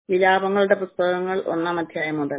വിലാപങ്ങളുടെ പുസ്തകങ്ങൾ ഒന്നാം അധ്യായം മുതൽ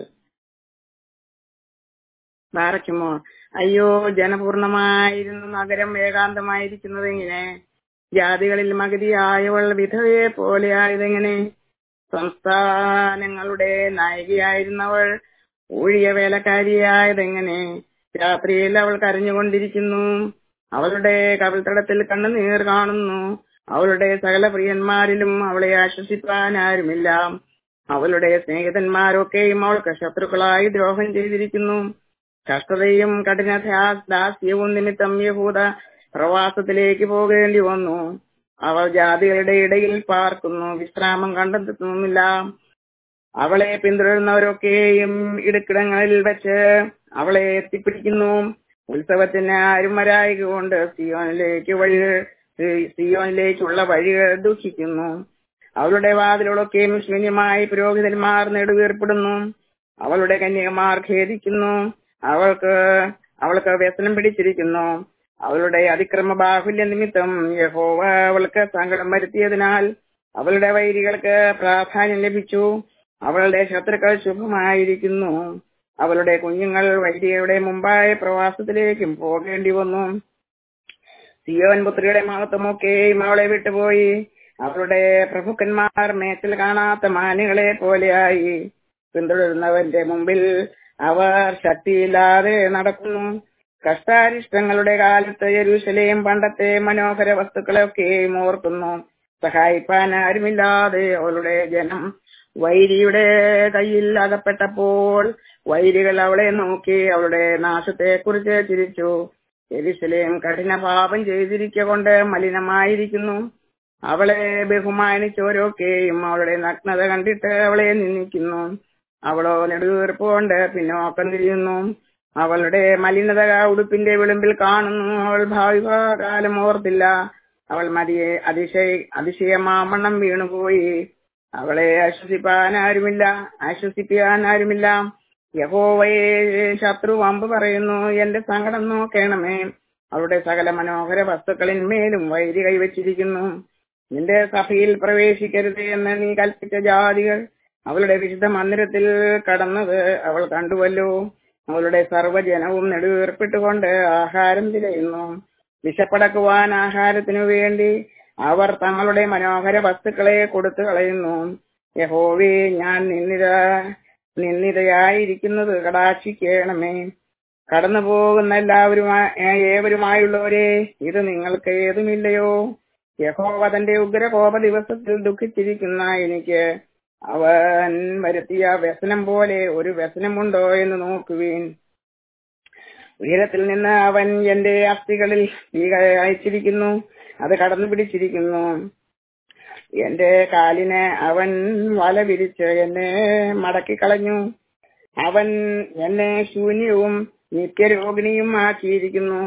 ബാറയ്ക്കുമോ അയ്യോ ജനപൂർണമായിരുന്നു നഗരം ഏകാന്തമായിരിക്കുന്നത് എങ്ങനെ ജാതികളിൽ മകതിയായവൾ വിധവയെ പോലെയായതെങ്ങനെ സംസ്ഥാനങ്ങളുടെ നായികയായിരുന്നവൾ ഊഴിയ വേലക്കാരിയായതെങ്ങനെ രാത്രിയിൽ അവൾ കരഞ്ഞുകൊണ്ടിരിക്കുന്നു അവളുടെ കവിൾത്തടത്തിൽ കണ്ണുനീർ കാണുന്നു അവളുടെ സകല പ്രിയന്മാരിലും അവളെ ആശ്വസിപ്പാൻ ആരുമില്ല അവളുടെ സ്നേഹിതന്മാരൊക്കെയും അവൾക്ക് ശത്രുക്കളായി ദ്രോഹം ചെയ്തിരിക്കുന്നു കഷ്ടതയും കഠിന ദാസ്യവും നിമിത്തം യഹൂദ പ്രവാസത്തിലേക്ക് പോകേണ്ടി വന്നു അവൾ ജാതികളുടെ ഇടയിൽ പാർക്കുന്നു വിശ്രാമം കണ്ടെത്തുന്നില്ല അവളെ പിന്തുടരുന്നവരൊക്കെയും ഇടുക്കിടങ്ങളിൽ വെച്ച് അവളെ എത്തിപ്പിടിക്കുന്നു ഉത്സവത്തിന് ആരും വരായകൊണ്ട് സിയോനിലേക്ക് വഴി സിയോനിലേക്കുള്ള വഴികൾ ദുഃഖിക്കുന്നു അവളുടെ വാതിലുകളൊക്കെയും ശൂന്യമായി പുരോഹിതന്മാർ നെടുവീർപ്പെടുന്നു അവളുടെ കന്യകമാർ ഖേദിക്കുന്നു അവൾക്ക് അവൾക്ക് വ്യസനം പിടിച്ചിരിക്കുന്നു അവളുടെ അതിക്രമ ബാഹുല്യ നിമിത്തം യഹോവ അവൾക്ക് സങ്കടം വരുത്തിയതിനാൽ അവളുടെ വൈരികൾക്ക് പ്രാധാന്യം ലഭിച്ചു അവളുടെ ശത്രുക്കൾ ശുഭമായിരിക്കുന്നു അവളുടെ കുഞ്ഞുങ്ങൾ വൈരികയുടെ മുമ്പായ പ്രവാസത്തിലേക്കും പോകേണ്ടി വന്നു സിയോൻ പുത്രിയുടെ മഹത്വമൊക്കെയും അവളെ വിട്ടുപോയി അവളുടെ പ്രഭുക്കന്മാർ മേച്ചിൽ കാണാത്ത മാനുകളെ പോലെയായി പിന്തുടരുന്നവന്റെ മുമ്പിൽ അവർ ശക്തിയില്ലാതെ നടക്കുന്നു കഷ്ടാരിഷ്ടങ്ങളുടെ കാലത്ത് യരുശലേം പണ്ടത്തെ മനോഹര വസ്തുക്കളെയൊക്കെയും ഓർക്കുന്നു സഹായിപ്പാൻ ആരുമില്ലാതെ അവളുടെ ജനം വൈരിയുടെ കയ്യിൽ അകപ്പെട്ടപ്പോൾ വൈരികൾ അവളെ നോക്കി അവളുടെ നാശത്തെ കുറിച്ച് ചിരിച്ചു എരിശലേം കഠിന പാപം ചെയ്തിരിക്കൊണ്ട് മലിനമായിരിക്കുന്നു അവളെ ബഹുമാനിച്ചവരൊക്കെയും അവളുടെ നഗ്നത കണ്ടിട്ട് അവളെ നിന്ദിക്കുന്നു അവളോ നെടുവീർപ്പുകൊണ്ട് പിന്നോക്കം തിരിയുന്നു അവളുടെ മലിനത ഉടുപ്പിന്റെ വിളിമ്പിൽ കാണുന്നു അവൾ ഭാവി കാലം ഓർത്തില്ല അവൾ മതിയെ അതിശയ അതിശയമാമണ്ണം വീണുപോയി അവളെ ആശ്വസിപ്പാൻ ആരുമില്ല ആശ്വസിപ്പിക്കാൻ ആരുമില്ല യഹോവയെ ശത്രു വമ്പ് പറയുന്നു എന്റെ സങ്കടം നോക്കണമേ അവളുടെ സകല മനോഹര വസ്തുക്കളിന്മേലും വൈരി കൈവച്ചിരിക്കുന്നു നിന്റെ സഭയിൽ പ്രവേശിക്കരുത് എന്ന് നീ കൽപ്പിച്ച ജാതികൾ അവളുടെ വിശുദ്ധ മന്ദിരത്തിൽ കടന്നത് അവൾ കണ്ടുവല്ലോ അവളുടെ സർവ്വജനവും നെടുവേർപ്പെട്ടുകൊണ്ട് ആഹാരം തിരയുന്നു വിശപ്പടക്കുവാൻ ആഹാരത്തിനു വേണ്ടി അവർ തങ്ങളുടെ മനോഹര വസ്തുക്കളെ കൊടുത്തു കളയുന്നു യഹോവേ ഞാൻ നിന്നിത നിന്നിതയായിരിക്കുന്നത് കടാക്ഷിക്കണമേ കടന്നു പോകുന്ന എല്ലാവരുമായി ഏവരുമായുള്ളവരെ ഇത് നിങ്ങൾക്ക് ഏതുമില്ലയോ യഹോവ തന്റെ ഉഗ്രകോപ ദിവസത്തിൽ ദുഃഖിച്ചിരിക്കുന്ന എനിക്ക് അവൻ വരുത്തിയ വ്യസനം പോലെ ഒരു വ്യസനമുണ്ടോ എന്ന് നോക്കുവീൻ ഉയരത്തിൽ നിന്ന് അവൻ എന്റെ അസ്ഥികളിൽ തീ അയച്ചിരിക്കുന്നു അത് കടന്നു പിടിച്ചിരിക്കുന്നു എന്റെ കാലിന് അവൻ വല വിരിച്ച് എന്നെ മടക്കിക്കളഞ്ഞു അവൻ എന്നെ ശൂന്യവും നിത്യരോഗിണിയും ആക്കിയിരിക്കുന്നു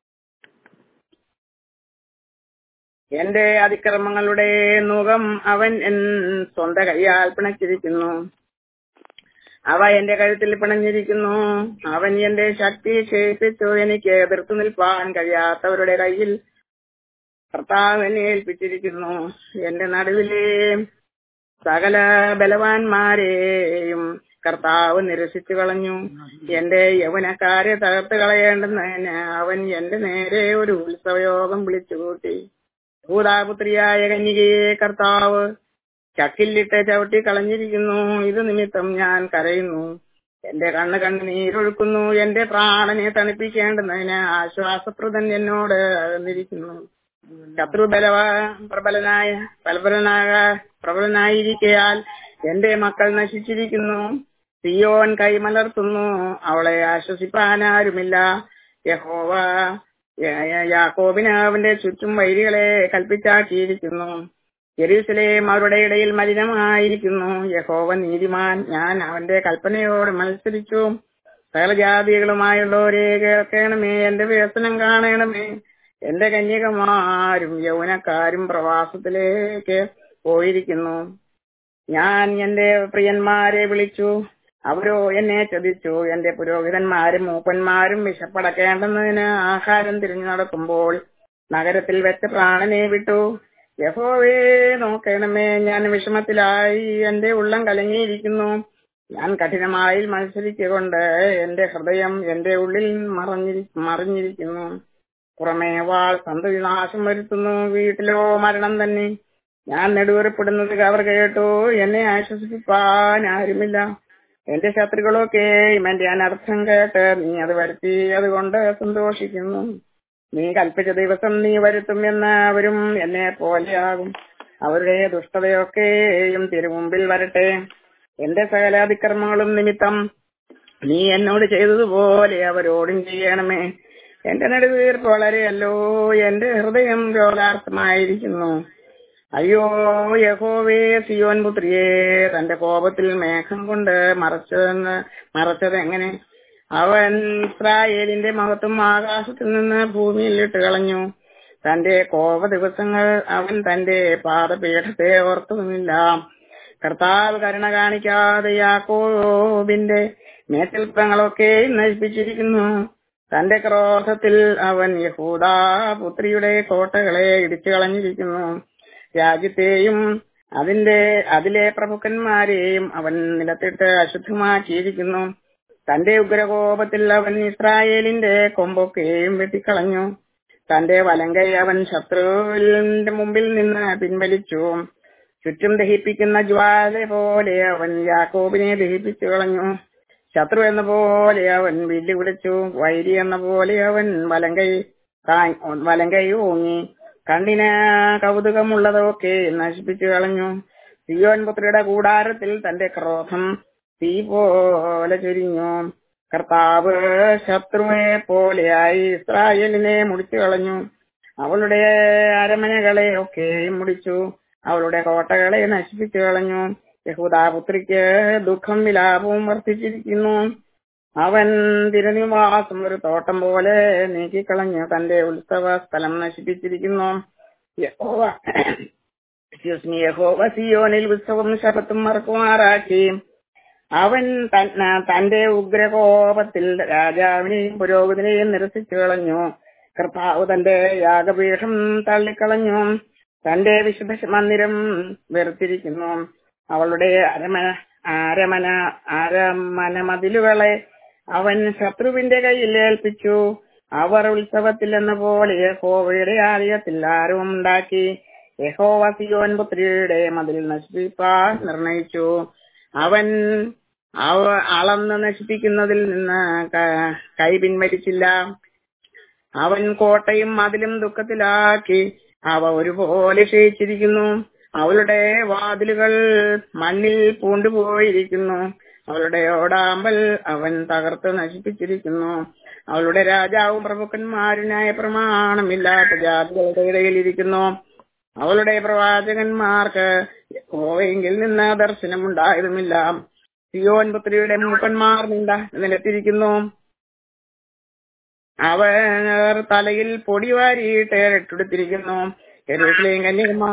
എന്റെ അതിക്രമങ്ങളുടെ മുഖം അവൻ സ്വന്തം കൈയാൽ പിണച്ചിരിക്കുന്നു അവ എന്റെ കഴുത്തിൽ പിണഞ്ഞിരിക്കുന്നു അവൻ എന്റെ ശക്തി ക്ഷയിപ്പിച്ചു എനിക്ക് എതിർത്തു നിൽപ്പാൻ കഴിയാത്തവരുടെ കയ്യിൽ കർത്താവ് എന്നെ ഏൽപ്പിച്ചിരിക്കുന്നു എന്റെ നടുവിലെ സകല ബലവാന്മാരെയും കർത്താവ് നിരസിച്ചു കളഞ്ഞു എന്റെ യൗവനക്കാരെ തകർത്ത് കളയേണ്ടുന്നതിന് അവൻ എന്റെ നേരെ ഒരു ഉത്സവയോഗം വിളിച്ചുകൂട്ടി ഭൂതാപുത്രിയായ കന്യകയെ കർത്താവ് ചക്കില്ലിട്ട് ചവിട്ടി കളഞ്ഞിരിക്കുന്നു ഇത് നിമിത്തം ഞാൻ കരയുന്നു എന്റെ കണ്ണ് കണ്ണ് നീരൊഴുക്കുന്നു എന്റെ പ്രാണനെ തണുപ്പിക്കേണ്ടുന്നതിന് ആശ്വാസപ്രദൻ എന്നോട് അകന്നിരിക്കുന്നു ശത്രു ബലവ പ്രബലനായ പ്രബലനായ പ്രബലനായിരിക്കയാൽ എന്റെ മക്കൾ നശിച്ചിരിക്കുന്നു സിയോൻ കൈമലർത്തുന്നു അവളെ ആശ്വസിപ്പാൻ ആരുമില്ല യഹോവ യാക്കോബിന് അവന്റെ ചുറ്റും വൈരികളെ കൽപ്പിച്ചാക്കിയിരിക്കുന്നു യെരൂസലേം അവരുടെ ഇടയിൽ മലിനമായിരിക്കുന്നു യഹോവ നീതിമാൻ ഞാൻ അവന്റെ കൽപ്പനയോട് മത്സരിച്ചു സകല ജാതികളുമായുള്ളവരെ കേൾക്കണമേ എന്റെ വ്യസനം കാണണമേ എന്റെ കന്യകമാരും യൗവനക്കാരും പ്രവാസത്തിലേക്ക് പോയിരിക്കുന്നു ഞാൻ എന്റെ പ്രിയന്മാരെ വിളിച്ചു അവരോ എന്നെ ചതിച്ചു എന്റെ പുരോഹിതന്മാരും മൂപ്പന്മാരും വിശപ്പടക്കേണ്ടുന്നതിന് ആഹാരം തിരിഞ്ഞു നടക്കുമ്പോൾ നഗരത്തിൽ വെച്ച് പ്രാണനെ വിട്ടു യഹോവേ നോക്കണമേ ഞാൻ വിഷമത്തിലായി എന്റെ ഉള്ളം കലങ്ങിയിരിക്കുന്നു ഞാൻ കഠിനമായി മത്സരിക്കൊണ്ട് എന്റെ ഹൃദയം എന്റെ ഉള്ളിൽ മറഞ്ഞിരി മറിഞ്ഞിരിക്കുന്നു പുറമേ വാൾ സന്തതിനാശം വരുത്തുന്നു വീട്ടിലോ മരണം തന്നെ ഞാൻ നെടുവേർപ്പെടുന്നത് അവർ കേട്ടു എന്നെ ആശ്വസിപ്പാൻ ആരുമില്ല എന്റെ ശത്രുക്കളൊക്കെയും എന്റെ അനർത്ഥം കേട്ട് നീ അത് വരുത്തി അതുകൊണ്ട് സന്തോഷിക്കുന്നു നീ കൽപ്പിച്ച ദിവസം നീ വരുത്തും എന്ന് അവരും എന്നെ പോലെയാകും അവരുടെ ദുഷ്ടതയൊക്കെയും തിരുമുമ്പിൽ വരട്ടെ എന്റെ സകല അതിക്രമങ്ങളും നിമിത്തം നീ എന്നോട് ചെയ്തതുപോലെ അവരോടും ചെയ്യണമേ എന്റെ നെടുവീർപ്പ് വളരെയല്ലോ എന്റെ ഹൃദയം രോലാർത്ഥമായിരിക്കുന്നു അയ്യോ യഹോവേ സിയോൻ പുത്രിയെ തന്റെ കോപത്തിൽ മേഘം കൊണ്ട് മറച്ചതെന്ന് മറച്ചത് എങ്ങനെ അവൻ ഇസ്രായേലിന്റെ മഹത്വം ആകാശത്തിൽ നിന്ന് ഭൂമിയിൽ ഇട്ട് കളഞ്ഞു തന്റെ കോപ ദിവസങ്ങൾ അവൻ തന്റെ പാദപീഠത്തെ ഓർത്തുമില്ല കർത്താവ് കരുണ കാണിക്കാതെ യാക്കോബിന്റെ മേൽപ്പങ്ങളൊക്കെ നശിപ്പിച്ചിരിക്കുന്നു തന്റെ ക്രോധത്തിൽ അവൻ യഹൂദാ പുത്രിയുടെ കോട്ടകളെ ഇടിച്ചു കളഞ്ഞിരിക്കുന്നു രാജ്യത്തെയും അതിന്റെ അതിലെ പ്രഭുക്കന്മാരെയും അവൻ നിലത്തിട്ട് അശുദ്ധമാക്കിയിരിക്കുന്നു തന്റെ ഉഗ്രകോപത്തിൽ അവൻ ഇസ്രായേലിന്റെ കൊമ്പൊക്കെയും വെട്ടിക്കളഞ്ഞു തന്റെ വലങ്കൈ അവൻ ശത്രുവിന്റെ മുമ്പിൽ നിന്ന് പിൻവലിച്ചു ചുറ്റും ദഹിപ്പിക്കുന്ന ജ്വാല പോലെ അവൻ യാക്കോബിനെ ദഹിപ്പിച്ചു കളഞ്ഞു ശത്രു എന്ന പോലെ അവൻ വില്ലു വിളിച്ചു വൈരി എന്ന പോലെ അവൻ വലങ്കൈ വലങ്കൈ ഓങ്ങി കണ്ണിന് കൗതുകമുള്ളതൊക്കെ നശിപ്പിച്ചു കളഞ്ഞു സിയോൻ പുത്രിയുടെ കൂടാരത്തിൽ തന്റെ ക്രോധം തീ പോലെ ചൊരിഞ്ഞു കർത്താവ് ശത്രുവെ പോലെയായി ഇസ്രായേലിനെ മുടിച്ചു കളഞ്ഞു അവളുടെ അരമനകളെ ഒക്കെ മുടിച്ചു അവളുടെ കോട്ടകളെ നശിപ്പിച്ചു കളഞ്ഞു യഹൂദാപുത്രിക്ക് ദുഃഖം വിലാപവും വർദ്ധിച്ചിരിക്കുന്നു അവൻ തിരുനിവാസം ഒരു തോട്ടം പോലെ നീക്കിക്കളഞ്ഞു തന്റെ ഉത്സവ സ്ഥലം നശിപ്പിച്ചിരിക്കുന്നു യഹോവ excuse me, യഹോവ സിയോനിൽ ഉത്സവം ശപത്തും മറക്കുമാറാക്കി അവൻ തന്റെ ഉഗ്രകോപത്തിൽ രാജാവിനെയും പുരോഹിതനെയും നിരസിച്ചു കളഞ്ഞു കർത്താവ് തന്റെ യാഗപീഠം തള്ളിക്കളഞ്ഞു തന്റെ വിശുദ്ധ മന്ദിരം വെറുത്തിരിക്കുന്നു അവളുടെ അരമന ആരമന ആരമന മതിലുകളെ അവൻ ശത്രുവിന്റെ കയ്യിൽ ഏൽപ്പിച്ചു അവർ ഉത്സവത്തിൽ എന്ന പോലെ യഹോവയുടെ ആലയത്തിൽ ആരും ഉണ്ടാക്കി യഹോവ സിയോൻ പുത്രിയുടെ മതിൽ നശിപ്പിപ്പാൻ നിർണയിച്ചു അവൻ അവ അളന്ന് നശിപ്പിക്കുന്നതിൽ നിന്ന് കൈ പിൻവലിച്ചില്ല അവൻ കോട്ടയും മതിലും ദുഃഖത്തിലാക്കി അവ ഒരുപോലെ ക്ഷയിച്ചിരിക്കുന്നു അവളുടെ വാതിലുകൾ മണ്ണിൽ പൂണ്ടുപോയിരിക്കുന്നു അവളുടെ ഓടാമ്പൽ അവൻ തകർത്ത് നശിപ്പിച്ചിരിക്കുന്നു അവളുടെ രാജാവും പ്രഭുക്കന്മാരുനായ പ്രമാണമില്ലാത്ത ജാതികളുടെ ഇടയിലിരിക്കുന്നു അവളുടെ പ്രവാചകന്മാർക്ക് യഹോവയെങ്കിൽ നിന്ന് ദർശനമുണ്ടായതുമില്ല സിയോൻ പുത്രിയുടെ മൂപ്പന്മാർ നിന്ദ നിലത്തിരിക്കുന്നു അവർ തലയിൽ പൊടി വാരിയിട്ട് ഇട്ടെടുത്തിരിക്കുന്നു യെരൂശലേം കന്യകുമാർ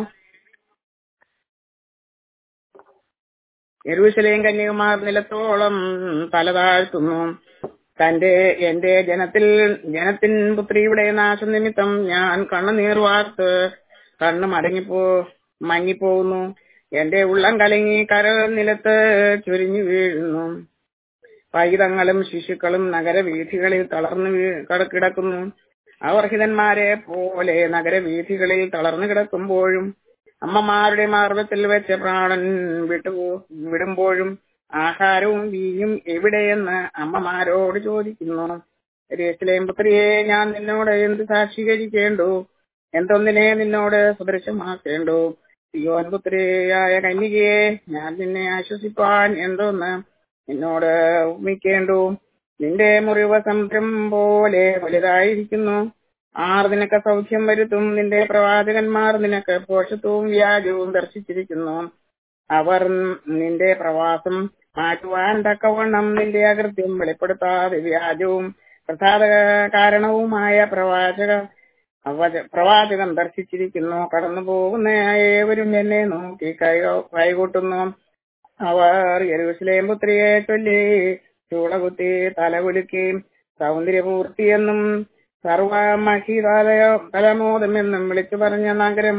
യെരൂശലേം കന്യകുമാർ നിലത്തോളം തല താഴ്ത്തുന്നു തന്റെ എന്റെ ജനത്തിൽ ജനത്തിൻ പുത്രിയുടെ നാശം നിമിത്തം ഞാൻ കണ്ണുനീർ വാർത്ത് കണ്ണ് മടങ്ങിപ്പോ മങ്ങിപ്പോകുന്നു എന്റെ ഉള്ളം കലങ്ങി കര നിലത്ത് ചുരിഞ്ഞു വീഴുന്നു പൈതങ്ങളും ശിശുക്കളും നഗരവീഥികളിൽ തളർന്നു വീ- കിടക്കുന്നു അവർ ഹിതന്മാരെ പോലെ നഗരവീഥികളിൽ തളർന്നു കിടക്കുമ്പോഴും അമ്മമാരുടെ മാർഗത്തിൽ വെച്ച പ്രാണൻ വിട്ടു വിടുമ്പോഴും ആഹാരവും വീഞ്ഞും എവിടെയെന്ന് അമ്മമാരോട് ചോദിക്കുന്നു രേശിലേം പുത്രിയെ ഞാൻ നിന്നോട് എന്ത് സാക്ഷീകരിക്കേണ്ടു എന്തൊന്നിനെ നിന്നോട് സദൃശമാക്കേണ്ടു സിയോൻ പുത്രിയായ കന്യകയെ ഞാൻ നിന്നെ ആശ്വസിപ്പാൻ എന്തോന്ന് നിന്നോട് ഉപമിക്കേണ്ടു നിന്റെ മുറിവ് സമുദ്രം പോലെ വലുതായിരിക്കുന്നു ആർ നിനക്ക് സൗഖ്യം വരുത്തും നിന്റെ പ്രവാചകന്മാർ നിനക്ക് പോഷത്വവും വ്യാജവും ദർശിച്ചിരിക്കുന്നു അവർ നിന്റെ പ്രവാസം മാറ്റുവാൻ തക്കവണ്ണം നിന്റെ അകൃത്യം വെളിപ്പെടുത്താതെ വ്യാജവും പ്രസാദ കാരണവുമായ പ്രവാചക അവ- പ്രവാചകൻ ദർശിച്ചിരിക്കുന്നു കടന്നു പോകുന്ന ഏവരും എന്നെ നോക്കി കൈ കൈകൂട്ടുന്നു അവർ യെരൂശലേം പുത്രിയെ ചൊല്ലി ചൂളകുത്തി തലകുലുക്കി സൗന്ദര്യപൂർത്തിയെന്നും സർവമഹിതലയോ തലമോദമെന്നും വിളിച്ചു പറഞ്ഞ നഗരം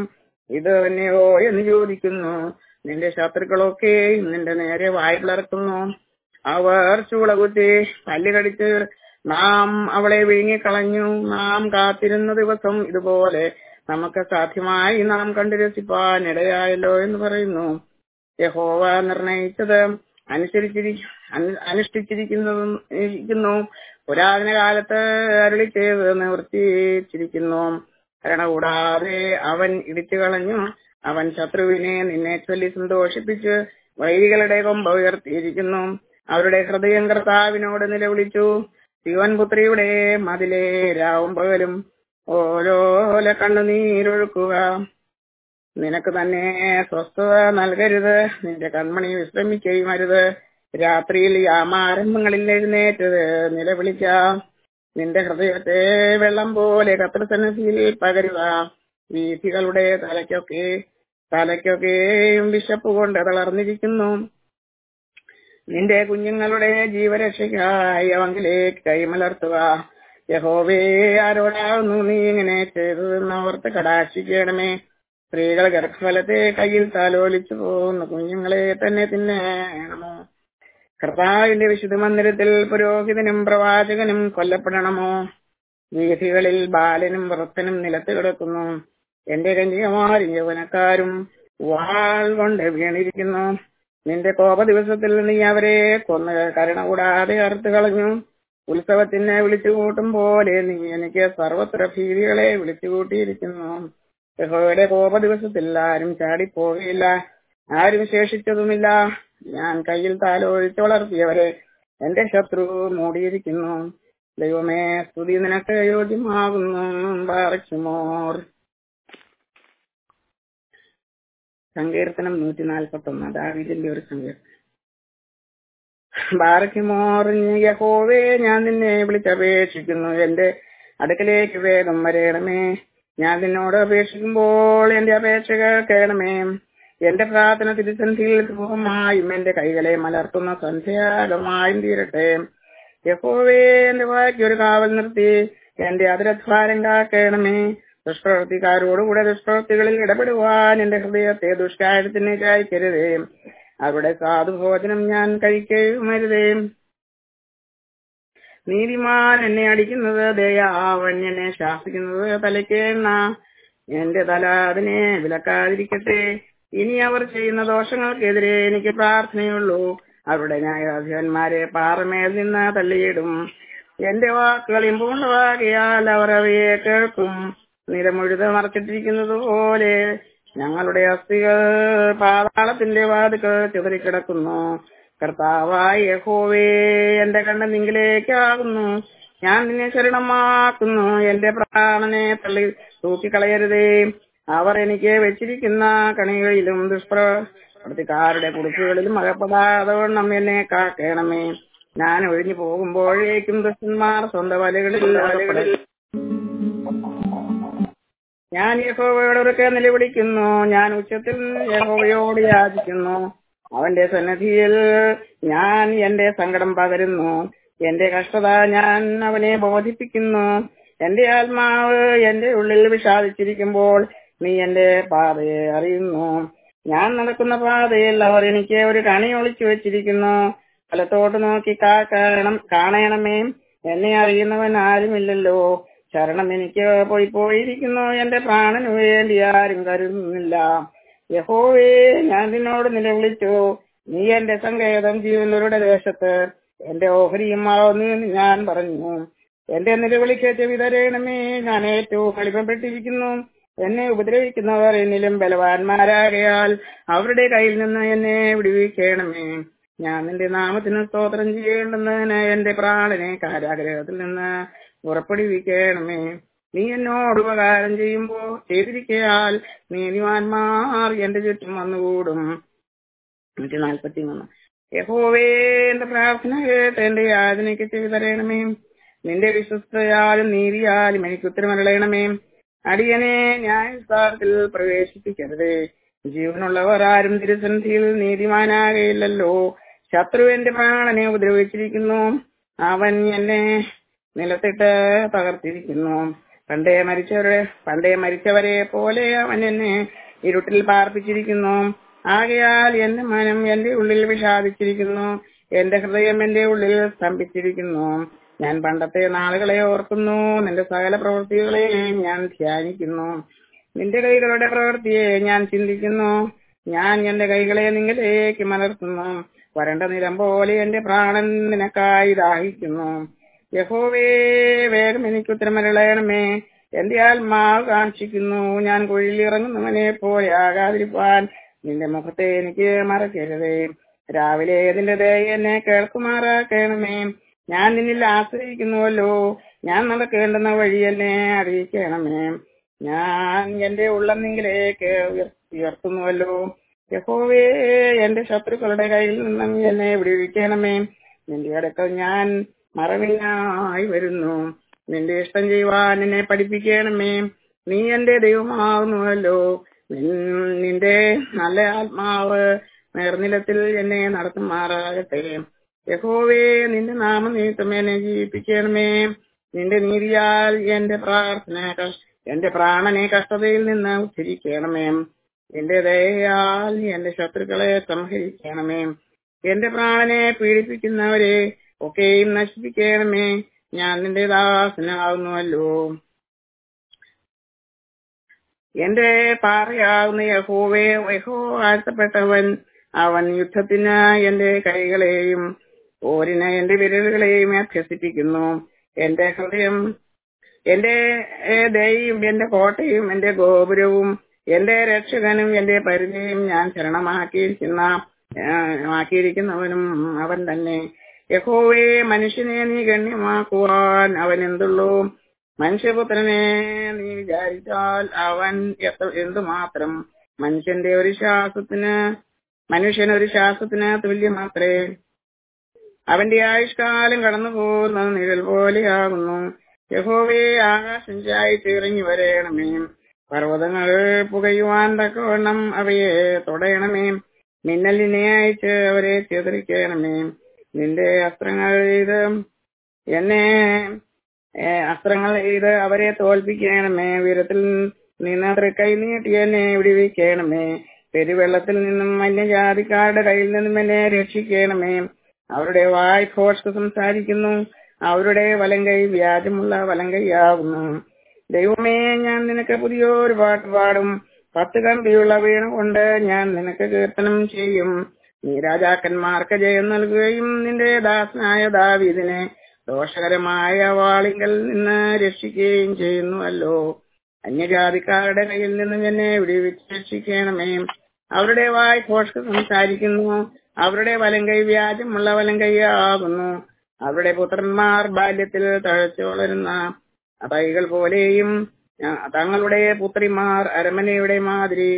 ഇത് തന്നെയോ എന്ന് ചോദിക്കുന്നു നിന്റെ ശത്രുക്കളൊക്കെ നിന്റെ നേരെ വായിലിറക്കുന്നു അവർ ചൂളകുത്തി പല്ല് കടിച്ച് നാം അവളെ വിഴുങ്ങിക്കളഞ്ഞു നാം കാത്തിരുന്ന ദിവസം ഇതുപോലെ നമുക്ക് സാധ്യമായി നാം കണ്ടു രസിപ്പാൻ ഇടയായല്ലോ എന്ന് പറയുന്നു യഹോവ നിർണയിച്ചത് അനുസരിച്ചിരി അനു- അനുഷ്ഠിച്ചിരിക്കുന്നതും ഇരിക്കുന്നു പുരാതന കാലത്ത് അരുളി ചെയ്ത് നിവർത്തിച്ചിരിക്കുന്നു കരുണ കൂടാതെ അവൻ ഇടിച്ചു കളഞ്ഞു അവൻ ശത്രുവിനെ നിന്നെ ചൊല്ലി സന്തോഷിപ്പിച്ച് വൈരികളുടെ കൊമ്പ് ഉയർത്തിയിരിക്കുന്നു അവരുടെ ഹൃദയം കർത്താവിനോട് നിലവിളിച്ചു ശിവൻപുത്രിയുടെ മതിലേ രാവും പകലും ഓരോല കണ്ണുനീരൊഴുക്കുക നിനക്ക് തന്നെ സ്വസ്ഥത നൽകരുത് നിന്റെ കൺമണി വിശ്രമിക്കുകയും അരുത് രാത്രിയിൽ യാമാരംഭങ്ങളിൽ എഴുന്നേറ്റ് നിലവിളിക്ക നിന്റെ ഹൃദയത്തെ വെള്ളം പോലെ കത്രസന്നദ്ധിയിൽ പകരുക വീഥികളുടെ തലയ്ക്കൊക്കെ തലയ്ക്കൊക്കെയും വിശപ്പ് കൊണ്ട് തളർന്നിരിക്കുന്നു നിന്റെ കുഞ്ഞുങ്ങളുടെ ജീവരക്ഷയ്ക്കായി അവങ്കിലേക്ക് കൈമലർത്തുക യഹോവേ ആരോടാകുന്നു നീ ഇങ്ങനെ ചെയ്തതെന്ന് ഓർത്ത് കടാക്ഷിക്കണമേ സ്ത്രീകൾ ഗർഭഫലത്തെ കയ്യിൽ താലോലിച്ചു പോകുന്ന കുഞ്ഞുങ്ങളെ തന്നെ തിന്നേണമോ കർത്താവിന്റെ വിശുദ്ധ മന്ദിരത്തിൽ പുരോഹിതനും പ്രവാചകനും കൊല്ലപ്പെടണമോ വീഥികളിൽ ബാലനും വൃത്തനും നിലത്ത് കിടക്കുന്നു എന്റെ കന്യകമാരും യൗവനക്കാരും വാൾ കൊണ്ട് വീണിരിക്കുന്നു നിന്റെ കോപ ദിവസത്തിൽ നീ അവരെ കൊന്ന് കരുണ കൂടാതെ അറുത്ത് കളഞ്ഞു ഉത്സവത്തിനെ വിളിച്ചു കൂട്ടും പോലെ നീ എനിക്ക് സർവത്ര ഭീതികളെ വിളിച്ചു കൂട്ടിയിരിക്കുന്നു യഹോവയുടെ കോപ ദിവസത്തിൽ ആരും ചാടിപ്പോകയില്ല ആരും ശേഷിച്ചതുമില്ല ഞാൻ കയ്യിൽ താലോഴിച്ച് വളർത്തിയവരെ എന്റെ ശത്രു മൂടിയിരിക്കുന്നു ദൈവമേ സ്തുതി നിനക്ക് യോഗ്യമാകുന്നു ബാറച്ചുമോർ സങ്കീർത്തനം നൂറ്റി നാൽപ്പത്തി ഒന്ന് ദാവീദിന്റെ ഒരു സങ്കീർത്തനം ബാറയ്ക്കുമോർ യഹോവേ ഞാൻ നിന്നെ വിളിച്ചപേക്ഷിക്കുന്നു എന്റെ അടുക്കലേക്ക് വേഗം വരേണമേ ഞാൻ നിന്നോട് അപേക്ഷിക്കുമ്പോൾ എന്റെ അപേക്ഷ കേൾക്കണമേ എന്റെ പ്രാർത്ഥന തിരുസന്ധിയിൽ ധൂപമായും എന്റെ കൈകളെ മലർത്തുന്ന സന്ധ്യാകമായും തീരട്ടെ യഹോവേ എന്റെ വായ്ക്ക് ഒരു കാവൽ നിർത്തി എന്റെ അതിരധ്വാരം കാക്കണമേ ദുഷ്പ്രവൃത്തിക്കാരോടുകൂടെ ദുഷ്പ്രവൃത്തികളിൽ ഇടപെടുവാൻ എന്റെ ഹൃദയത്തെ ദുഷ്കാര്യത്തിന് ചായ്ക്കരുതേ അവരുടെ സാധുഭോജനം ഞാൻ കഴിക്കുകയുമരുതേ നീതിമാൻ എന്നെ അടിക്കുന്നത് ദയാവൻ എന്നെ ശാസിക്കുന്നത് തലയ്ക്ക് എണ്ണ എന്റെ തല അതിനെ വിലക്കാതിരിക്കട്ടെ ഇനി അവർ ചെയ്യുന്ന ദോഷങ്ങൾക്കെതിരെ എനിക്ക് പ്രാർത്ഥനയുള്ളൂ അവരുടെ ന്യായാധിപന്മാരെ പാറമേൽ നിന്ന് തള്ളിയിടും എന്റെ വാക്കുകൾ ഇമ്പുകൊണ്ടവാകിയാൽ അവർ അവയെ കേൾക്കും നിലമുഴുത മറച്ചിട്ടിരിക്കുന്നത് പോലെ ഞങ്ങളുടെ അസ്ഥികൾ പാതാളത്തിന്റെ വാതുക്കൾ ചിതറിക്കിടക്കുന്നു കർത്താവായ യഹോവേ എന്റെ കണ്ണ നിങ്കിലേക്കാകുന്നു ഞാൻ നിന്നെ ശരണമാക്കുന്നു എന്റെ പ്രാണനെ തള്ളി തൂക്കിക്കളയരുതേ അവർ എനിക്ക് വെച്ചിരിക്കുന്ന കണികളിലും ദുഷ്പ്രവർത്തിക്കാരുടെ കുടിച്ചുകളിലും അകപ്പെടാതവണ്ണം എന്നെ കാക്കണമേ ഞാൻ ഒഴിഞ്ഞു പോകുമ്പോഴേക്കും ദുഷ്ടന്മാർ സ്വന്തം വലകളിൽ അകപ്പെടും ഞാൻ യഹോവയോട് ഉറക്കെ നിലവിളിക്കുന്നു ഞാൻ ഉച്ചത്തിൽ യഹോവയോട് യാചിക്കുന്നു അവന്റെ സന്നദ്ധിയിൽ ഞാൻ എന്റെ സങ്കടം പകരുന്നു എന്റെ കഷ്ടത ഞാൻ അവനെ ബോധിപ്പിക്കുന്നു എന്റെ ആത്മാവ് എന്റെ ഉള്ളിൽ വിഷാദിച്ചിരിക്കുമ്പോൾ നീ എന്റെ പാതയെ അറിയുന്നു ഞാൻ നടക്കുന്ന പാതയിൽ അവർ എനിക്ക് ഒരു കണി ഒളിച്ചു വെച്ചിരിക്കുന്നു ഫലത്തോട്ട് നോക്കി കാക്കണം കാണണമേ എന്നെ അറിയുന്നവൻ ആരുമില്ലല്ലോ ശരണം എനിക്ക് പോയി പോയിരിക്കുന്നു എന്റെ പ്രാണനു വേണ്ടി ആരും കരുതുന്നില്ല യഹോവേ ഞാൻ നിന്നോട് നിലവിളിച്ചു നീ എന്റെ സങ്കേതം ജീവനരുടെ ദേശത്ത് എന്റെ ഓഹരിയുമാവുന്നു എന്ന് ഞാൻ പറഞ്ഞു എന്റെ നിലവിളിക്ക് ചെവി തരയണമേ ഞാൻ ഏറ്റവും കളിപ്പപ്പെട്ടിരിക്കുന്നു എന്നെ ഉപദ്രവിക്കുന്നവർ എന്നിലും ബലവാന്മാരാകയാൽ അവരുടെ കയ്യിൽ നിന്ന് എന്നെ വിടുവിക്കണമേ ഞാൻ നിന്റെ നാമത്തിന് സ്തോത്രം ചെയ്യേണ്ടുന്നതിന് എന്റെ പ്രാണനെ കാരാഗ്രഹത്തിൽ നിന്ന് ഉറപ്പടിവിക്കണമേ നീ എന്നോട് ഉപകാരം ചെയ്യുമ്പോ ചെയ്തിരിക്കയാൽ നീതിമാന്മാർ എന്റെ ചുറ്റും വന്നുകൂടും നൂറ്റി നാൽപ്പത്തി മൂന്ന് യഹോവേ എന്റെ പ്രാർത്ഥന കേട്ട് എന്റെ യാതനയ്ക്ക് ചെയ്തു തരണമേ നിന്റെ വിശ്വസ്തയാലും നീതിയാലും എനിക്ക് ഉത്തരമരളയണമേ അടിയനെ ന്യായസ്ഥാനത്തിൽ പ്രവേശിപ്പിക്കരുതേ ജീവനുള്ളവർ ആരും തിരുസന്ധിയിൽ നീതിമാനാകയില്ലല്ലോ ശത്രു എന്റെ പ്രാണനെ ഉപദ്രവിച്ചിരിക്കുന്നു അവൻ എന്നെ നിലത്തിട്ട് തകർത്തിരിക്കുന്നു പണ്ടേ മരിച്ചവരെ പണ്ടേ മരിച്ചവരെ പോലെ അവൻ എന്നെ ഇരുട്ടിൽ പാർപ്പിച്ചിരിക്കുന്നു ആകയാൽ എന്റെ മനം എന്റെ ഉള്ളിൽ വിഷാദിച്ചിരിക്കുന്നു എന്റെ ഹൃദയം എന്റെ ഉള്ളിൽ സ്തംഭിച്ചിരിക്കുന്നു ഞാൻ പണ്ടത്തെ നാളുകളെ ഓർക്കുന്നു നിന്റെ സകല പ്രവൃത്തികളെയും ഞാൻ ധ്യാനിക്കുന്നു നിന്റെ കൈകളുടെ പ്രവൃത്തിയെ ഞാൻ ചിന്തിക്കുന്നു ഞാൻ എന്റെ കൈകളെ നിങ്ങളിലേക്ക് മലർത്തുന്നു വരണ്ട നിലം പോലെ എന്റെ പ്രാണൻ നിനക്കായി ദാഹിക്കുന്നു യഹോവേ വേഗം എനിക്ക് ഉത്തരമരളയണമേ എന്റെ ആത്മാവ് കാക്ഷിക്കുന്നു ഞാൻ കുഴിയിൽ ഇറങ്ങുന്നവനെ പോലെ ആകാതിരിപ്പാൻ നിന്റെ മുഖത്തെ എനിക്ക് മറക്കരുതേ രാവിലെ നിന്റെ ദയ എന്നെ കേൾക്കുമാറാക്കണമേ ഞാൻ നിന്നിൽ ആശ്രയിക്കുന്നുവല്ലോ ഞാൻ നടക്കേണ്ടുന്ന വഴി എന്നെ അറിയിക്കണമേ ഞാൻ എന്റെ ഉള്ളം നിങ്കിലേക്ക് ഉയർ- ഉയർത്തുന്നുവല്ലോ യഹോവേ എന്റെ ശത്രുക്കളുടെ കയ്യിൽ നിന്നും എന്നെ വിടുവിക്കണമേ നിന്റെ അടുക്കൽ ഞാൻ മറവിനായി വരുന്നു നിന്റെ ഇഷ്ടം ചെയ്യുവാൻ എന്നെ പഠിപ്പിക്കണമേ നീ എന്റെ ദൈവമാകുന്നുവല്ലോ നിൻ- നിന്റെ നല്ല ആത്മാവ് നേർനിലത്തിൽ എന്നെ നടത്തുമാറാകട്ടെ യഹോവേ നിന്റെ നാമം നിമിത്തം എന്നെ ജീവിപ്പിക്കണമേ നിന്റെ നീതിയാൽ എന്റെ പ്രാർത്ഥന കഷ്- എന്റെ പ്രാണനെ കഷ്ടതയിൽ നിന്ന് ഉദ്ധരിക്കണമേ എന്റെ ദയയാൽ എന്റെ ശത്രുക്കളെ സംഹരിക്കണമേ എന്റെ പ്രാണനെ പീഡിപ്പിക്കുന്നവരെ ഒക്കെയും നശിപ്പിക്കണമേ ഞാൻ നിന്റെ ദാസനാകുന്നുവല്ലോ എന്റെ പാറയാകുന്ന യഹോവേ യഹോ വാഴ്ത്തപ്പെട്ടവൻ അവൻ യുദ്ധത്തിന് എന്റെ കൈകളെയും പോരിന് എന്റെ വിരലുകളെയും അഭ്യസിപ്പിക്കുന്നു എന്റെ ഹൃദയം എന്റെ ഏ, ദയയും എന്റെ കോട്ടയും എന്റെ ഗോപുരവും എന്റെ രക്ഷകനും എന്റെ പരിചയം ഞാൻ ശരണമാക്കിയിരിക്കുന്ന ആ, ആക്കിയിരിക്കുന്നവനും അവൻ തന്നെ യഹോവേ മനുഷ്യനെ നീ ഗണ്യമാക്കുവാൻ അവൻ എന്തുള്ളൂ മനുഷ്യപുത്രനെ നീ വിചാരിച്ചാൽ അവൻ എത്ര എന്തുമാത്രം മനുഷ്യന്റെ ഒരു ശ്വാസത്തിന് മനുഷ്യൻ ഒരു ശ്വാസത്തിന് തുല്യമാത്രേ അവന്റെ ആയുഷ്കാലം കടന്നു പോകുന്നത് നിഴൽ പോലെയാകുന്നു യഹോവേ ആകാശം ചായച്ച് ഇറങ്ങി വരയണമേ പർവ്വതങ്ങൾ പുകയുവാൻ തക്കവണ്ണം അവയെ തൊടയണമേ മിന്നലിനെ അയച്ച് അവരെ ചിതറിക്കണമേ നിന്റെ അസ്ത്രങ്ങൾ ഇത് എന്നെ ഏ, അസ്ത്രങ്ങൾ ഇത് അവരെ തോൽപ്പിക്കണമേ വീരത്തിൽ നിന്ന് തൃക്കൈ നീട്ടി എന്നെ വിടുവിക്കണമേ പെരുവെള്ളത്തിൽ നിന്നും അന്യജാതിക്കാരുടെ കയ്യിൽ നിന്നും എന്നെ രക്ഷിക്കണമേ അവരുടെ വായ് ഭോഷ്ക്ക് സംസാരിക്കുന്നു അവരുടെ വലങ്കൈ വ്യാജമുള്ള വലങ്കൈയാകുന്നു ദൈവമേ ഞാൻ നിനക്ക് പുതിയൊരു പാട്ട് പാടും പത്ത് കമ്പിയുള്ള വീണ കൊണ്ട് ഞാൻ നിനക്ക് കീർത്തനം ചെയ്യും നീ രാജാക്കന്മാർക്ക് ജയം നൽകുകയും നിന്റെ ദാസനായ ദാവീദിനെ ദോഷകരമായ വാളിങ്കൽ നിന്ന് രക്ഷിക്കുകയും ചെയ്യുന്നുവല്ലോ അന്യജാതിക്കാരുടെ കയ്യിൽ നിന്നും എന്നെ വിടുവിച്ച് രക്ഷിക്കണമേ അവരുടെ വായ് ഭോഷ്ക്ക് സംസാരിക്കുന്നു അവരുടെ വലങ്കൈ വ്യാജമുള്ള വലങ്കൈയാകുന്നു അവരുടെ പുത്രന്മാർ ബാല്യത്തിൽ തഴച്ചു വളരുന്ന തൈകൾ പോലെയും ആ, തങ്ങളുടെ പുത്രിമാർ അരമനയുടെ മാതിരി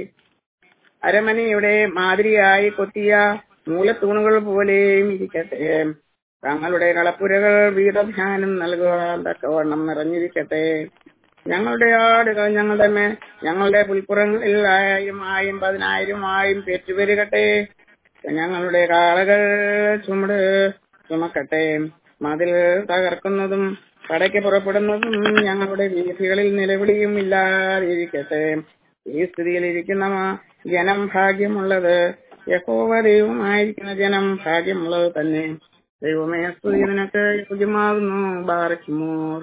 അരമനയുടെ മാതിരിയായി കൊത്തിയ മൂലത്തൂണുകൾ പോലെയും ഇരിക്കട്ടെ തങ്ങളുടെ കളപ്പുരകൾ വീതധ്യാനം നൽകുവാൻ തക്കവണ്ണം നിറഞ്ഞിരിക്കട്ടെ ഞങ്ങളുടെ ആടുകൾ ഞങ്ങളുടെ മേ ഞങ്ങളുടെ പുൽപ്പുറങ്ങളിൽ ആയിരം ആയും പതിനായിരം ആയും പെറ്റുവരുകട്ടെ ഞങ്ങളുടെ കാളകൾ ചുമട് ചുമക്കട്ടെ മതിൽ തകർക്കുന്നതും കടയ്ക്ക് പുറപ്പെടുന്നതും ഞങ്ങളുടെ വീഥികളിൽ നിലവിളിയും ഇല്ലാതിരിക്കട്ടെ ഈ സ്ഥിതിയിൽ ഇരിക്കുന്ന മ- ജനം ഭാഗ്യമുള്ളത് യഹോവ ദൈവമായിരിക്കുന്ന ജനം ഭാഗ്യമുള്ളത് തന്നെ ദൈവമേ സ്തുതി നിനക്ക് യോഗ്യമാകുന്നു ബാറയ്ക്കുമോർ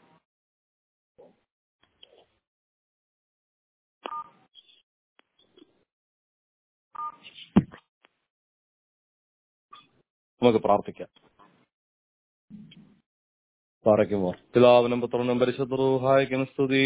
നമുക്ക് പ്രാർത്ഥിക്കാം പാറയ്ക്കുമോ പിതാവിനും പുത്രനും പരിശുദ്ധൂഹായിക്കും സ്തുതി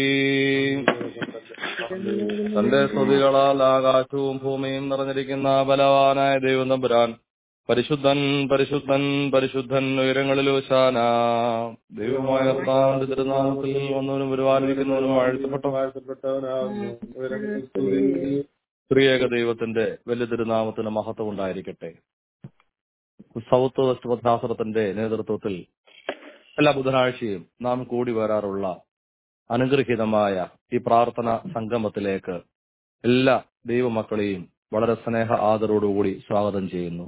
തന്റെ സ്തുതികളാൽ ആകാശവും ഭൂമിയും നിറഞ്ഞിരിക്കുന്ന ബലവാനായ ദൈവം തമ്പുരാൻ പരിശുദ്ധൻ പരിശുദ്ധൻ പരിശുദ്ധൻ ഉയരങ്ങളിൽ വശാന ദൈവമായ കർത്താവിന്റെ തിരുനാമത്തിൽ വന്നവനും വരുവാനിരിക്കുന്നവനും വാഴ്ത്തപ്പെട്ട വാഴ്ത്തപ്പെട്ടവനാകുന്നു ഉയരങ്ങളിൽ സ്തുതി. ത്രിയേക ദൈവത്തിന്റെ വലിയ തിരുനാമത്തിന് മഹത്വം ഉണ്ടായിരിക്കട്ടെ സൗത്ത് വെസ്റ്റ് ഭദ്രാസനത്തിന്റെ നേതൃത്വത്തിൽ എല്ലാ ബുധനാഴ്ചയും നാം കൂടി വരാറുള്ള അനുഗ്രഹീതമായ ഈ പ്രാർത്ഥന സംഗമത്തിലേക്ക് എല്ലാ ദൈവമക്കളെയും വളരെ സ്നേഹ ആദരോടുകൂടി സ്വാഗതം ചെയ്യുന്നു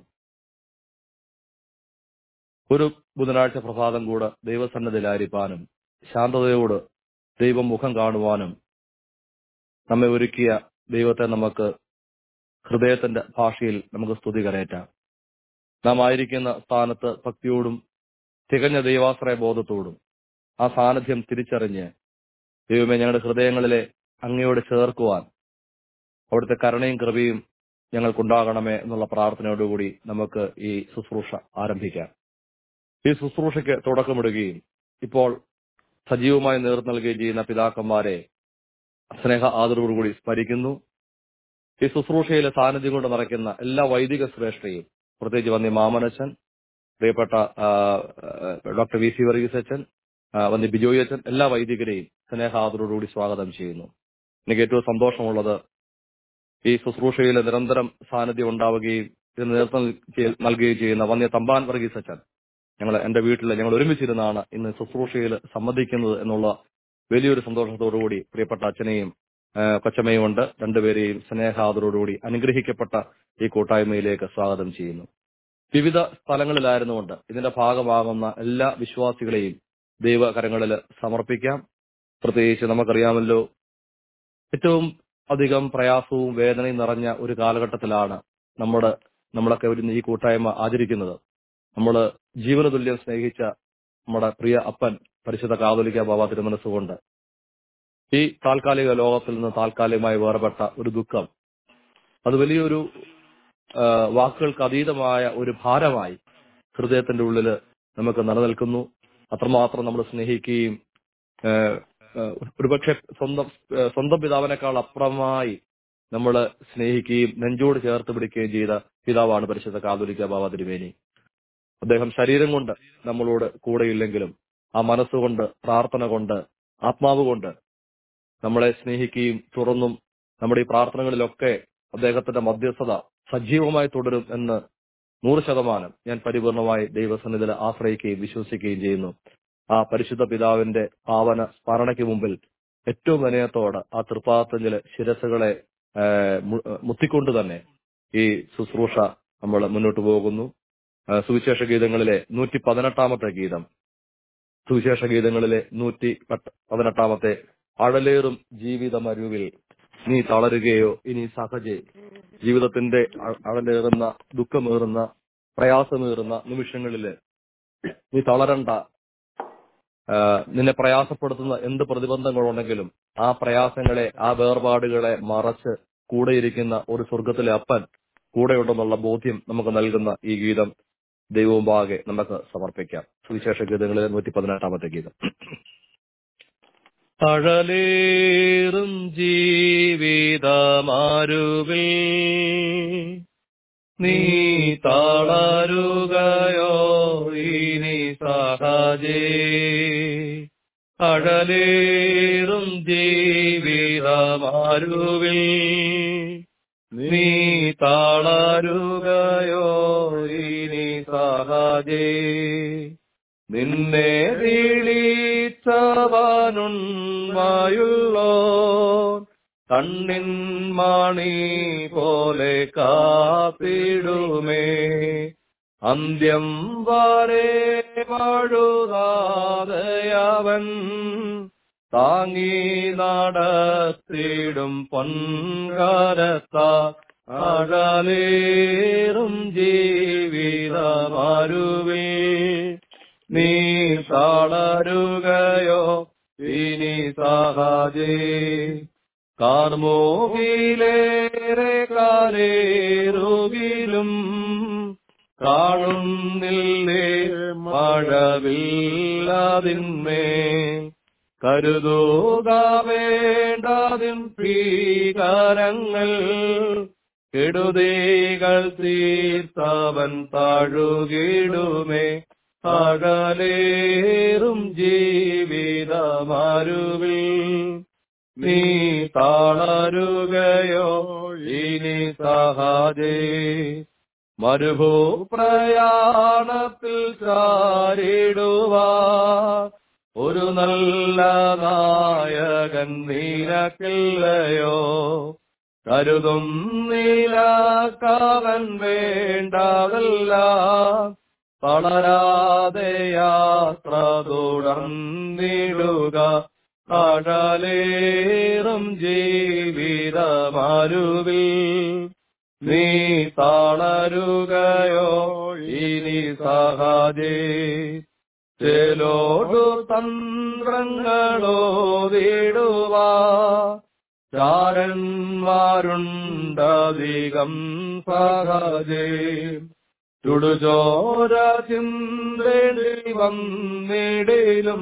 ഒരു ബുധനാഴ്ച പ്രഭാതം കൂടെ ദൈവസന്നദ്ധിയിലായിരിക്കാനും ശാന്തതയോട് ദൈവം മുഖം കാണുവാനും നമ്മെ ഒരുക്കിയ ദൈവത്തെ നമുക്ക് ഹൃദയത്തിന്റെ ഭാഷയിൽ നമുക്ക് സ്തുതി കരയറ്റാം നാം ആയിരിക്കുന്ന സ്ഥാനത്ത് ഭക്തിയോടും തികഞ്ഞ ദൈവാശ്രയ ബോധത്തോടും ആ സാന്നിധ്യം തിരിച്ചറിഞ്ഞ് ദൈവമേ ഞങ്ങളുടെ ഹൃദയങ്ങളിലെ അങ്ങയോട് ചേർക്കുവാൻ അവിടുത്തെ കരുണയും കൃപയും ഞങ്ങൾക്കുണ്ടാകണമേ എന്നുള്ള പ്രാർത്ഥനയോടുകൂടി നമുക്ക് ഈ ശുശ്രൂഷ ആരംഭിക്കാം ഈ ശുശ്രൂഷയ്ക്ക് തുടക്കമിടുകയും ഇപ്പോൾ സജീവമായി നേതൃത്വം നൽകുകയും ചെയ്യുന്ന പിതാക്കന്മാരെ സ്നേഹ ആദരവോടുകൂടി സ്മരിക്കുന്നു ഈ ശുശ്രൂഷയിലെ സാന്നിധ്യം കൊണ്ട് നിറയ്ക്കുന്ന എല്ലാ വൈദിക ശ്രേഷ്ഠയും പ്രത്യേകിച്ച് വന്നി മാമനച്ചൻ പ്രിയപ്പെട്ട ആ, ആ, ഡോക്ടർ വി സി വർഗീസ് അച്ഛൻ ആ, വന്നി ബിജോയ് അച്ഛൻ എല്ലാ വൈദികരെയും സ്നേഹ ആദരവോടുകൂടി സ്വാഗതം ചെയ്യുന്നു എനിക്ക് ഏറ്റവും സന്തോഷമുള്ളത് ഈ ശുശ്രൂഷയിൽ നിരന്തരം സാന്നിധ്യം ഉണ്ടാവുകയും ഇതിന് നേതൃത്വം ചെയ്യ- നൽകുകയും ചെയ്യുന്ന വന്യ തമ്പാൻ വർഗീസ് അച്ഛൻ ഞങ്ങൾ എന്റെ വീട്ടിൽ ഞങ്ങൾ ഒരുമിച്ചിരുന്നാണ് ഇന്ന് ശുശ്രൂഷയിൽ സംബന്ധിക്കുന്നത് എന്നുള്ള വലിയൊരു സന്തോഷത്തോടുകൂടി പ്രിയപ്പെട്ട അച്ഛനെയും ആ, കൊച്ചമ്മയും ഉണ്ട് രണ്ടുപേരെയും സ്നേഹാദരോടുകൂടി അനുഗ്രഹിക്കപ്പെട്ട ഈ കൂട്ടായ്മയിലേക്ക് സ്വാഗതം ചെയ്യുന്നു വിവിധ സ്ഥലങ്ങളിലായിരുന്നുകൊണ്ട് ഇതിന്റെ ഭാഗമാകുന്ന എല്ലാ വിശ്വാസികളെയും ദൈവകരങ്ങളിൽ സമർപ്പിക്കാം പ്രത്യേകിച്ച് നമുക്കറിയാമല്ലോ ഏറ്റവും അധികം പ്രയാസവും വേദനയും നിറഞ്ഞ ഒരു കാലഘട്ടത്തിലാണ് നമ്മുടെ നമ്മളൊക്കെ ഒരു ഈ കൂട്ടായ്മ ആചരിക്കുന്നത് നമ്മൾ ജീവനതുല്യം സ്നേഹിച്ച നമ്മുടെ പ്രിയ അപ്പൻ പരിശുദ്ധ കാതോലിക്ക ബാബ തിരുമനസ്സുകൊണ്ട് ഈ താൽക്കാലിക ലോകത്തിൽ നിന്ന് താൽക്കാലികമായി വേർപെട്ട ഒരു ദുഃഖം അത് വലിയൊരു ആ, വാക്കുകൾക്ക് അതീതമായ ഒരു ഭാരമായി ഹൃദയത്തിന്റെ ഉള്ളിൽ നമുക്ക് നിലനിൽക്കുന്നു അത്രമാത്രം നമ്മൾ സ്നേഹിക്കുകയും ആ, ആ, ഒരുപക്ഷെ സ്വന്തം ആ, സ്വന്തം പിതാവിനേക്കാൾ അപ്പുറമായി നമ്മൾ സ്നേഹിക്കുകയും നെഞ്ചോട് ചേർത്ത് പിടിക്കുകയും ചെയ്ത പിതാവാണ് പരിശുദ്ധ കാതോലിക്ക ബാബ തിരുമേനി അദ്ദേഹം ശരീരം കൊണ്ട് നമ്മളോട് കൂടെയില്ലെങ്കിലും ആ മനസ്സുകൊണ്ട് പ്രാർത്ഥന കൊണ്ട് ആത്മാവ് കൊണ്ട് നമ്മളെ സ്നേഹിക്കുകയും തുറന്നും നമ്മുടെ ഈ പ്രാർത്ഥനകളിലൊക്കെ അദ്ദേഹത്തിന്റെ മധ്യസ്ഥത സജീവമായി തുടരും എന്ന് നൂറ് ശതമാനം ഞാൻ പരിപൂർണമായി ദൈവസന്നിധിയിൽ ആശ്രയിക്കുകയും വിശ്വസിക്കുകയും ചെയ്യുന്നു ആ പരിശുദ്ധ പിതാവിന്റെ പാവന സ്മരണയ്ക്ക് മുമ്പിൽ ഏറ്റവും വിനയത്തോടെ ആ തൃപ്പാത്തഞ്ചില് ശിരസുകളെ ആ, മു- മുത്തിക്കൊണ്ട് തന്നെ ഈ ശുശ്രൂഷ നമ്മൾ മുന്നോട്ട് പോകുന്നു ആ, സുവിശേഷ ഗീതങ്ങളിലെ നൂറ്റി പതിനെട്ടാമത്തെ ഗീതം സുവിശേഷ ഗീതങ്ങളിലെ നൂറ്റി പത്ത് പതിനെട്ടാമത്തെ അഴലേറും ജീവിതമരുവിൽ നീ തളരുകയോ ഇനി സഹജേ ജീവിതത്തിന്റെ അ- അഴലേറുന്ന ദുഃഖമേറുന്ന പ്രയാസമേറുന്ന നിമിഷങ്ങളില് നീ തളരണ്ട ആ, നിന്നെ പ്രയാസപ്പെടുത്തുന്ന എന്ത് പ്രതിബന്ധങ്ങളുണ്ടെങ്കിലും ആ പ്രയാസങ്ങളെ ആ വേർപാടുകളെ മറച്ച് കൂടെയിരിക്കുന്ന ഒരു സ്വർഗത്തിലെ അപ്പൻ കൂടെയുണ്ടെന്നുള്ള ബോധ്യം നമുക്ക് നൽകുന്ന ഈ ഗീതം ദൈവവും ബാകെ നമുക്ക് സമർപ്പിക്കാം സുവിശേഷ ഗീതങ്ങളിലെ നൂറ്റി പതിനെട്ടാമത്തെ ഗീതം അഴലേറും ജീവിതമാരുവിൽ നീ തളരുകയോ ഇനി സഹജേ അഴലേറും ജീവിതമാരുവിൽ നീ തളരുകയോ ഇനി സഹജേ നിന്നെ വിളിച്ചവനുമായുള്ളോ കണ്ണിൻ മണി പോലെ കാത്തിടുമേ അന്ത്യം വരെ മഴുതാതയവൻ താങ്ങി നടത്തിടും പൊൻകരത്താ അഴലേറും ജീവിതമരുവേ നീ തളരുകയോ ഇനി സഹജേ കാർമോകിലേറെ കാലേറുകിലും കാണുന്നില്ലേ മഴവില്ലതിന്മേ കരുതുക വേണ്ടതിൻ ഭീകരങ്ങൾ കെടുതികൾ തീർത്തവൻ താഴുകിടുമേ അകലേറും ജീവിതമരുവിൽ നീ താളരുകയോ ഇനി സഹജേ മരുഭൂ പ്രയാണത്തിൽ ചാരിടുവാ ഒരു നല്ല നായകൻ നിനക്കില്ലയോ കരുതും നീലക്കാവൻ വേണ്ടതല്ല തളരാതെ യാത്ര തുടർന്നിടുക ആഴലേറും ജീവിതമാരുവിൽ നീ തളരുകയോ ഇനി സഹജേ ചെലോടു തന്ത്രങ്ങളോ വീടുവാ ചാരന്മാരുണ്ടധികം സഹജേ ചുടുചോര ചിന്തേണ്ടി വന്നിടിലും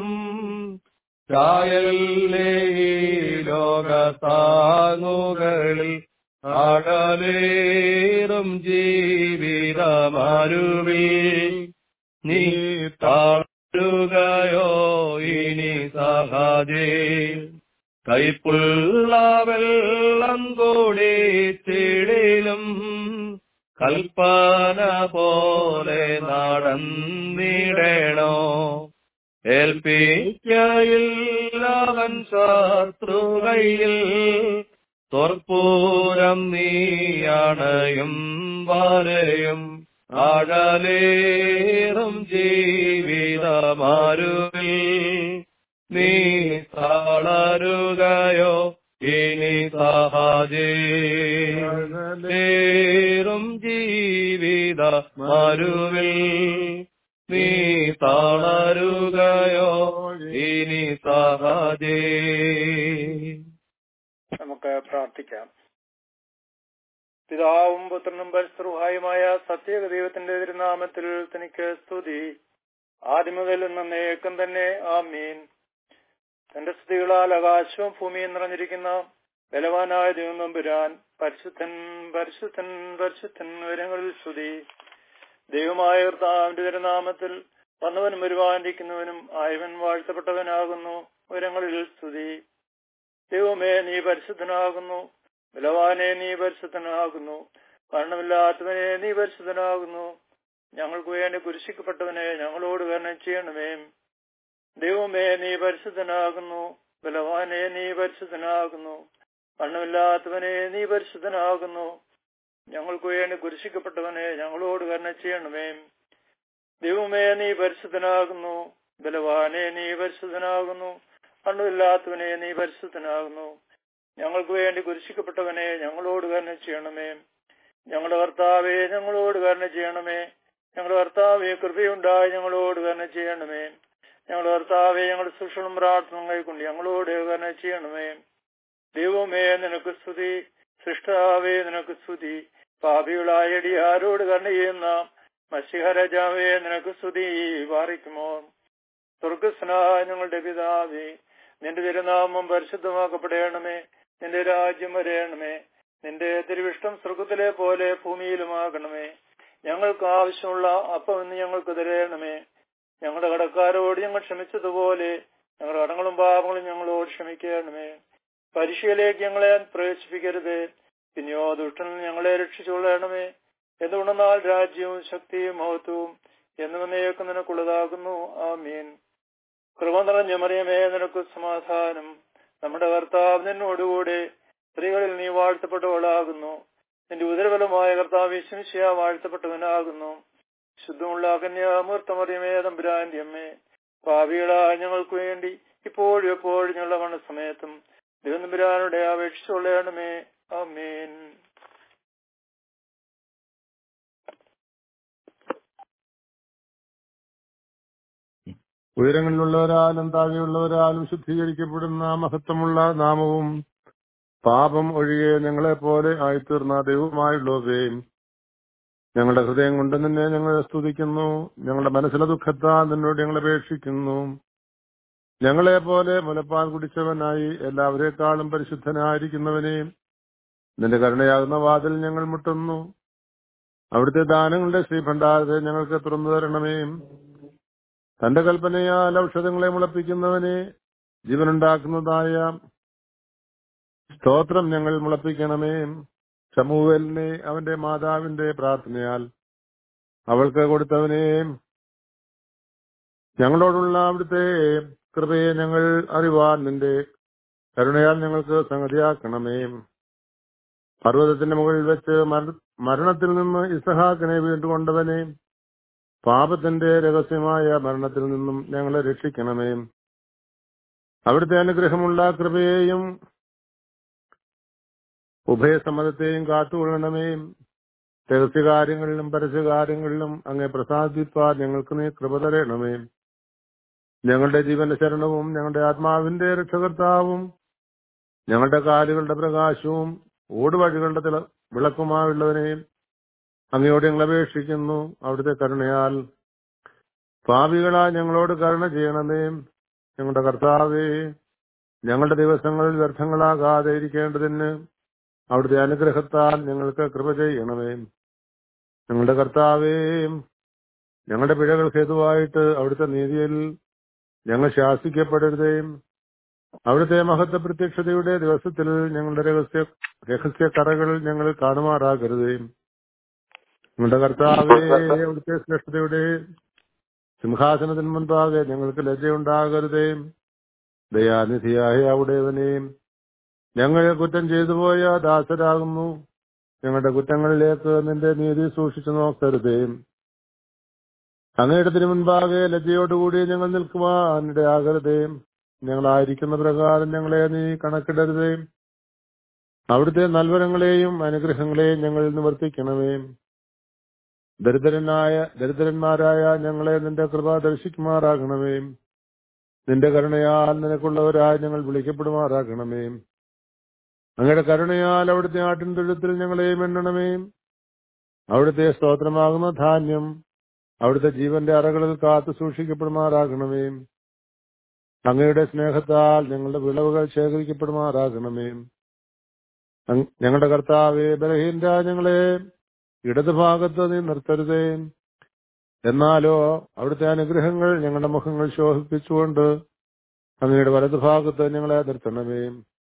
ചായല്ലേ ഈ ലോകത്താങ്ങുകളിൽ അടലേറും ജീവിതമരുവിൽ നീ താഴുകയോ ഇനി സഹജേ കൈപ്പുള്ള വെള്ളം കൂടിച്ചിടിലും കൽപ്പന പോലെ നടന്നിടണോ ഏൽപ്പിക്കയില്ലവൻ ശത്രുകയിൽ തൊർപ്പൂരം നീയണയും വരയും അഴലേറും ജീവിതമാരുവിൽ നീ തളരുകയോ ഇനി സഹജേറും ജീവിത മരുവിൽ നീ തളരുകയോ ഇനി സഹജേ നമുക്ക് പ്രാർത്ഥിക്കാം പിതാവും പുത്രനും പരിശ്രുഹായുമായ സത്യേക ദൈവത്തിന്റെ തിരുനാമത്തിൽ തനിക്ക് സ്തുതി ആദ്യം മുതൽ നന്നേക്കം തന്നെ ആമീൻ തന്റെ സ്തുതികളാൽ ആകാശവും ഭൂമിയും നിറഞ്ഞിരിക്കുന്ന ബലവാനായ ദൈവം നമ്പുരാൻ പരിശുദ്ധൻ പരിശുദ്ധൻ പരിശുദ്ധൻ വിവരങ്ങളിൽ സ്തുതി ദൈവമായ കർത്താവിന്റെ തിരുനാമത്തിൽ വന്നവനും വരുവാനിരിക്കുന്നവനും ആയവൻ വാഴ്ത്തപ്പെട്ടവനാകുന്നു വിവരങ്ങളിൽ സ്തുതി ദൈവമേ നീ പരിശുദ്ധനാകുന്നു ബലവാനെ നീ പരിശുദ്ധനാകുന്നു മരണമില്ലാത്തവനെ നീ പരിശുദ്ധനാകുന്നു ഞങ്ങൾക്ക് വേണ്ടി കുരിശിക്കപ്പെട്ടവനെ ഞങ്ങളോട് കരുണ ചെയ്യണമേ ദൈവമേ നീ പരിശുദ്ധനാകുന്നു ബലവാനെ നീ പരിശുദ്ധനാകുന്നു മരണമില്ലാത്തവനെ നീ പരിശുദ്ധനാകുന്നു ഞങ്ങൾക്ക് വേണ്ടി കുരിശിക്കപ്പെട്ടവനെ ഞങ്ങളോട് കരുണ ചെയ്യണമേ ദൈവമേ നീ പരിശുദ്ധനാകുന്നു ബലവാനെ നീ പരിശുദ്ധനാകുന്നു മണ്ണുമില്ലാത്തവനെ നീ പരിശുദ്ധനാകുന്നു ഞങ്ങൾക്ക് വേണ്ടി കുരിശിക്കപ്പെട്ടവനെ ഞങ്ങളോട് കരുണ ചെയ്യണമേ ഞങ്ങളുടെ കർത്താവെ ഞങ്ങളോട് കരുണ ചെയ്യണമേ ഞങ്ങളുടെ കർത്താവെ കൃപയുണ്ടായി ഞങ്ങളോട് കരുണ ചെയ്യണമേ ഞങ്ങളുടെ കർത്താവെ ഞങ്ങളുടെ സൂക്ഷ്മം പ്രാർത്ഥന കൈക്കൊണ്ട് ഞങ്ങളോട് കരുണ ചെയ്യണമേ ദൈവമേ നിനക്ക് സ്തുതി സൃഷ്ടാവേ നിനക്ക് സ്തുതി പാപികളായ അടിയാരോട് കരുണ ചെയ്യുന്ന മഷിഹരജാവേ നിനക്ക് സ്തുതി വാറിക്കുമോ സ്വർഗസ്നായ ഞങ്ങളുടെ പിതാവേ നിന്റെ തിരുനാമം പരിശുദ്ധമാക്കപ്പെടണമേ നിന്റെ രാജ്യം വരയണമേ നിന്റെ തിരുവിഷ്ടം സ്വർഗത്തിലെ പോലെ ഭൂമിയിലുമാകണമേ ഞങ്ങൾക്ക് ആവശ്യമുള്ള അപ്പം ഇന്ന് ഞങ്ങൾക്ക് തരയണമേ ഞങ്ങളുടെ കടക്കാരോട് ഞങ്ങൾ ക്ഷമിച്ചതുപോലെ ഞങ്ങളുടെ കടങ്ങളും പാപങ്ങളും ഞങ്ങളോട് ക്ഷമിക്കണമേ പരീക്ഷയിലേക്ക് ഞങ്ങളെ പ്രവേശിപ്പിക്കരുത് പിന്നെയോ ദുഷ്ടനിൽ ഞങ്ങളെ രക്ഷിച്ചുകൊള്ളണമേ എന്തുകൊണ്ടെന്നാൽ രാജ്യവും ശക്തിയും മഹത്വവും എന്നു നേക്കും നിനക്കുള്ളതാകുന്നു ആമീൻ കൃപ നിറഞ്ഞ മറിയമേ നിനക്ക് സമാധാനം നമ്മുടെ കർത്താവ് നിന്നോടുകൂടെ സ്ത്രീകളിൽ നീ വാഴ്ത്തപ്പെട്ടവളാകുന്നു നിന്റെ ഉദരബലമായ കർത്താവ് വിശ്വസിയ വാഴ്ത്തപ്പെട്ടവനാകുന്നു ശുദ്ധമുള്ള കന്യാമൂർത്തമറിയമേ തമ്പുരാന്റെ അമ്മേ ഭാവികളായ ഞങ്ങൾക്ക് വേണ്ടി ഇപ്പോഴും എപ്പോഴും ഞങ്ങളുടെ മണസമയത്തും ദൈവനമ്പുരാനുടെ അപേക്ഷിച്ചുകൊള്ളണമേ ആമേൻ ഉയരങ്ങളിലുള്ളവരാലും താഴെയുള്ളവരാലും ശുദ്ധീകരിക്കപ്പെടുന്ന മഹത്വമുള്ള നാമവും പാപം ഒഴികെ ഞങ്ങളെപ്പോലെ ആയിത്തീർന്ന ദൈവമായുള്ളവേ ഞങ്ങളുടെ ഹൃദയം കൊണ്ട് നിന്നെ ഞങ്ങൾ സ്തുതിക്കുന്നു ഞങ്ങളുടെ മനസ്സിലെ ദുഃഖത്താൽ നിന്നോട് ഞങ്ങൾ അപേക്ഷിക്കുന്നു ഞങ്ങളെപ്പോലെ മുലപ്പാൽ കുടിച്ചവനായി എല്ലാവരെക്കാളും പരിശുദ്ധനായിരിക്കുന്നവനെ നിന്റെ കരുണയാകുന്ന വാതിൽ ഞങ്ങൾ മുട്ടുന്നു അവിടുത്തെ ദാനങ്ങളുടെ ശ്രീഭണ്ഡാരത്തെ ഞങ്ങൾക്ക് തുറന്നു തരണമേ തന്റെ കൽപ്പനയാൽ ഔഷധങ്ങളെ മുളപ്പിക്കുന്നവനെ ജീവനുണ്ടാക്കുന്നതായ സ്തോത്രം ഞങ്ങൾ മുളപ്പിക്കണമേ സമൂഹലിനെ അവന്റെ മാതാവിന്റെ പ്രാർത്ഥനയാൽ അവൾക്ക് കൊടുത്തവനെ ഞങ്ങളോടുള്ള അവിടുത്തെ കൃപയെ ഞങ്ങൾ അറിവാൻ നിന്റെ കരുണയാൽ ഞങ്ങൾക്ക് സംഗതിയാക്കണമേ പർവ്വതത്തിന്റെ മുകളിൽ വെച്ച് മര- മരണത്തിൽ നിന്ന് ഇസഹാക്കിനെ വീണ്ടുകൊണ്ടവനെ പാപത്തിന്റെ രഹസ്യമായ മരണത്തിൽ നിന്നും ഞങ്ങളെ രക്ഷിക്കണമേ അവിടുത്തെ അനുഗ്രഹമുള്ള കൃപയെയും ഉഭയസമ്മതത്തെയും കാത്തുകൊള്ളണമേ രഹസ്യകാര്യങ്ങളിലും പരസ്യകാര്യങ്ങളിലും അങ്ങേ പ്രസാദിപ്പാൻ ഞങ്ങൾക്ക് നീ കൃപ തരണമേ ഞങ്ങളുടെ ജീവന്റെ ശരണവും ഞങ്ങളുടെ ആത്മാവിന്റെ രക്ഷകർത്താവും ഞങ്ങളുടെ കാലുകളുടെ പ്രകാശവും ഓടുവഴികളുടെ തിള വിളക്കുമായുള്ളവനെയും അങ്ങയോട് ഞങ്ങൾ അപേക്ഷിക്കുന്നു അവിടുത്തെ കരുണയാൽ പാപികളാ ഞങ്ങളോട് കരുണ ചെയ്യണമേ ഞങ്ങളുടെ കർത്താവേ ഞങ്ങളുടെ ദിവസങ്ങൾ വ്യർത്ഥങ്ങളാകാതെ ഇരിക്കേണ്ടതിന് അവിടുത്തെ അനുഗ്രഹത്താൽ ഞങ്ങൾക്ക് കൃപ ചെയ്യണമേ ഞങ്ങളുടെ കർത്താവേ ഞങ്ങളുടെ പിഴകൾ ഹേതുവായിട്ട് അവിടുത്തെ നീതിയിൽ ഞങ്ങൾ ശാസിക്കപ്പെടരുതേ അവിടുത്തെ മഹത്വ പ്രത്യക്ഷതയുടെ ദിവസത്തിൽ ഞങ്ങളുടെ രഹസ്യ രഹസ്യ കറകൾ ഞങ്ങൾ കാണുമാറാകരുതേ ഞങ്ങളുടെ കർത്താവേ അവിടുത്തെ ശ്രേഷ്ഠതയുടെ സിംഹാസനത്തിന് മുൻപാകെ ഞങ്ങൾക്ക് ലജ്ജയുണ്ടാകരുതേ ദയാനിധിയായ അവിടെവനെയും ഞങ്ങൾ കുറ്റം ചെയ്തു പോയ ദാസരാകുന്നു ഞങ്ങളുടെ കുറ്റങ്ങളിലേക്ക് നിന്റെ നീതി സൂക്ഷിച്ചു നോക്കരുതേ അങ്ങയുടെ തിരു മുൻപാകെ ലജ്ജയോടുകൂടി ഞങ്ങൾ നിൽക്കുവാൻ ഇടയാകരുതേ ഞങ്ങളായിരിക്കുന്ന പ്രകാരം ഞങ്ങളെ നീ കണക്കിടരുതേ അവിടുത്തെ നൽവരങ്ങളെയും അനുഗ്രഹങ്ങളെയും ഞങ്ങൾ നിവർത്തിക്കണമേ ദരിദ്രനായ ദരിദ്രന്മാരായ ഞങ്ങളെ നിന്റെ കൃപ ദർശിക്കുമാറാകണമേ നിന്റെ കരുണയാൽ നിനക്കുള്ളവരായി ഞങ്ങൾ വിളിക്കപ്പെടുമാറാകണമേ അങ്ങയുടെ കരുണയാൽ അവിടുത്തെ ആട്ടിൻ തൊഴുത്തിൽ ഞങ്ങളെയും എണ്ണണമേ അവിടുത്തെ സ്തോത്രമാകുന്ന ധാന്യം അവിടുത്തെ ജീവന്റെ അറകളിൽ കാത്തു സൂക്ഷിക്കപ്പെടുമാറാകണമേ അങ്ങയുടെ സ്നേഹത്താൽ ഞങ്ങളുടെ വിളവുകൾ ശേഖരിക്കപ്പെടുമാറാകണമേ അങ് ഞങ്ങളുടെ കർത്താവെ ബലഹീന ഞങ്ങളെ ഇടതുഭാഗത്ത് നീ നിർത്തരുതേ എന്നാലോ അവിടുത്തെ അനുഗ്രഹങ്ങൾ ഞങ്ങളുടെ മുഖങ്ങൾ ശോഭിപ്പിച്ചുകൊണ്ട് അങ്ങയുടെ വലതുഭാഗത്ത് ഞങ്ങളെ നിർത്തണമേ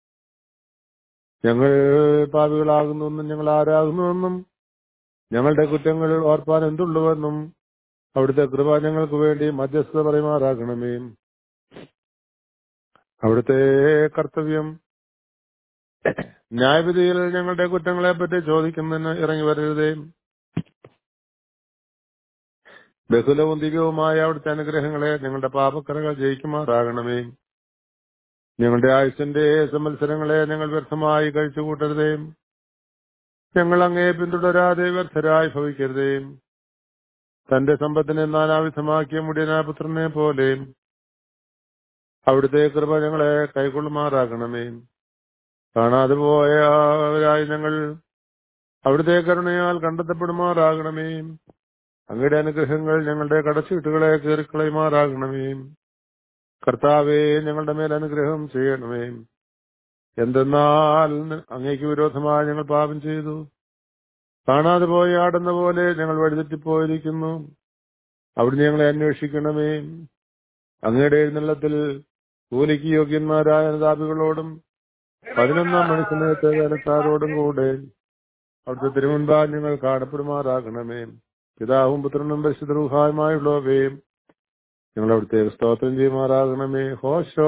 ഞങ്ങൾ പാപികളാകുന്നുവെന്നും ഞങ്ങൾ ആരാകുന്നുവെന്നും ഞങ്ങളുടെ കുറ്റങ്ങൾ ഓർപ്പാൻ എന്തുള്ളുവെന്നും അവിടുത്തെ കൃപ ഞങ്ങൾക്ക് വേണ്ടി മധ്യസ്ഥത പറയുമാറാകണമേ അവിടുത്തെ കർത്തവ്യം ന്യായവിധിയിൽ ഞങ്ങളുടെ കുറ്റങ്ങളെ പറ്റി ചോദിക്കുന്നതിന് ഇറങ്ങി വരരുതേ ബഹുലവും ദിവ്യവുമായ അവിടുത്തെ അനുഗ്രഹങ്ങളെ ഞങ്ങളുടെ പാപക്കറകൾ ജയിക്കുമാറാകണമേ ഞങ്ങളുടെ ആയുസിന്റെ സംവത്സരങ്ങളെ ഞങ്ങൾ വ്യർത്ഥമായി കഴിച്ചുകൂട്ടരുതേ ഞങ്ങൾ അങ്ങേ പിന്തുടരാതെ വ്യർത്ഥരായി ഭവിക്കരുതേ തന്റെ സമ്പത്തിനെ നാനാവിധമാക്കിയ മുടിയനാപുത്രനെ പോലെ അവിടുത്തെ കൃപ ഞങ്ങളെ കൈക്കൊള്ളുമാറാകണമേ കാണാതെ പോയവരായി ഞങ്ങൾ അവിടുത്തെ കരുണയാൽ കണ്ടെത്തപ്പെടുമാറാകണമേ അങ്ങയുടെ അനുഗ്രഹങ്ങൾ ഞങ്ങളുടെ കടച്ചീട്ടുകളെ കീറിക്കളയുമാറാകണമേ കർത്താവെ ഞങ്ങളുടെ മേൽ അനുഗ്രഹം ചെയ്യണമേ എന്തെന്നാൽ അങ്ങേക്ക് വിരോധമായി ഞങ്ങൾ പാപം ചെയ്തു കാണാതെ പോയി ആടുന്ന പോലെ ഞങ്ങൾ വഴിതെറ്റിപ്പോയിരിക്കുന്നു അവിടുന്ന് ഞങ്ങളെ അന്വേഷിക്കണമേ അങ്ങയുടെ എഴുന്നള്ളത്തിൽ കൂലിക്ക് യോഗ്യന്മാരായ അനുതാപികളോടും പതിനൊന്നാം മണിസമയത്ത് വേലക്കാരോടും കൂടെ അവിടുത്തെ തിരുമുൻപാ ഞങ്ങൾ കാണപ്പെടുമാറാകണമേ പിതാവും പുത്രനും പരിശുദ്ധരൂഹായുമായുള്ളവയും ഞങ്ങൾ അവിടുത്തെ സ്തോത്രം ചെയ്യുമാറാകണമേ ഹോശോ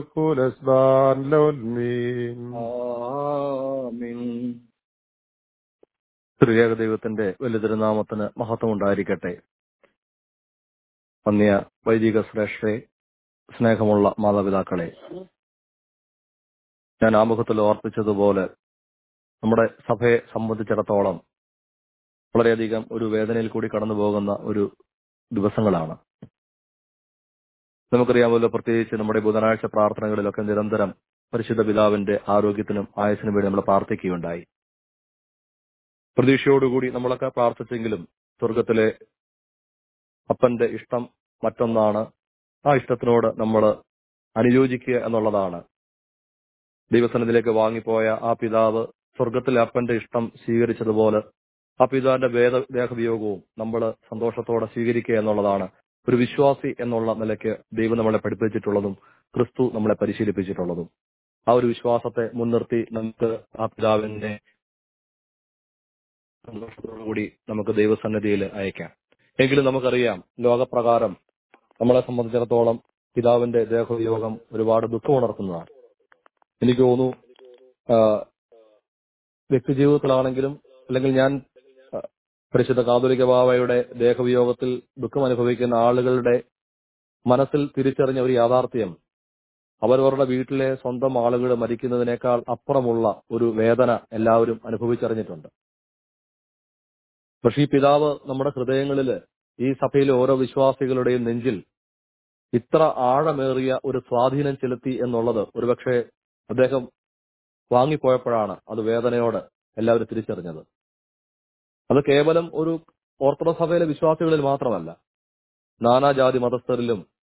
ത്രിയേക ദൈവത്തിന്റെ വലിയ തിരുനാമത്തിന് മഹത്വം ഉണ്ടായിരിക്കട്ടെ വന്യ വൈദിക ശ്രേഷ്ഠരെ സ്നേഹമുള്ള മാതാപിതാക്കളെ ഞാൻ ആമുഖത്തിൽ ഓർപ്പിച്ചതുപോലെ നമ്മുടെ സഭയെ സംബന്ധിച്ചിടത്തോളം വളരെയധികം ഒരു വേദനയിൽ കൂടി കടന്നു പോകുന്ന ഒരു ദിവസങ്ങളാണ് നമുക്കറിയാമല്ലോ പ്രത്യേകിച്ച് നമ്മുടെ ബുധനാഴ്ച പ്രാർത്ഥനകളിലൊക്കെ നിരന്തരം പരിശുദ്ധ പിതാവിന്റെ ആരോഗ്യത്തിനും ആയുസിനും വേണ്ടി നമ്മൾ പ്രാർത്ഥിക്കുകയുണ്ടായി പ്രതീക്ഷയോടുകൂടി നമ്മളൊക്കെ പ്രാർത്ഥിച്ചെങ്കിലും സ്വർഗത്തിലെ അപ്പന്റെ ഇഷ്ടം മറ്റൊന്നാണ് ആ ഇഷ്ടത്തിനോട് നമ്മൾ അനുയോജിക്കുക എന്നുള്ളതാണ് ദൈവസനത്തിലേക്ക് വാങ്ങിപ്പോയ ആ പിതാവ് സ്വർഗത്തിലെ അപ്പന്റെ ഇഷ്ടം സ്വീകരിച്ചതുപോലെ ആ പിതാവിന്റെ വേദ ദേഹവിയോഗവും നമ്മൾ സന്തോഷത്തോടെ സ്വീകരിക്കുക എന്നുള്ളതാണ് ഒരു വിശ്വാസി എന്നുള്ള നിലയ്ക്ക് ദൈവം നമ്മളെ പഠിപ്പിച്ചിട്ടുള്ളതും ക്രിസ്തു നമ്മളെ പരിശീലിപ്പിച്ചിട്ടുള്ളതും ആ ഒരു വിശ്വാസത്തെ മുൻനിർത്തി നമുക്ക് ആ പിതാവിന്റെ സന്തോഷത്തോടുകൂടി നമുക്ക് ദൈവസന്നിധിയിൽ അയക്കാം എങ്കിലും നമുക്കറിയാം ലോകപ്രകാരം നമ്മളെ സംബന്ധിച്ചിടത്തോളം പിതാവിന്റെ ദേഹവിയോഗം ഒരുപാട് ദുഃഖമുണർത്തുന്നതാണ് എനിക്ക് തോന്നുന്നു ആ, വ്യക്തിജീവിതത്തിലാണെങ്കിലും അല്ലെങ്കിൽ ഞാൻ ആ, പരിശുദ്ധ കാതോലിക ബാവയുടെ ദേഹവിയോഗത്തിൽ ദുഃഖം അനുഭവിക്കുന്ന ആളുകളുടെ മനസ്സിൽ തിരിച്ചറിഞ്ഞ ഒരു യാഥാർത്ഥ്യം അവരവരുടെ വീട്ടിലെ സ്വന്തം ആളുകൾ മരിക്കുന്നതിനേക്കാൾ അപ്പുറമുള്ള ഒരു വേദന എല്ലാവരും അനുഭവിച്ചറിഞ്ഞിട്ടുണ്ട് പക്ഷെ ഈ പിതാവ് നമ്മുടെ ഹൃദയങ്ങളിൽ ഈ സഭയിലെ ഓരോ വിശ്വാസികളുടെയും നെഞ്ചിൽ ഇത്ര ആഴമേറിയ ഒരു സ്വാധീനം ചെലുത്തി എന്നുള്ളത് ഒരുപക്ഷെ അദ്ദേഹം വാങ്ങിപ്പോയപ്പോഴാണ് അത് വേദനയോട് എല്ലാവരും തിരിച്ചറിഞ്ഞത് അത് കേവലം ഒരു ഓർത്തഡോക്സ് സഭയിലെ വിശ്വാസികളിൽ മാത്രമല്ല നാനാജാതി മതസ്ഥരിലും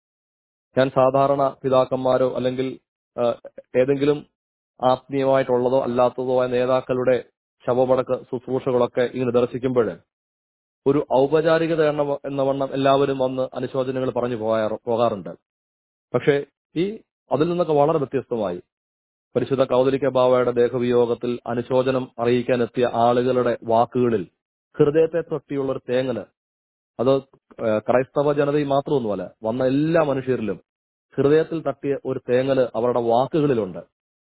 ഞാൻ സാധാരണ പിതാക്കന്മാരോ അല്ലെങ്കിൽ ആ, ഏതെങ്കിലും ആത്മീയമായിട്ടുള്ളതോ അല്ലാത്തതോ ആയ നേതാക്കളുടെ ശവമടക്ക് ശുശ്രൂഷകളൊക്കെ ഇങ്ങനെ ദർശിക്കുമ്പോൾ ഒരു ഔപചാരികത എന്ന എന്ന വണ്ണം എല്ലാവരും വന്ന് അനുശോചനങ്ങൾ പറഞ്ഞു പോകാറ് പോകാറുണ്ട് പക്ഷേ ഈ അതിൽ നിന്നൊക്കെ വളരെ വ്യത്യസ്തമായി പരിശുദ്ധ കൗതലിക്ക ബാവയുടെ ദേഹവിയോഗത്തിൽ അനുശോചനം അറിയിക്കാൻ എത്തിയ ആളുകളുടെ വാക്കുകളിൽ ഹൃദയത്തെ തൊട്ടിയുള്ള ഒരു തേങ്ങല് അത് ഏഹ്, ക്രൈസ്തവ ജനതയിൽ മാത്രമൊന്നുമല്ല വന്ന എല്ലാ മനുഷ്യരിലും ഹൃദയത്തിൽ തട്ടിയ ഒരു തേങ്ങല് അവരുടെ വാക്കുകളിലുണ്ട്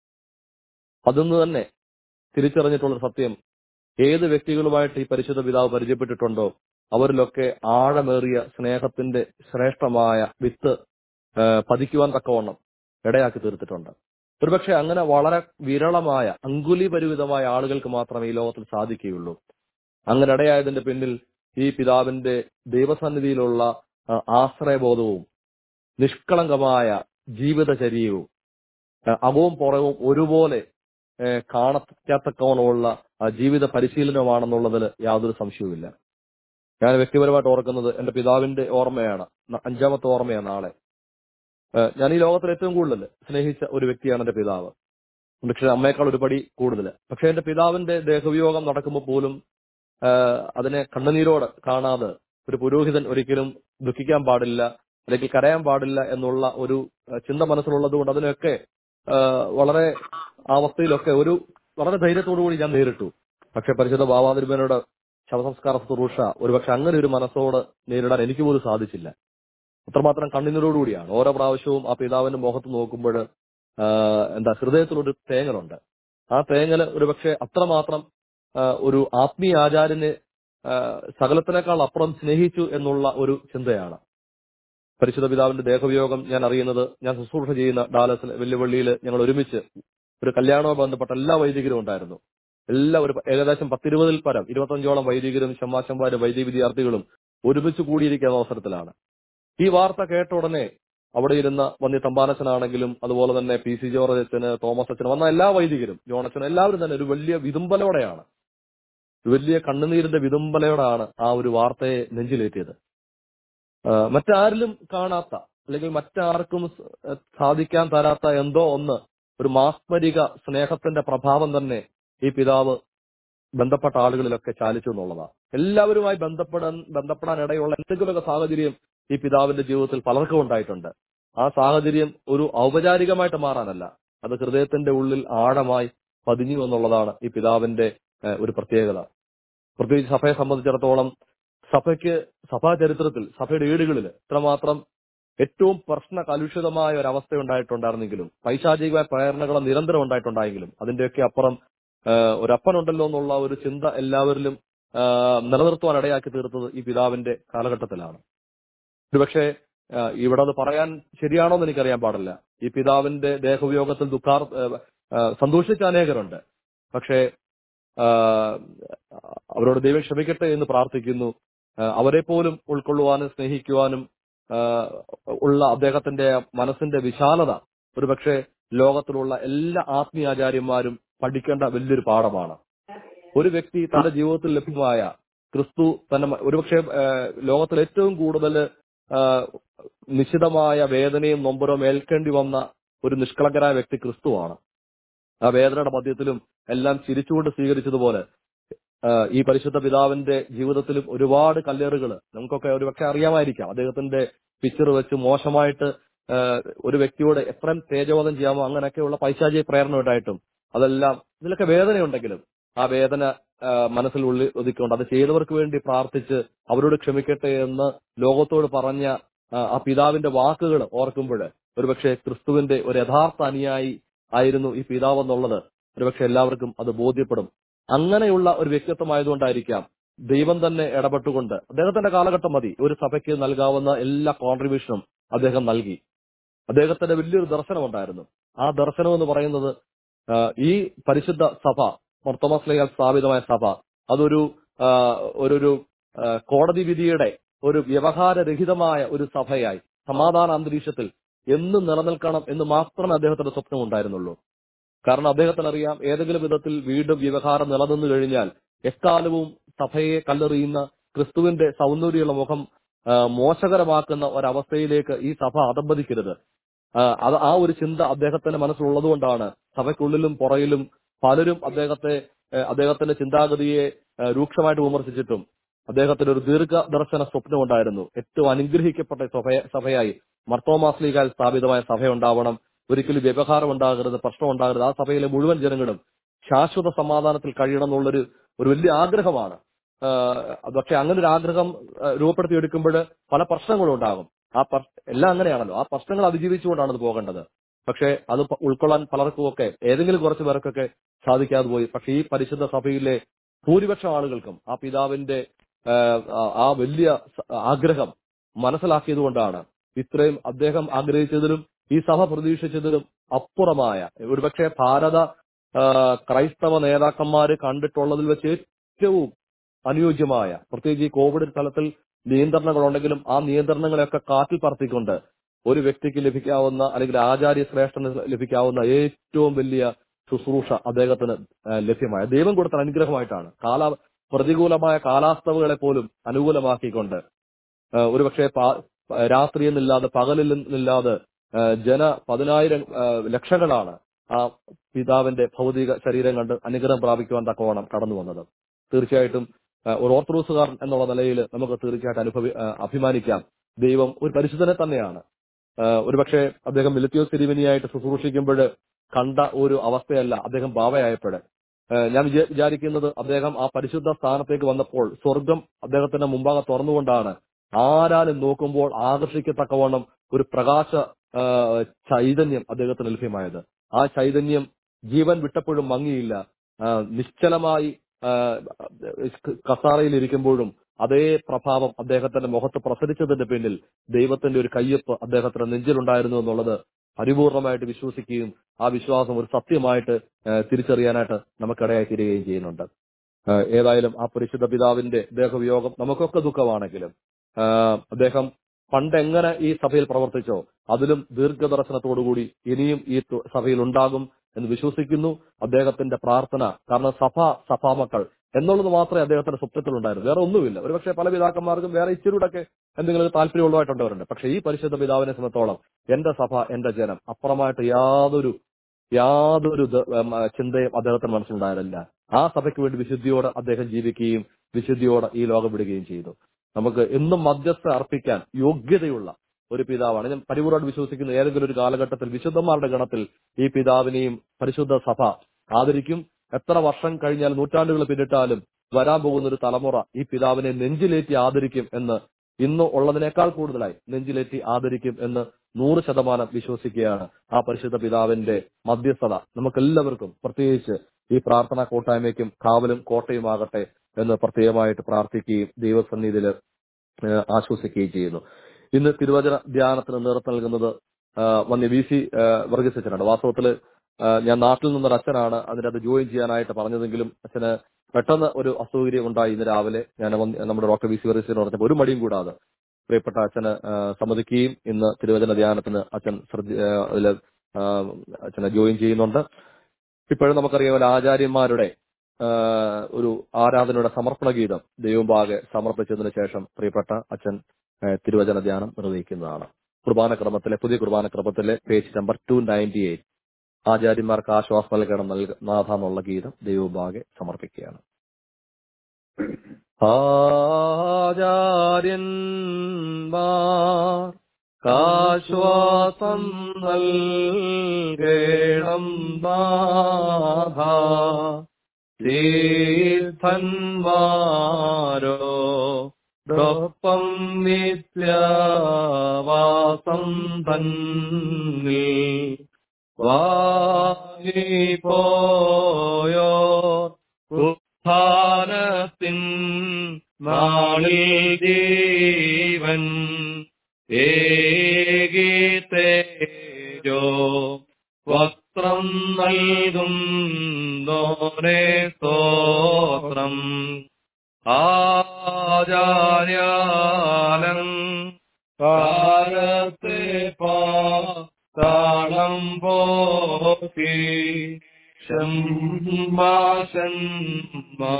അതിന്ന് തന്നെ തിരിച്ചറിഞ്ഞിട്ടുള്ള ഒരു സത്യം ഏത് വ്യക്തികളുമായിട്ട് ഈ പരിശുദ്ധ പിതാവ് പരിചയപ്പെട്ടിട്ടുണ്ടോ അവരിലൊക്കെ ആഴമേറിയ സ്നേഹത്തിന്റെ ശ്രേഷ്ഠമായ വിത്ത് ഏഹ്, പതിക്കുവാൻ തക്കവണ്ണം ഇടയാക്കി തീർത്തിട്ടുണ്ട് ഒരുപക്ഷെ അങ്ങനെ വളരെ വിരളമായ അങ്കുലിപരിമിതമായ ആളുകൾക്ക് മാത്രമേ ഈ ലോകത്തിൽ സാധിക്കുകയുള്ളൂ അങ്ങനെ ഇടയായതിന്റെ പിന്നിൽ ഈ പിതാവിന്റെ ദൈവസന്നിധിയിലുള്ള ആ, ആശ്രയബോധവും നിഷ്കളങ്കമായ ജീവിതചര്യവും ആ, അകവും പുറവും ഒരുപോലെ ഏ, കാണത്തക്കവണ്ണമുള്ള ആ, ജീവിത പരിശീലനമാണെന്നുള്ളതിൽ യാതൊരു സംശയവുമില്ല ഞാൻ വ്യക്തിപരമായിട്ട് ഓർക്കുന്നത് എന്റെ പിതാവിന്റെ ഓർമ്മയാണ് ന- അഞ്ചാമത്തെ ഓർമ്മയാണ് നാളെ ഏ, ഞാൻ ഈ ലോകത്തിൽ ഏറ്റവും കൂടുതൽ സ്നേഹിച്ച ഒരു വ്യക്തിയാണ് എന്റെ പിതാവ് പക്ഷെ അമ്മയേക്കാൾ ഒരു പടി കൂടുതൽ പക്ഷെ എന്റെ പിതാവിന്റെ ദേഹവിയോഗം നടക്കുമ്പോൾ പോലും ആ, അതിനെ കണ്ണുനീരോട് കാണാതെ ഒരു പുരോഹിതൻ ഒരിക്കലും ദുഃഖിക്കാൻ പാടില്ല അല്ലെങ്കിൽ കരയാൻ പാടില്ല എന്നുള്ള ഒരു ആ, ചിന്ത മനസ്സിലുള്ളത് കൊണ്ട് അതിനൊക്കെ ആ, വളരെ ആ അവസ്ഥയിലൊക്കെ ഒരു വളരെ ധൈര്യത്തോടു കൂടി ഞാൻ നേരിട്ടു പക്ഷെ പരിശുദ്ധ ബാബാതിരുമേനോട് ശവസംസ്കാര ശുശ്രൂഷ ഒരുപക്ഷെ അങ്ങനെ ഒരു മനസ്സോട് നേരിടാൻ എനിക്ക് പോലും സാധിച്ചില്ല അത്രമാത്രം കണ്ണുനീരോടുകൂടിയാണ് ഓരോ പ്രാവശ്യവും ആ പിതാവിന്റെ മുഖത്ത് നോക്കുമ്പോൾ എന്താ ഹൃദയത്തിലൊരു തേങ്ങലുണ്ട് ആ തേങ്ങല് ഒരുപക്ഷെ അത്രമാത്രം ആ, ഒരു ആത്മീയ ആചാര്യന് ആ, സകലത്തിനേക്കാൾ അപ്പുറം സ്നേഹിച്ചു എന്നുള്ള ഒരു ചിന്തയാണ് പരിശുദ്ധ പിതാവിന്റെ ദേഹവിയോഗം ഞാൻ അറിയുന്നത് ഞാൻ ശുശ്രൂഷ ചെയ്യുന്ന ഡാലസിൽ വെല്ലുവിളിയിൽ ഞങ്ങൾ ഒരുമിച്ച് ഒരു കല്യാണവുമായി ബന്ധപ്പെട്ട എല്ലാ വൈദികരും ഉണ്ടായിരുന്നു എല്ലാ ഒരു ഏകദേശം പത്തിരുപതിൽ പരം ഇരുപത്തഞ്ചോളം വൈദികരും ഷമ്മാശന്മാരും വൈദിക വിദ്യാർത്ഥികളും ഒരുമിച്ച് കൂടിയിരിക്കുന്ന അവസരത്തിലാണ് ഈ വാർത്ത കേട്ട ഉടനെ അവിടെ ഇരുന്ന വന്യ തമ്പാനച്ചനാണെങ്കിലും അതുപോലെ തന്നെ പി സി ജോർജ് അച്ഛന് തോമസ് അച്ഛന് വന്ന എല്ലാ വൈദികരും ജോണച്ചനും എല്ലാവരും തന്നെ ഒരു വലിയ വിതുമ്പലോടെയാണ് ഒരു വലിയ കണ്ണുനീരിന്റെ വിതുമ്പലയോടാണ് ആ ഒരു വാർത്തയെ നെഞ്ചിലേറ്റിയത് ആ, മറ്റാരിലും കാണാത്ത അല്ലെങ്കിൽ മറ്റാർക്കും സ- സാധിക്കാൻ തരാത്ത എന്തോ ഒന്ന് ഒരു മാസ്മരിക സ്നേഹത്തിന്റെ പ്രഭാവം തന്നെ ഈ പിതാവ് ബന്ധപ്പെട്ട ആളുകളിലൊക്കെ ചാലിച്ചു എന്നുള്ളതാണ് എല്ലാവരുമായി ബന്ധപ്പെടാൻ ബന്ധപ്പെടാൻ ഇടയുള്ള എന്തെങ്കിലുമൊക്കെ സാഹചര്യം ഈ പിതാവിന്റെ ജീവിതത്തിൽ പലർക്കും ഉണ്ടായിട്ടുണ്ട് ആ സാഹചര്യം ഒരു ഔപചാരികമായിട്ട് മാറാനല്ല അത് ഹൃദയത്തിന്റെ ഉള്ളിൽ ആഴമായി പതിഞ്ഞു എന്നുള്ളതാണ് ഈ പിതാവിന്റെ ഏഹ്, ഒരു പ്രത്യേകത പ്രത്യേകിച്ച് സഭയെ സംബന്ധിച്ചിടത്തോളം സഭയ്ക്ക് സഭാ ചരിത്രത്തിൽ സഭയുടെ ഏടുകളിൽ ഇത്രമാത്രം ഏറ്റവും പ്രശ്ന കലുഷിതമായ ഒരു അവസ്ഥ ഉണ്ടായിട്ടുണ്ടായിരുന്നെങ്കിലും പൈശാചികമായ പ്രേരണകൾ നിരന്തരം ഉണ്ടായിട്ടുണ്ടായെങ്കിലും അതിന്റെയൊക്കെ അപ്പുറം ആഹ്, ഒരപ്പനുണ്ടല്ലോ എന്നുള്ള ഒരു ചിന്ത എല്ലാവരിലും ആഹ്, നിലനിർത്തുവാൻ ഇടയാക്കി തീർത്തത് ഈ പിതാവിന്റെ കാലഘട്ടത്തിലാണ് ഒരുപക്ഷെ ആഹ്, ഇവിടെ അത് പറയാൻ ശരിയാണോ എന്ന് എനിക്കറിയാൻ പാടില്ല ഈ പിതാവിന്റെ ദേഹവിയോഗത്തിൽ ദുഃഖാർ ആഹ്, ആഹ്, സന്തോഷിച്ച അനേകരുണ്ട് പക്ഷേ ആഹ്, അവരോട് ദൈവം ക്ഷമിക്കട്ടെ എന്ന് പ്രാർത്ഥിക്കുന്നു ആഹ്, അവരെ പോലും ഉൾക്കൊള്ളുവാനും സ്നേഹിക്കുവാനും ആഹ്, ഉള്ള അദ്ദേഹത്തിന്റെ മനസ്സിന്റെ വിശാലത ഒരുപക്ഷെ ലോകത്തിലുള്ള എല്ലാ ആത്മീയാചാര്യന്മാരും പഠിക്കേണ്ട വലിയൊരു പാഠമാണ് ഒരു വ്യക്തി തന്റെ ജീവിതത്തിൽ ലഭ്യമായ ക്രിസ്തു തന്നെ മ- ഒരുപക്ഷെ ആഹ്, ലോകത്തിൽ ഏറ്റവും കൂടുതൽ ആഹ്, നിശിതമായ വേദനയും നൊമ്പരവും ഏൽക്കേണ്ടി വന്ന ഒരു നിഷ്കളങ്കരായ വ്യക്തി ക്രിസ്തുവാണ് ആ വേദനയുടെ മധ്യത്തിലും എല്ലാം ചിരിച്ചുകൊണ്ട് സ്വീകരിച്ചതുപോലെ ആഹ്, ഈ പരിശുദ്ധ പിതാവിന്റെ ജീവിതത്തിലും ഒരുപാട് കല്ലേറുകൾ നമുക്കൊക്കെ ഒരുപക്ഷെ അറിയാമായിരിക്കാം അദ്ദേഹത്തിന്റെ പിക്ചർ വെച്ച് മോശമായിട്ട് ആഹ്, ഒരു വ്യക്തിയോട് എത്രയും തേജോവധം ചെയ്യാമോ അങ്ങനെയൊക്കെയുള്ള പൈശാചിക പ്രേരണ ഉണ്ടായിട്ടും അതെല്ലാം ഇതിലൊക്കെ വേദനയുണ്ടെങ്കിലും ആ വേദന ആഹ്, മനസ്സിൽ ഉള്ളിൽ ഒതുക്കിക്കൊണ്ട് അത് ചെയ്തവർക്ക് വേണ്ടി പ്രാർത്ഥിച്ച് അവരോട് ക്ഷമിക്കട്ടെ എന്ന് ലോകത്തോട് പറഞ്ഞ ആഹ്, ആ പിതാവിന്റെ വാക്കുകൾ ഓർക്കുമ്പോൾ ഒരുപക്ഷെ ക്രിസ്തുവിന്റെ ഒരു യഥാർത്ഥ അനുയായി ആയിരുന്നു ഈ പിതാവ് എന്നുള്ളത് ഒരുപക്ഷെ എല്ലാവർക്കും അത് ബോധ്യപ്പെടും അങ്ങനെയുള്ള ഒരു വ്യക്തിത്വമായതുകൊണ്ടായിരിക്കാം ദൈവം തന്നെ ഇടപെട്ടുകൊണ്ട് അദ്ദേഹത്തിന്റെ കാലഘട്ടം മതി ഒരു സഭയ്ക്ക് നൽകാവുന്ന എല്ലാ കോൺട്രിബ്യൂഷനും അദ്ദേഹം നൽകി അദ്ദേഹത്തിന്റെ വലിയൊരു ദർശനം ഉണ്ടായിരുന്നു ആ ദർശനം എന്ന് പറയുന്നത് ആ, ഈ പരിശുദ്ധ സഭ മർത്തോമസ്ലയാൽ സ്ഥാപിതമായ സഭ അതൊരു ആ, ഒരു ഒരു ആ, കോടതി വിധിയുടെ ഒരു വ്യവഹാരരഹിതമായ ഒരു സഭയായി സമാധാന അന്തരീക്ഷത്തിൽ എന്ന് നിലനിൽക്കണം എന്ന് മാത്രമേ അദ്ദേഹത്തിന്റെ സ്വപ്നം ഉണ്ടായിരുന്നുള്ളൂ കാരണം അദ്ദേഹത്തിന് അറിയാം ഏതെങ്കിലും വിധത്തിൽ വീണ്ടും വ്യവഹാരം നിലനിന്നു കഴിഞ്ഞാൽ എക്കാലവും സഭയെ കല്ലെറിയുന്ന ക്രിസ്തുവിന്റെ സൗന്ദര്യമുള്ള മുഖം ആ, മോശകരമാക്കുന്ന ഒരവസ്ഥയിലേക്ക് ഈ സഭ അധംപതിക്കരുത് ആ, അത് ആ ഒരു ചിന്ത അദ്ദേഹത്തിന്റെ മനസ്സിലുള്ളതുകൊണ്ടാണ് സഭയ്ക്കുള്ളിലും പുറയിലും പലരും അദ്ദേഹത്തെ ഏഹ്, അദ്ദേഹത്തിന്റെ ചിന്താഗതിയെ ഏഹ്, രൂക്ഷമായിട്ട് വിമർശിച്ചിട്ടും അദ്ദേഹത്തിന് ഒരു ദീർഘദർശന സ്വപ്നം ഉണ്ടായിരുന്നു ഏറ്റവും അനുഗ്രഹിക്കപ്പെട്ട സഭയ- സഭയായി മർത്തോമാസ്ലികാൽ സ്ഥാപിതമായ സഭയുണ്ടാവണം ഒരിക്കലും വ്യവഹാരം ഉണ്ടാകരുത് പ്രശ്നം ഉണ്ടാകരുത് ആ സഭയിലെ മുഴുവൻ ജനങ്ങളും ശാശ്വത സമാധാനത്തിൽ കഴിയണം എന്നുള്ളൊരു ഒരു വലിയ ആഗ്രഹമാണ് ആഹ് പക്ഷെ അങ്ങനെ ഒരു ആഗ്രഹം ആഹ് രൂപപ്പെടുത്തിയെടുക്കുമ്പോൾ പല പ്രശ്നങ്ങളും ഉണ്ടാകും ആ പ്രശ്- എല്ലാം അങ്ങനെയാണല്ലോ ആ പ്രശ്നങ്ങൾ അതിജീവിച്ചുകൊണ്ടാണ് അത് പോകേണ്ടത് പക്ഷെ അത് പ- ഉൾക്കൊള്ളാൻ പലർക്കുമൊക്കെ ഏതെങ്കിലും കുറച്ച് പേർക്കൊക്കെ സാധിക്കാതെ പോയി പക്ഷെ ഈ പരിശുദ്ധ സഭയിലെ ഭൂരിപക്ഷം ആളുകൾക്കും ആ പിതാവിന്റെ ആഹ് ആ- ആ വലിയ സ- ആഗ്രഹം മനസ്സിലാക്കിയത് കൊണ്ടാണ് ഇത്രയും അദ്ദേഹം ആഗ്രഹിച്ചതിലും ഈ സഭ പ്രതീക്ഷിച്ചതിലും അപ്പുറമായ ഒരുപക്ഷെ ഭാരത ആഹ് ക്രൈസ്തവ നേതാക്കന്മാര് കണ്ടിട്ടുള്ളതിൽ വെച്ച് ഏറ്റവും അനുയോജ്യമായ പ്രത്യേകിച്ച് ഈ കോവിഡ് തലത്തിൽ നിയന്ത്രണങ്ങളുണ്ടെങ്കിലും ആ നിയന്ത്രണങ്ങളെയൊക്കെ കാറ്റിൽ പറത്തിക്കൊണ്ട് ഒരു വ്യക്തിക്ക് ലഭിക്കാവുന്ന അല്ലെങ്കിൽ ആചാര്യ ശ്രേഷ്ഠന് ലഭിക്കാവുന്ന ഏറ്റവും വലിയ ശുശ്രൂഷ അദ്ദേഹത്തിന് ആ, ലഭ്യമായ ദൈവം കൊടുത്ത അനുഗ്രഹമായിട്ടാണ് കാല പ്രതികൂലമായ കാലാവസ്ഥകളെ പോലും അനുകൂലമാക്കിക്കൊണ്ട് ആ, ഒരുപക്ഷെ പാ- രാത്രി എന്നില്ലാതെ പകലിൽ നിന്നില്ലാതെ ആ, ജന പതിനായിരം ആ, ലക്ഷങ്ങളാണ് ആ പിതാവിന്റെ ഭൗതിക ശരീരം കണ്ട് അനുഗ്രഹം പ്രാപിക്കുവാൻ തക്കവണ്ണം കടന്നു വന്നത് തീർച്ചയായിട്ടും ആ, ഒരു ഓർത്തഡോക്സുകാരൻ എന്നുള്ള നിലയിൽ നമുക്ക് തീർച്ചയായിട്ടും അനുഭവി ആ, അഭിമാനിക്കാം ദൈവം ഒരു പരിശുദ്ധനെ തന്നെയാണ് ആ, ഒരുപക്ഷെ അദ്ദേഹം മിലിത്തിയോസ് തിരുവനിയായിട്ട് ശുശ്രൂഷിക്കുമ്പോൾ കണ്ട ഒരു അവസ്ഥയല്ല അദ്ദേഹം ബാവയായപ്പോൾ ഞാൻ വിചാ- വിചാരിക്കുന്നത് അദ്ദേഹം ആ പരിശുദ്ധ സ്ഥാനത്തേക്ക് വന്നപ്പോൾ സ്വർഗം അദ്ദേഹത്തിന്റെ മുമ്പാകെ തുറന്നുകൊണ്ടാണ് ആരാലും നോക്കുമ്പോൾ ആകർഷിക്കത്തക്കവണ്ണം ഒരു പ്രകാശ ആ, ചൈതന്യം അദ്ദേഹത്തിന് ലഭ്യമായത് ആ ചൈതന്യം ജീവൻ വിട്ടപ്പോഴും മങ്ങിയില്ല ആ, നിശ്ചലമായി ആ, കസാറയിൽ ഇരിക്കുമ്പോഴും അതേ പ്രഭാവം അദ്ദേഹത്തിന്റെ മുഖത്ത് പ്രസരിച്ചതിന്റെ പിന്നിൽ ദൈവത്തിന്റെ ഒരു കയ്യൊപ്പ് അദ്ദേഹത്തിന്റെ നെഞ്ചിലുണ്ടായിരുന്നു എന്നുള്ളത് പരിപൂർണമായിട്ട് വിശ്വസിക്കുകയും ആ വിശ്വാസം ഒരു സത്യമായിട്ട് ആ, തിരിച്ചറിയാനായിട്ട് നമുക്കിടയായി തീരുകയും ചെയ്യുന്നുണ്ട് ആ, ഏതായാലും ആ പരിശുദ്ധ പിതാവിന്റെ ദേഹവിയോഗം നമുക്കൊക്കെ ദുഃഖമാണെങ്കിലും ആ, അദ്ദേഹം പണ്ട് എങ്ങനെ ഈ സഭയിൽ പ്രവർത്തിച്ചോ അതിലും ദീർഘദർശനത്തോടുകൂടി ഇനിയും ഈ തു- സഭയിൽ ഉണ്ടാകും എന്ന് വിശ്വസിക്കുന്നു അദ്ദേഹത്തിന്റെ പ്രാർത്ഥന കാരണം സഭ സഭാമക്കൾ എന്നുള്ളത് മാത്രമേ അദ്ദേഹത്തിന്റെ സ്വപ്നത്തിലുണ്ടായിരുന്നു വേറെ ഒന്നുമില്ല ഒരുപക്ഷെ പല പിതാക്കന്മാർക്കും വേറെ ഇച്ചിരൂടൊക്കെ എന്തെങ്കിലും താല്പര്യമുള്ളതായിട്ടുണ്ടവരുണ്ട് പക്ഷെ ഈ പരിശുദ്ധ പിതാവിനെ സംബന്ധിച്ചോളം എന്റെ സഭ എന്റെ ജനം അപ്പുറമായിട്ട് യാതൊരു യാതൊരു ദ- ഉം, ആ, ചിന്തയും അദ്ദേഹത്തിന് മനസ്സിലുണ്ടായിരുന്നില്ല ആ സഭയ്ക്ക് വേണ്ടി വിശുദ്ധിയോടെ അദ്ദേഹം ജീവിക്കുകയും വിശുദ്ധിയോടെ ഈ ലോകം വിടുകയും ചെയ്തു നമുക്ക് എന്നും മധ്യസ്ഥ അർപ്പിക്കാൻ യോഗ്യതയുള്ള ഒരു പിതാവാണ് ഞാൻ പരിപൂർണ്ണമായിട്ട് വിശ്വസിക്കുന്ന ഏതെങ്കിലും ഒരു കാലഘട്ടത്തിൽ വിശുദ്ധന്മാരുടെ ഗണത്തിൽ ഈ പിതാവിനെയും പരിശുദ്ധ സഭ ആദരിക്കും എത്ര വർഷം കഴിഞ്ഞാൽ നൂറ്റാണ്ടുകൾ പിന്നിട്ടാലും വരാൻ പോകുന്ന ഒരു തലമുറ ഈ പിതാവിനെ നെഞ്ചിലേറ്റി ആദരിക്കും എന്ന് ഇന്ന് ഉള്ളതിനേക്കാൾ കൂടുതലായി നെഞ്ചിലേറ്റി ആദരിക്കും എന്ന് നൂറ് ശതമാനം വിശ്വസിക്കുകയാണ് ആ പരിശുദ്ധ പിതാവിന്റെ മധ്യസ്ഥത നമുക്കെല്ലാവർക്കും പ്രത്യേകിച്ച് ഈ പ്രാർത്ഥനാ കൂട്ടായ്മയ്ക്കും കാവലും കോട്ടയുമാകട്ടെ എന്ന് പ്രത്യേകമായിട്ട് പ്രാർത്ഥിക്കുകയും ദൈവസന്നിധിയിൽ ഏഹ് ആശ്വസിക്കുകയും ചെയ്യുന്നു ഇന്ന് തിരുവചന ധ്യാനത്തിന് നേതൃത്വം നൽകുന്നത് ആഹ് വന്യ വി സി വർഗീസ് അച്ഛനാണ് വാസ്തവത്തിൽ ഞാൻ നാട്ടിൽ നിന്നൊരു അച്ഛനാണ് അതിനകത്ത് ജോയിൻ ചെയ്യാനായിട്ട് പറഞ്ഞതെങ്കിലും അച്ഛന് പെട്ടെന്ന് ഒരു അസൗകര്യം ഉണ്ടായി ഇന്ന് രാവിലെ ഞാൻ വന്ന് നമ്മുടെ ഡോക്ടർ വി സി വർഗീസിനോട് പറഞ്ഞപ്പോൾ ഒരു മടിയും കൂടാതെ പ്രിയപ്പെട്ട അച്ഛന് ആഹ് സമ്മതിക്കുകയും ഇന്ന് തിരുവചന ധ്യാനത്തിന് അച്ഛൻ ശ്രദ്ധ ആഹ് അതില് ആഹ് അച്ഛനെ ജോയിൻ ചെയ്യുന്നുണ്ട് ഇപ്പോഴും നമുക്കറിയാം ഒരു ആചാര്യന്മാരുടെ ആഹ് ഒരു ആരാധനയുടെ സമർപ്പണ ഗീതം ദൈവംബാകെ സമർപ്പിച്ചതിന് ശേഷം പ്രിയപ്പെട്ട അച്ഛൻ ആഹ് തിരുവചന ധ്യാനം നിർവഹിക്കുന്നതാണ് കുർബാന ക്രമത്തിലെ പുതിയ കുർബാന ക്രമത്തിലെ page number two ninety eight ആചാര്യന്മാർക്ക് ആശ്വാസം നൽകണം നൽക നാഥ എന്നുള്ള ഗീതം ദൈവഭാഗെ സമർപ്പിക്കുകയാണ് ആചാര്യന്മാർ കാശ്വാസം നൽകണം നാഥ തീർത്ഥന്മാരോ ഡൊപ്പം നിത്യവാസം തന്നിൽ വാങ്ങിപ്പോയോ ഉത്ഥാനത്തിൻ നാളിൽ ജീവൻ ഏകീത്തെ എനിക്കോ വസ്ത്രം നൽകുന്നോനെ സ്തോത്രം ആചാര്യാലം കാലത്തെ പാതാളം പോക്കി ശംഭാഷന്മാ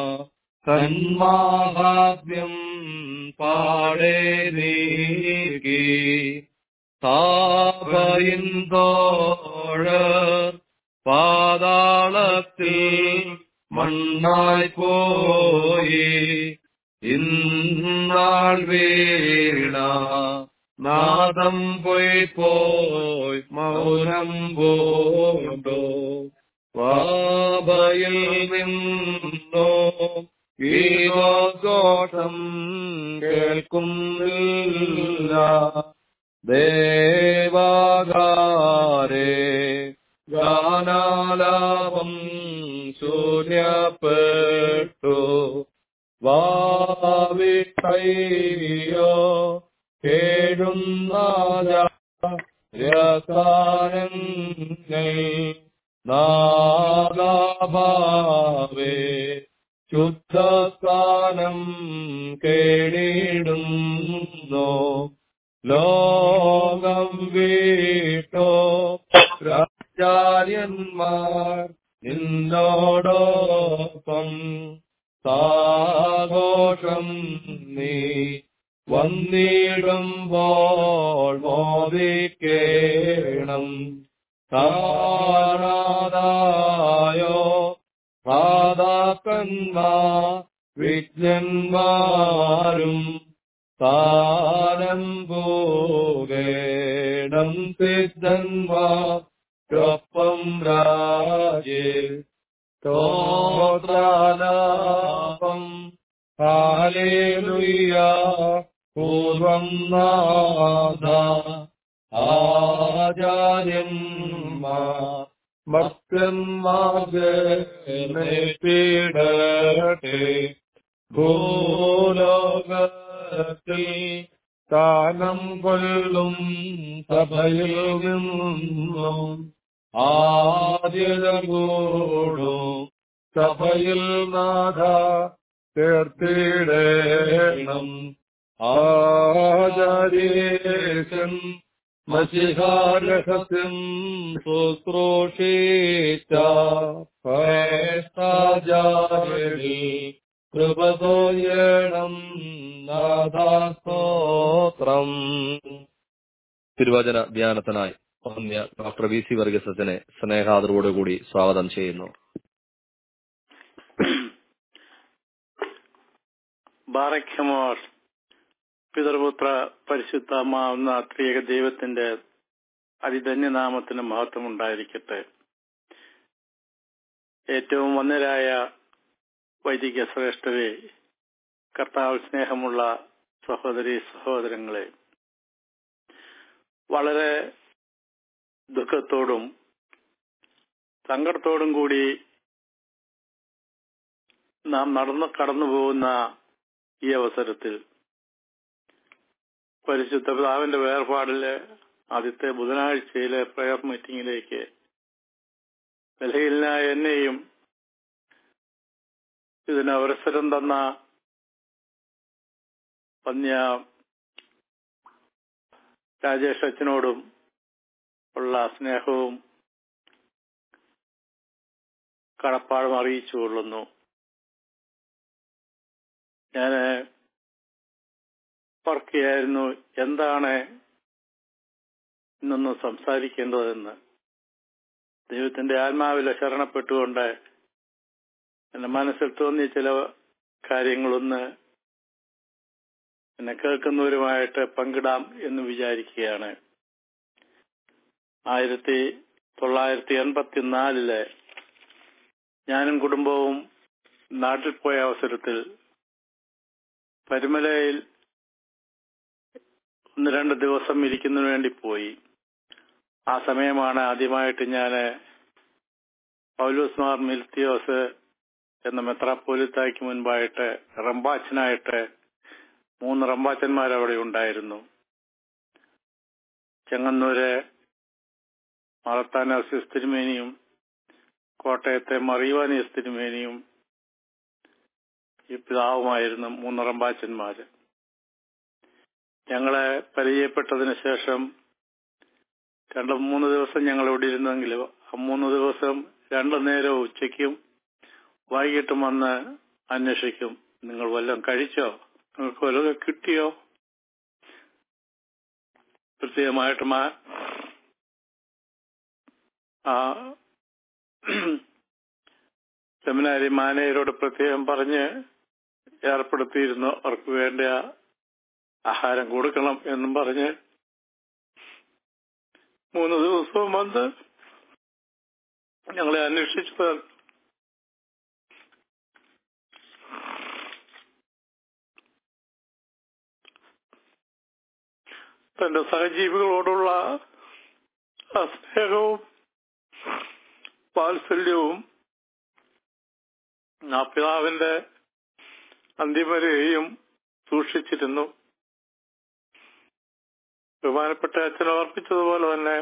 തന്മാഹാദ്യം പാടേ നീക്കി താപയിൻ തോഴ പാതാളത്തിൽ മണ്ണായി പോയി ഇന്നാൾ വീണ നാദം പോയി പോയി മൗനം പോണ്ടോ വാബയിൽ നിന്നോ ഗീതോഘോഷം കേൾക്കുന്നില്ല ദേവാകാരേ ഗാനാലാപം ശൂന്യപ്പെട്ടു വാവിട്ടയ്യോ കേഴുന്നാരങ്ങൾ നാദാഭാവേ ശുദ്ധസ്ഥാനം കേടിടുന്നു ലോകം വീട്ടോ രാജാര്യന്മാർ നിന്നോടൊപ്പം സാഘോഷം നീ വന്നിടുമ്പോൾ മോദിക്കേണം കാണാതായോ മാതാക്കന്മാർ വിജ്ഞന്മാരും താരം പോകേണം സിദ്ധന്മാരൊപ്പം രാജേ സ്തോത്രാലാപം ഹാലേലുയ്യ പൂർവം നാദ ആചാര്യന്മാർ മർത്യന്മാർപ്പീടട്ടെ ഭൂലോകത്തിൽ സ്ഥാനം കൊല്ലും സഭയിൽ നിന്നും ആദ്യത കൂടും സഭയിൽ നാഥ ചേർത്തിടേണം ആചാര്യേശൻ മഷിഹാരഹസ്യം ശുശ്രൂഷിച്ച ഭേഷ്ടാചാര്യരിൽ കൃപതോയണം നാഥാസ്തോത്രം തിരുവചന ധ്യാനത്തിനായി വന്യ ഡോക്ടർ വി സി വർഗീസച്ചനെ സ്നേഹാദരോടുകൂടി സ്വാഗതം ചെയ്യുന്നു ബാറഖ്യമോർ പിതൃപുത്ര പരിശുദ്ധമാവുന്ന ത്രിയേക ദൈവത്തിന്റെ അതിധന്യനാമത്തിന് മഹത്വം ഉണ്ടായിരിക്കട്ടെ ഏറ്റവും വന്നരായ വൈദിക ശ്രേഷ്ഠരെ കർത്താവ് സ്നേഹമുള്ള സഹോദരി സഹോദരങ്ങളെ വളരെ ദുഃഖത്തോടും സങ്കടത്തോടും കൂടി നാം നടന്നു കടന്നു പോകുന്ന ഈ അവസരത്തിൽ പരിശുദ്ധ പിതാവിന്റെ വേർപാടില് ആദ്യത്തെ ബുധനാഴ്ചയിലെ പ്രയർ മീറ്റിംഗിലേക്ക് ഡൽഹിയിലായ എന്നെയും ഇതിന് അവസരം തന്ന പന്യ രാജേഷ് അച്ഛനോടും ഉള്ള സ്നേഹവും കടപ്പാടും അറിയിച്ചു കൊള്ളുന്നു ഞാൻ ഓർക്കുകയായിരുന്നു എന്താണ് ഇന്നൊന്ന് സംസാരിക്കേണ്ടതെന്ന് ദൈവത്തിന്റെ ആത്മാവിലെ ശരണപ്പെട്ടുകൊണ്ട് എന്റെ മനസ്സിൽ തോന്നിയ ചില കാര്യങ്ങളൊന്ന് എന്നെ കേൾക്കുന്നവരുമായിട്ട് പങ്കിടാം എന്ന് വിചാരിക്കുകയാണ് ആയിരത്തി തൊള്ളായിരത്തി എൺപത്തിനാലില് ഞാനും കുടുംബവും നാട്ടിൽ പോയ അവസരത്തിൽ പരുമലയിൽ ഒന്ന് രണ്ട് ദിവസം ഇരിക്കുന്നതിന് വേണ്ടി പോയി ആ സമയമാണ് ആദ്യമായിട്ട് ഞാൻ പൗലൂസ് മാർ മിൽത്തിയോസ് എന്ന മെത്രാപ്പോലിത്തായ്ക്ക് മുൻപായിട്ട് റംബാച്ചനായിട്ട് മൂന്ന് റംബാച്ചന്മാർ അവിടെ ഉണ്ടായിരുന്നു ചെങ്ങന്നൂര് മാറത്താനാസിസ് തിരുമേനിയും കോട്ടയത്തെ മറിയുവാനിയസ് തിരുമേനിയും ഈ പിതാവുമായിരുന്നു മൂന്നറമ്പാച്ചന്മാര് ഞങ്ങളെ പരിചയപ്പെട്ടതിന് ശേഷം രണ്ട് മൂന്ന് ദിവസം ഞങ്ങൾ ഇവിടെ ഇരുന്നെങ്കിൽ ആ മൂന്ന് ദിവസം രണ്ടു നേരം ഉച്ചയ്ക്കും വൈകിട്ടും വന്ന് അന്വേഷിക്കും നിങ്ങൾ വല്ലതും കഴിച്ചോ നിങ്ങൾക്ക് വല്ലതും കിട്ടിയോ പ്രത്യേകമായിട്ട് മാ ആ സെമിനാരി മാനേജരോട് പ്രത്യേകം പറഞ്ഞ് ഏർപ്പെടുത്തിയിരുന്നു അവർക്ക് വേണ്ട ആഹാരം കൊടുക്കണം എന്നും പറഞ്ഞ് മൂന്ന് ദിവസവും വന്ന് ഞങ്ങളെ അന്വേഷിച്ചത് തന്റെ സഹജീവികളോടുള്ള ആ സ്നേഹവും വാത്സല്യവും ആ പിതാവിന്റെ അന്തിമരെയും സൂക്ഷിച്ചിരുന്നു ബഹുമാനപ്പെട്ട അച്ഛൻ ഓർപ്പിച്ചതുപോലെ തന്നെ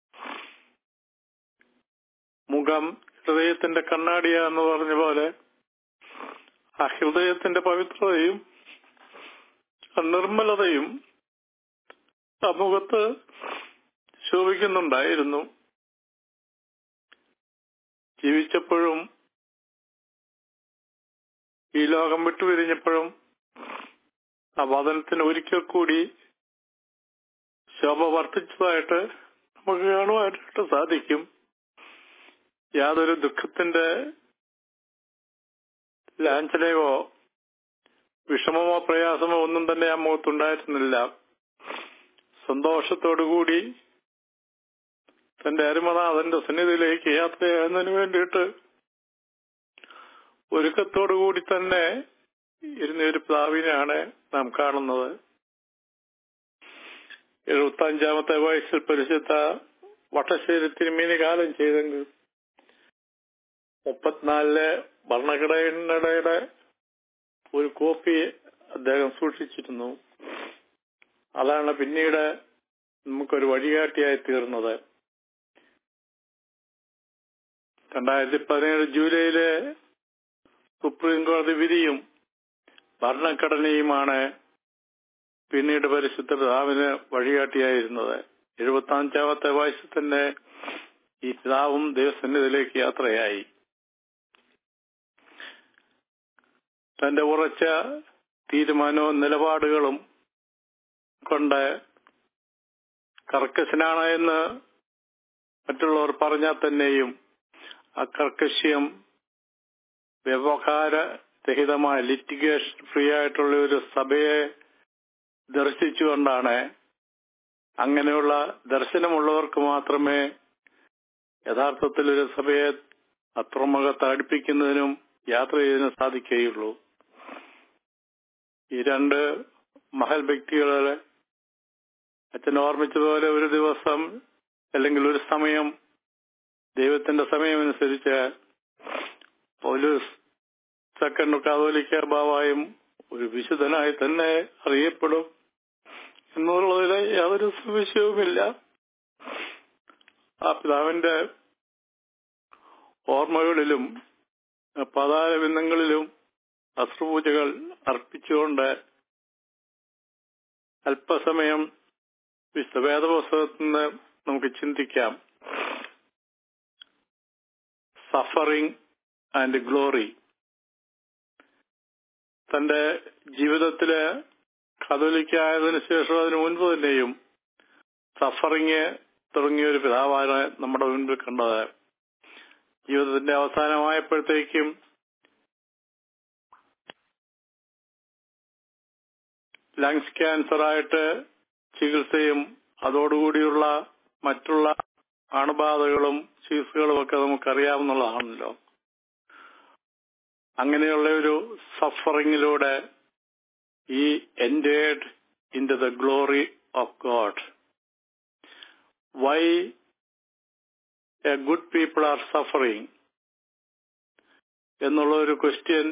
മുഖം ഹൃദയത്തിന്റെ കണ്ണാടിയ എന്ന് പറഞ്ഞ പോലെ ആ ഹൃദയത്തിന്റെ പവിത്രതയും ആ നിർമ്മലതയും ആ മുഖത്ത് ശോഭിക്കുന്നുണ്ടായിരുന്നു ജീവിച്ചപ്പോഴും ഈ ലോകം വിട്ടുപിരിഞ്ഞപ്പോഴും ആ വചനത്തിന് ഒരിക്കൽ കൂടി ശോഭ വർദ്ധിച്ചതായിട്ട് നമുക്ക് കാണുവാനായിട്ട് സാധിക്കും യാതൊരു ദുഃഖത്തിന്റെ ലാഞ്ചനയോ വിഷമമോ പ്രയാസമോ ഒന്നും തന്നെ ആ മുഖത്തുണ്ടായിരുന്നില്ല സന്തോഷത്തോടുകൂടി തന്റെ അരുമനാഥന്റെ സന്നിധിയിലേക്ക് യാത്ര ചെയ്യുന്നതിന് വേണ്ടിയിട്ട് ഒരുക്കത്തോടുകൂടി തന്നെ ഇരുന്ന ഒരു പ്ലാവിനെയാണ് നാം കാണുന്നത് എഴുപത്തി അഞ്ചാമത്തെ വയസ്സിൽ പരിശുദ്ധ വട്ടശ്ശേരി തിരുമീനി കാലം ചെയ്തെങ്കിൽ മുപ്പത്തിനാലിലെ ഭരണഘടനയുടെ ഒരു കോപ്പി അദ്ദേഹം സൂക്ഷിച്ചിരുന്നു അതാണ് പിന്നീട് നമുക്കൊരു വഴികാട്ടിയായി തീർന്നത് രണ്ടായിരത്തി പതിനേഴ് ജൂലൈയിലെ സുപ്രീം കോടതി വിധിയും ഭരണഘടനയുമാണ് പിന്നീട് പരിശുദ്ധ പിതാവിന് വഴികാട്ടിയായിരുന്നത് എഴുപത്തി അഞ്ചാമത്തെ വയസ്സിൽ തന്നെ ഈ പിതാവും ദൈവസന്നിധിയിലേക്ക് യാത്രയായി തന്റെ ഉറച്ച തീരുമാനവും നിലപാടുകളും കൊണ്ട് കർക്കശനാണ് എന്ന് മറ്റുള്ളവർ പറഞ്ഞാൽ തന്നെയും ആ കർക്കശ്യം വ്യവഹാരരഹിതമായ ലിറ്റിഗേഷൻ ഫ്രീ ആയിട്ടുള്ള ഒരു സഭയെ ദർശിച്ചുകൊണ്ടാണ് അങ്ങനെയുള്ള ദർശനമുള്ളവർക്ക് മാത്രമേ യഥാർത്ഥത്തിൽ ഒരു സഭയെ അത്രമുഖത്ത് അടുപ്പിക്കുന്നതിനും യാത്ര ചെയ്യുന്നതിനും സാധിക്കുകയുള്ളൂ ഈ രണ്ട് മഹൽ വ്യക്തികളെ അച്ഛൻ ഓർമ്മിച്ചതുപോലെ ഒരു ദിവസം അല്ലെങ്കിൽ ഒരു സമയം ദൈവത്തിന്റെ സമയമനുസരിച്ച് പോലീസ് സെക്കൻഡ് കാതോലിക്ക ബാവായും ഒരു വിശുദ്ധനായി തന്നെ അറിയപ്പെടും എന്നുള്ളതിൽ യാതൊരു സംശയവുമില്ല ആ പിതാവിന്റെ ഓർമ്മകളിലും പതാരബിന്ദങ്ങളിലും അശ്രുപൂജകൾ അർപ്പിച്ചുകൊണ്ട് അല്പസമയം വിശുദ്ധ വേദപുസ്തകത്തിൽ നിന്ന് നമുക്ക് ചിന്തിക്കാം സഫറിംഗ് ആൻഡ് ഗ്ലോറി തന്റെ ജീവിതത്തില് കതോലിക്കായതിനു ശേഷം അതിനു മുൻപ് തന്നെയും സഫറിങ് തുടങ്ങിയ ഒരു പിതാവാണ് നമ്മുടെ മുൻപിൽ കണ്ടത് ജീവിതത്തിന്റെ അവസാനമായപ്പോഴത്തേക്കും ലങ്സ് ക്യാൻസർ ആയിട്ട് ചികിത്സയും അതോടുകൂടിയുള്ള മറ്റുള്ള അണുബാധകളും ചികിത്സകളും ഒക്കെ നമുക്കറിയാവുന്നതാണല്ലോ അങ്ങനെയുള്ള ഒരു സഫറിങ്ങിലൂടെ ഈ ended in to the glory of God why a good people are suffering എന്നുള്ള ഒരു ക്വസ്റ്റ്യൻ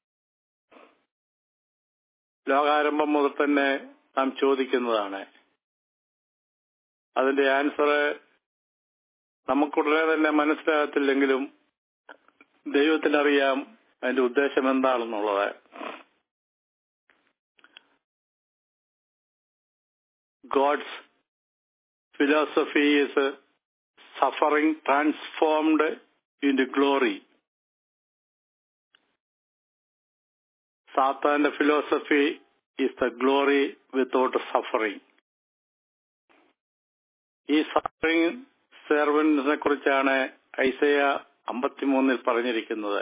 ലോകാരംഭം മുതൽ തന്നെ നാം ചോദിക്കുന്നതാണ് അതിന്റെ ആൻസർ നമുക്കുടനെ തന്നെ മനസ്സിലാകത്തില്ലെങ്കിലും ദൈവത്തിനറിയാം അതിന്റെ ഉദ്ദേശം എന്താണെന്നുള്ളത് God's philosophy is uh, suffering transformed into glory. സാത്താന്റെ philosophy is the glory without suffering. ഈ സഫറിംഗ് സെർവൻസിനെ കുറിച്ചാണ് ഐസയ അമ്പത്തിമൂന്നിൽ പറഞ്ഞിരിക്കുന്നത്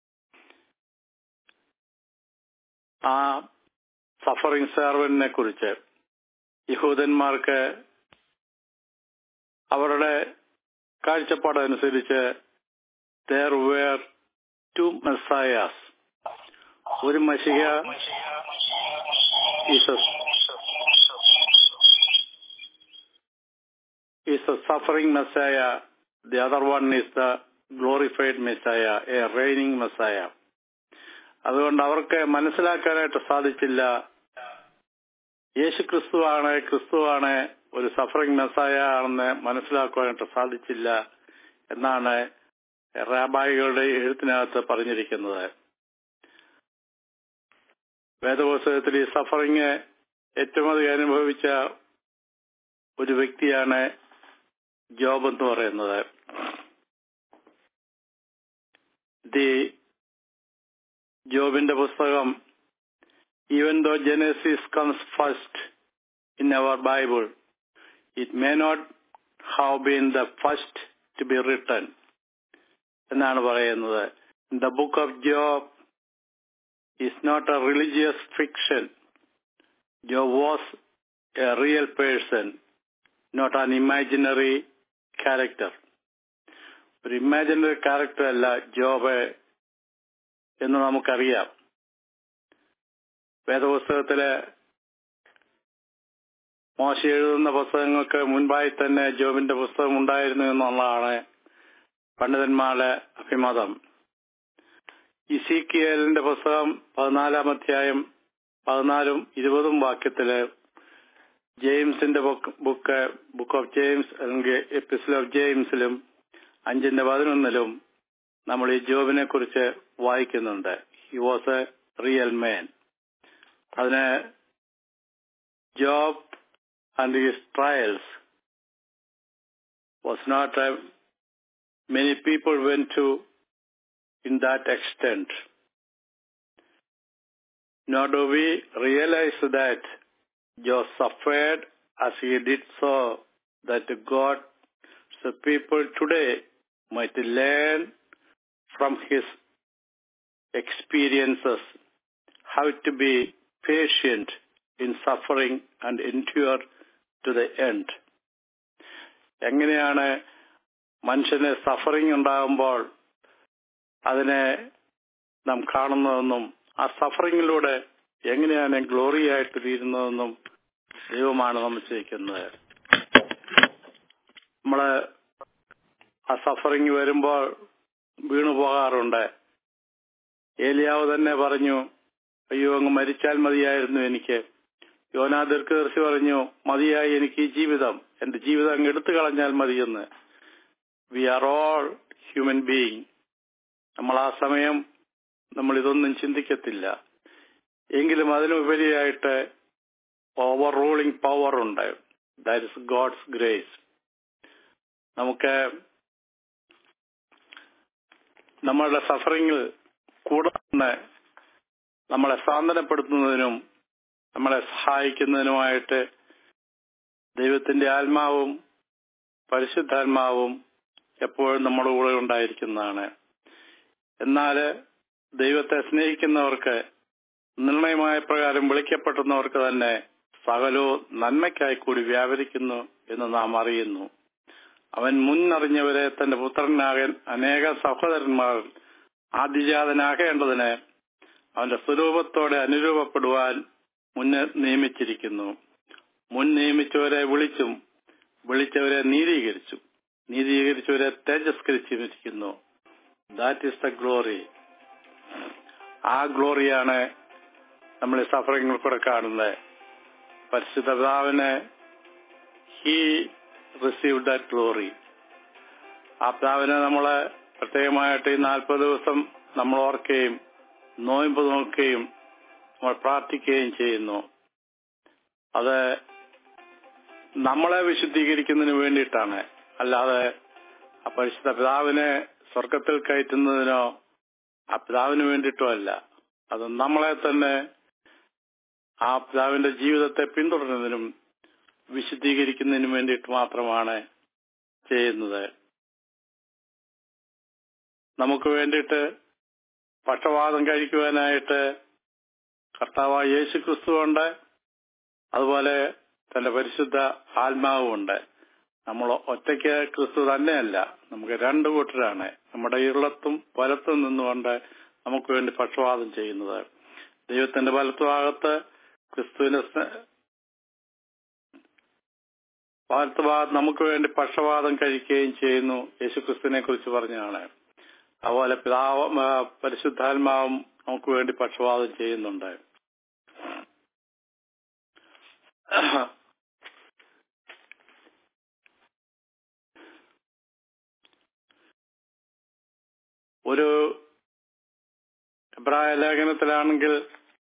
ആ സഫറിംഗ് സെർവന്റിനെ കുറിച്ച് യഹൂദന്മാർക്ക് അവരുടെ കാഴ്ചപ്പാടനുസരിച്ച് ദർ വേർ ടു മെസ്സായാസ് ഒരു മഷിക is a suffering Messiah. The other one is the glorified Messiah, a reigning Messiah. അതുകൊണ്ട് അവർക്ക് മനസ്സിലാക്കാനായിട്ട് സാധിച്ചില്ല യേശു ക്രിസ്തുവാണ് ക്രിസ്തുവാണ് ഒരു സഫറിംഗ് മെസ്സായ ആണെന്ന് മനസ്സിലാക്കുവാനായിട്ട് സാധിച്ചില്ല എന്നാണ് റാബായികളുടെ എഴുത്തിനകത്ത് പറഞ്ഞിരിക്കുന്നത് വേദപുസ്തകത്തിൽ ഈ സഫറിങ് ഏറ്റവും അധികം അനുഭവിച്ച ഒരു വ്യക്തിയാണ് ജോബ് എന്ന് പറയുന്നത് ദി ജോബിന്റെ പുസ്തകം even though Genesis comes first in our Bible it may not have been the first to be written എന്നാണ് പറയുന്നത് the book of Job is not a religious fiction. Job was a real person, not an imaginary character. ഒരു imaginary character അല്ല Job എന്ന് നമുക്കറിയാം വേദപുസ്തകത്തില് മോശ എഴുതുന്ന പുസ്തകങ്ങൾക്ക് മുൻപായി തന്നെ ജോബിന്റെ പുസ്തകം ഉണ്ടായിരുന്നു എന്നുള്ളതാണ് പണ്ഡിതന്മാരുടെ അഭിമതം ഇസീക്കിയലിന്റെ പുസ്തകം പതിനാലാം അധ്യായം പതിനാലും ഇരുപതും വാക്യത്തില് ജെയിംസിന്റെ ബുക്ക് ബുക്ക് ഓഫ് ജെയിംസ് അല്ലെങ്കിൽ എപ്പിസിൽ ഓഫ് ജെയിംസിലും അഞ്ചിന്റെ പതിനൊന്നിലും നമ്മൾ ഈ ജോബിനെ കുറിച്ച് വായിക്കുന്നുണ്ട് he was a real man അതിന് Job and his trials was not a many people when to in that extent. Nor do we realize that Job suffered as he did so that God, the people today might learn from his experiences how to be patient in suffering and endure to the end. എങ്ങനെയാണ് മനുഷ്യന് suffering ഉണ്ടാകുമ്പോൾ അതിനെ നാം കാണുന്നതെന്നും ആ സഫറിങ്ങിലൂടെ എങ്ങനെയാണ് glory ആയിട്ട് തീരുന്നതെന്നും ദൈവമാണ് നിശ്ചയിക്കുന്നത് നമ്മള് ആ സഫറിങ് വരുമ്പോൾ വീണു പോകാറുണ്ട് ഏലിയാവ് തന്നെ പറഞ്ഞു അയ്യോ അങ്ങ് മരിച്ചാൽ മതിയായിരുന്നു എനിക്ക് യോനാ ദീർഘദർശി പറഞ്ഞു മതിയായി എനിക്ക് ഈ ജീവിതം എന്റെ ജീവിതം അങ്ങ് എടുത്തു കളഞ്ഞാൽ മതിയെന്ന് we are all human being നമ്മൾ ആ സമയം നമ്മൾ ഇതൊന്നും ചിന്തിക്കത്തില്ല എങ്കിലും അതിനുപരിയായിട്ട് ഓവർ റൂളിംഗ് പവർ ഉണ്ട് ദാറ്റ് ഇസ് ഗോഡ്സ് ഗ്രേസ് നമുക്ക് നമ്മളുടെ സഫറിങ്ങിൽ കൂടെ നിന്ന് നമ്മളെ സാന്ത്വനപ്പെടുത്തുന്നതിനും നമ്മളെ സഹായിക്കുന്നതിനുമായിട്ട് ദൈവത്തിന്റെ ആത്മാവും പരിശുദ്ധാത്മാവും എപ്പോഴും നമ്മുടെ കൂടെ ഉണ്ടായിരിക്കുന്നതാണ് എന്നാൽ ദൈവത്തെ സ്നേഹിക്കുന്നവർക്ക് നിർണയമായ പ്രകാരം വിളിക്കപ്പെടുന്നവർക്ക് തന്നെ സകലവും നന്മയ്ക്കായി കൂടി വ്യാപരിക്കുന്നു എന്ന് നാം അറിയുന്നു അവൻ മുന്നറിഞ്ഞവരെ തന്റെ പുത്രനാകൻ അനേക സഹോദരന്മാർ ആദിജാതനാകേണ്ടതിന് അവന്റെ സ്വരൂപത്തോടെ അനുരൂപപ്പെടുവാൻ മുന്നേ നിയമിച്ചിരിക്കുന്നു മുൻ നിയമിച്ചവരെ വിളിച്ചും വിളിച്ചവരെ നീതീകരിച്ചു നീതീകരിച്ചവരെ തേജസ്കരിച്ചിരിക്കുന്നു ദാറ്റ് ഈസ് ദ ഗ്ലോറി ആ ഗ്ലോറിയാണ് നമ്മൾ ഈ സഫറിങ്ങിൽ കൂടെ കാണുന്നത് പരിശുദ്ധ പിതാവിന് ഹി റിസീവ് ദാറ്റ് ഗ്ലോറി ആ പിതാവിനെ നമ്മള് പ്രത്യേകമായിട്ട് ഈ നാൽപ്പത് ദിവസം നമ്മൾ ഓർക്കുകയും നോയമ്പ് നോക്കുകയും നമ്മൾ പ്രാർത്ഥിക്കുകയും ചെയ്യുന്നു അത് നമ്മളെ വിശുദ്ധീകരിക്കുന്നതിന് വേണ്ടിയിട്ടാണ് അല്ലാതെ ആ പരിശുദ്ധ പിതാവിനെ സ്വർഗത്തിൽ കയറ്റുന്നതിനോ ആ പിതാവിന് വേണ്ടിയിട്ടോ അല്ല അത് നമ്മളെ തന്നെ ആ പിതാവിന്റെ ജീവിതത്തെ പിന്തുടരുന്നതിനും വിശുദ്ധീകരിക്കുന്നതിനും വേണ്ടിയിട്ട് മാത്രമാണ് ചെയ്യുന്നത് നമുക്ക് വേണ്ടിയിട്ട് പക്ഷപാതം കഴിക്കുവാനായിട്ട് കർത്താവായ യേശു ക്രിസ്തുവുണ്ട് അതുപോലെ തന്റെ പരിശുദ്ധ ആത്മാവുമുണ്ട് നമ്മൾ ഒറ്റയ്ക്ക് ക്രിസ്തു തന്നെയല്ല നമുക്ക് രണ്ടു കൂട്ടരാണ് നമ്മുടെ ഇറളത്തും വലത്തും നിന്നുകൊണ്ട് നമുക്ക് വേണ്ടി പക്ഷപാതം ചെയ്യുന്നത് ദൈവത്തിന്റെ വലത്തുഭാഗത്ത് ക്രിസ്തുവിന്റെ വലത്തുഭാഗത്ത് നമുക്ക് വേണ്ടി പക്ഷപാതം കഴിക്കുകയും ചെയ്യുന്നു യേശു ക്രിസ്തുവിനെ കുറിച്ച് പറഞ്ഞാണ് അതുപോലെ പിതാവ് പരിശുദ്ധാത്മാവും നമുക്ക് വേണ്ടി പക്ഷപാതം ചെയ്യുന്നുണ്ട് ഒരു എബ്രായ ലേഖനത്തിലാണെങ്കിൽ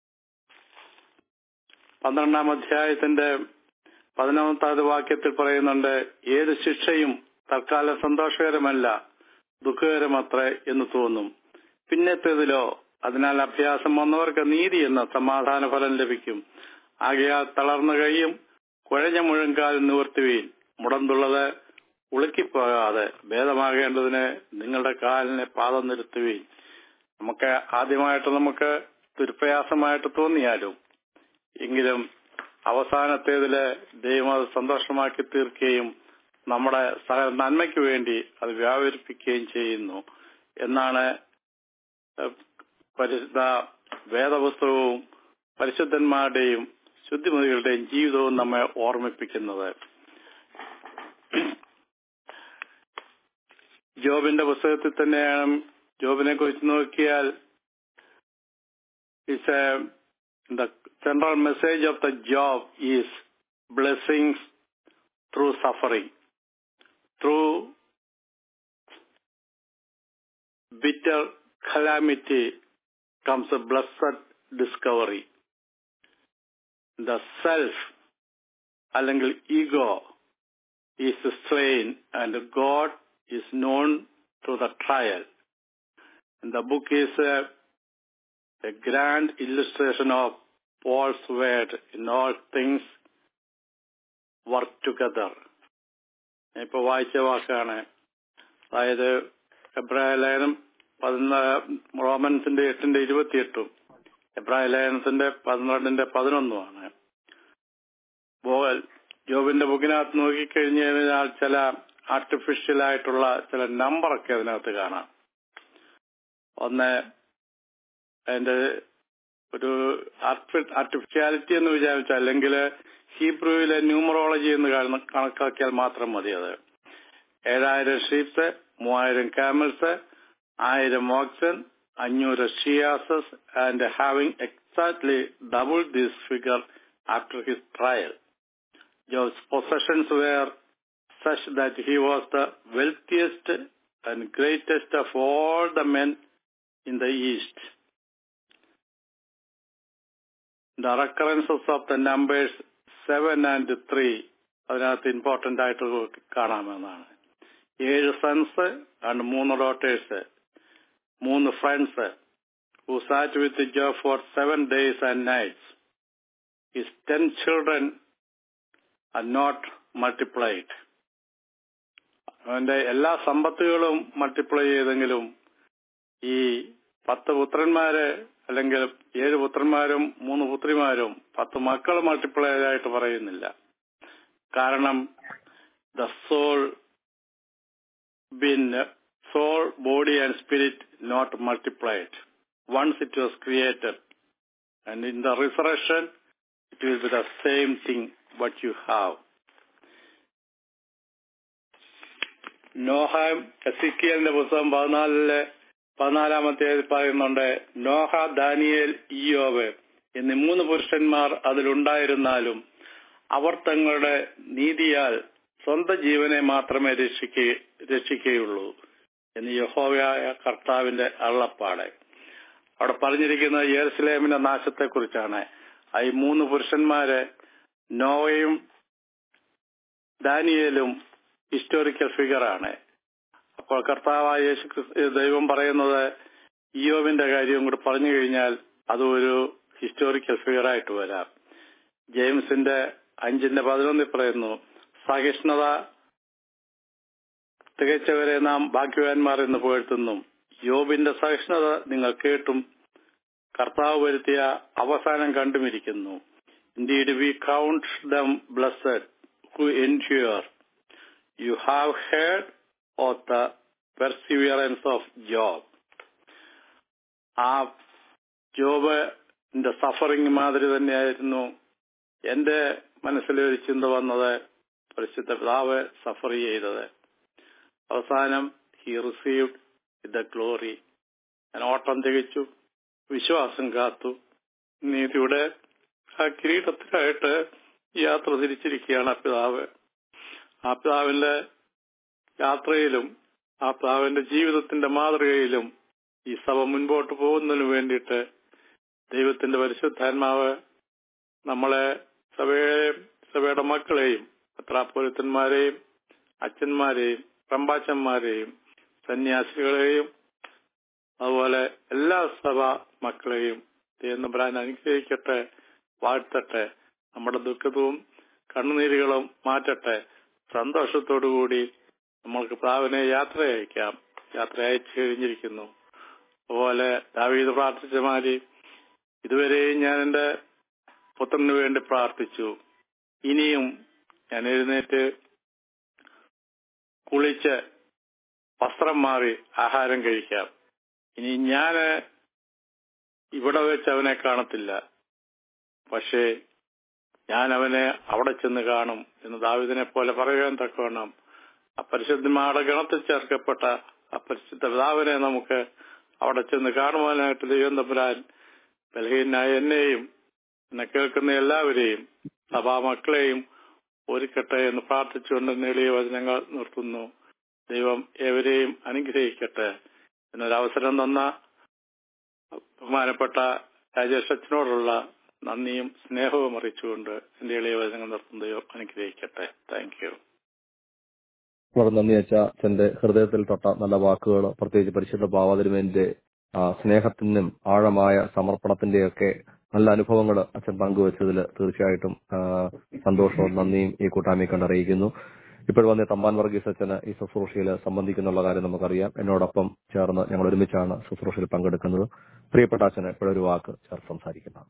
പന്ത്രണ്ടാം അധ്യായത്തിന്റെ പതിനൊന്നാമത്തെ വാക്യത്തിൽ പറയുന്നുണ്ട് ഏത് ശിക്ഷയും തൽക്കാലം സന്തോഷകരമല്ല ദുഃഖകരമത്രേ എന്ന് തോന്നും പിന്നത്തേതിലോ അതിനാൽ അഭ്യാസം വന്നവർക്ക് നീതി എന്ന സമാധാന ഫലം ലഭിക്കും ആകയാൽ തളർന്ന കൈയും കുഴഞ്ഞ മുഴങ്കാൽ നിവർത്തുകയും മുടന്തുള്ളത് ഉളുക്കിപ്പോകാതെ ഭേദമാകേണ്ടതിന് നിങ്ങളുടെ കാലിനെ പാദം നിർത്തുകയും നമുക്ക് ആദ്യമായിട്ട് നമുക്ക് ദുർപ്രയാസമായിട്ട് തോന്നിയാലും എങ്കിലും അവസാനത്തേതില് ദൈവം അത് സന്തോഷമാക്കി തീർക്കുകയും നമ്മുടെ സകല നന്മയ്ക്ക് വേണ്ടി അത് വ്യാപരിപ്പിക്കുകയും ചെയ്യുന്നു എന്നാണ് പരിശുദ്ധ വേദപുസ്തകവും പരിശുദ്ധന്മാരുടെയും ശുദ്ധിമതികളുടെയും ജീവിതവും നമ്മെ ഓർമ്മിപ്പിക്കുന്നത് ജോബിന്റെ പുസ്തകത്തിൽ തന്നെയാണ് ജോബിനെ കുറിച്ച് നോക്കിയാൽ it's a the central message of the Job is blessings through suffering through bitter calamity comes a blessed discovery. The self അല്ലെങ്കിൽ ego is slain and God is known through the trial. And the book is a, a grand illustration of Paul's word in all things work together. ഇപ്പൊ വായിച്ച വാക്കാണ് അതായത് എബ്രായ ലേഖനം പതിനാ റോമൻസിന്റെ എട്ടിന്റെ ഇരുപത്തിയെട്ടും എബ്രായ ലേഖനത്തിന്റെ പന്ത്രണ്ടിന്റെ പതിനൊന്നുമാണ് ബോവൽ ജോബിന്റെ ബുക്കിനകത്ത് നോക്കിക്കഴിഞ്ഞു കഴിഞ്ഞാൽ ചില ആർട്ടിഫിഷ്യൽ ആയിട്ടുള്ള ചില നമ്പറൊക്കെ അതിനകത്ത് കാണാം ഒന്ന് അതിന്റെ ഒരു ആർട്ടിഫിഷ്യാലിറ്റി എന്ന് വിചാരിച്ചാൽ അല്ലെങ്കിൽ ഹീബ്രുവിലെ ന്യൂമറോളജി എന്ന് കണക്കാക്കിയാൽ മാത്രം മതി അത് ഏഴായിരം ഷീപ്സ് മൂവായിരം കാമൽസ് ആയിരം ഓക്സൺ അഞ്ഞൂറ് she asses and having exactly double this figure after his trial Job's possessions were such that he was the wealthiest and greatest of all the men in the East. The recurrences of the numbers seven and three അതിനകത്ത് important ആയിട്ട് കാണാമെന്നാണ് ഏഴ് sons and മൂന്ന് daughters മൂന്ന് friends who sat with Job for seven days and nights his ten children are not multiplied അവന്റെ എല്ലാ സമ്പത്തുകളും multiply ചെയ്തെങ്കിലും ഈ പത്ത് പുത്രന്മാര് അല്ലെങ്കിൽ ഏഴ് പുത്രന്മാരും മൂന്ന് പുത്രിമാരും പത്ത് മക്കൾ മൾട്ടിപ്ലൈ ആയിട്ട് പറയുന്നില്ല കാരണം the soul been soul body and spirit not multiplied once it was created and in the resurrection it will be the same thing what you have Noah എസിക്കിയലിന്റെ പുസ്തകം പതിനാലിലെ പതിനാലാമത്തെ പറയുന്നുണ്ട് നോഹ ദാനിയേൽ ഇയോബ് എന്നീ മൂന്ന് പുരുഷന്മാർ അതിലുണ്ടായിരുന്നാലും അവർ തങ്ങളുടെ നീതിയാൽ സ്വന്തം ജീവനെ മാത്രമേ രക്ഷിക്ക രക്ഷിക്കുകയുള്ളൂ എന്ന് യഹോവയായ കർത്താവിന്റെ അള്ളപ്പാട് അവിടെ പറഞ്ഞിരിക്കുന്നത് യെറുസലേമിന്റെ നാശത്തെക്കുറിച്ചാണ് ആ ഈ മൂന്ന് പുരുഷന്മാരെ നോവയും ദാനിയേലും ഹിസ്റ്റോറിക്കൽ ഫിഗറാണ് അപ്പോൾ കർത്താവായ യേശു ക്രിസ്തു ദൈവം പറയുന്നത് ഇയോവിന്റെ കാര്യവും കൂടി പറഞ്ഞു കഴിഞ്ഞാൽ അത് ഒരു ഹിസ്റ്റോറിക്കൽ ഫിഗറായിട്ട് വരാം ജെയിംസിന്റെ അഞ്ചിന്റെ പതിനൊന്നിൽ പറയുന്നു സഹിഷ്ണുത തികച്ചവരെ നാം ഭാഗ്യവാന്മാർ എന്ന് പുകഴ്ത്തുന്നു യോബിന്റെ സഹിഷ്ണുത നിങ്ങൾ കേട്ടും കർത്താവ് വരുത്തിയ അവസാനം കണ്ടുമിരിക്കുന്നു indeed we count them blessed who endure you have heard of the perseverance of Job ആ ജോബിന്റെ സഫറിംഗ് മാതിരി തന്നെയായിരുന്നു എന്റെ മനസ്സിൽ ഒരു ചിന്ത വന്നത് പരിശുദ്ധ പിതാവ് സഫർ ചെയ്തത് അവസാനം ഹി റിസീവ്ഡ് ദ ഗ്ലോറി ഞാൻ ഓട്ടം തികച്ചു വിശ്വാസം കാത്തു നീതിയുടെ ആ കിരീടത്തിലായിട്ട് യാത്ര തിരിച്ചിരിക്കുകയാണ് ആ പിതാവ് ആ പിതാവിന്റെ യാത്രയിലും ആ പിതാവിന്റെ ജീവിതത്തിന്റെ മാതൃകയിലും ഈ സഭ മുൻപോട്ട് പോകുന്നതിന് വേണ്ടിയിട്ട് ദൈവത്തിന്റെ പരിശുദ്ധാത്മാവ് നമ്മളെ സഭയെയും സഭയുടെ മക്കളെയും പത്രാപുരത്തന്മാരെയും അച്ഛന്മാരെയും പ്രമ്പാച്ചന്മാരെയും സന്യാസികളെയും അതുപോലെ എല്ലാ സഭ മക്കളെയും ദേവനബ്രാൻ അനുഗ്രഹിക്കട്ടെ വാഴ്ത്തട്ടെ നമ്മുടെ ദുഃഖവും കണ്ണുനീരുകളും മാറ്റട്ടെ സന്തോഷത്തോടുകൂടി നമ്മൾക്ക് പ്രാവിനെ യാത്ര അയക്കാം യാത്ര അയച്ചു കഴിഞ്ഞിരിക്കുന്നു അതുപോലെ ദാവീദ് പ്രാർത്ഥിച്ച മാതിരി ഇതുവരെയും ഞാൻ എന്റെ പുത്രന് വേണ്ടി പ്രാർത്ഥിച്ചു ഇനിയും ഞാൻ എഴുന്നേറ്റ് കുളിച്ച് വസ്ത്രം മാറി ആഹാരം കഴിക്കാം ഇനി ഞാന് ഇവിടെ വെച്ച് അവനെ കാണത്തില്ല പക്ഷേ ഞാൻ അവനെ അവിടെ ചെന്ന് കാണും എന്ന് ദാവിദിനെ പോലെ പറയുവാൻ തക്കവണ്ണം അപരിശുദ്ധന്മാരുടെ ഗണത്തിൽ ചേർക്കപ്പെട്ട അപരിശുദ്ധ പിതാവിനെ നമുക്ക് അവിടെ ചെന്ന് കാണുവാനായിട്ട് ദൈവം തമ്പുരാൻ ബലഹീനായ എന്നെയും എന്നെ കേൾക്കുന്ന എല്ലാവരെയും സഭാമക്കളെയും ഒരുക്കട്ടെ എന്ന് പ്രാർത്ഥിച്ചുകൊണ്ട് നേടിയ വചനങ്ങൾ നിർത്തുന്നു ദൈവം ഏവരെയും അനുഗ്രഹിക്കട്ടെ എന്നൊരവസരം തന്ന ബഹുമാനപ്പെട്ട രാജേഷ് അച്ഛനോടുള്ള നന്ദിയും സ്നേഹവും അറിയിച്ചുകൊണ്ട് എന്റെ ഇളയ വചനങ്ങൾ നിർത്തുന്ന ദൈവം അനുഗ്രഹിക്കട്ടെ താങ്ക് യു വളരെ നന്ദി അച്ഛ അച്ഛന്റെ ഹൃദയത്തിൽ തൊട്ട നല്ല വാക്കുകൾ പ്രത്യേകിച്ച് പരിശുദ്ധ ഭാവാതിരുമേന്റെ ആ, സ്നേഹത്തിനും ആഴമായ സമർപ്പണത്തിന്റെയൊക്കെ നല്ല അനുഭവങ്ങൾ അച്ഛൻ പങ്കുവച്ചതിൽ തീർച്ചയായിട്ടും ആ, സന്തോഷവും നന്ദിയും ഈ കൂട്ടായ്മയെ കണ്ടറിയിക്കുന്നു ഇപ്പോൾ വന്ന തമ്പാൻ വർഗീസ് അച്ഛന് ഈ ശുശ്രൂഷയിൽ സംബന്ധിക്കുന്നുള്ള കാര്യം നമുക്കറിയാം എന്നോടൊപ്പം ചേർന്ന് ഞങ്ങൾ ഒരുമിച്ചാണ് ശുശ്രൂഷയിൽ പങ്കെടുക്കുന്നത് പ്രിയപ്പെട്ട അച്ഛന് ഇപ്പോഴൊരു വാക്ക് ചേർത്ത് സംസാരിക്കുന്നത്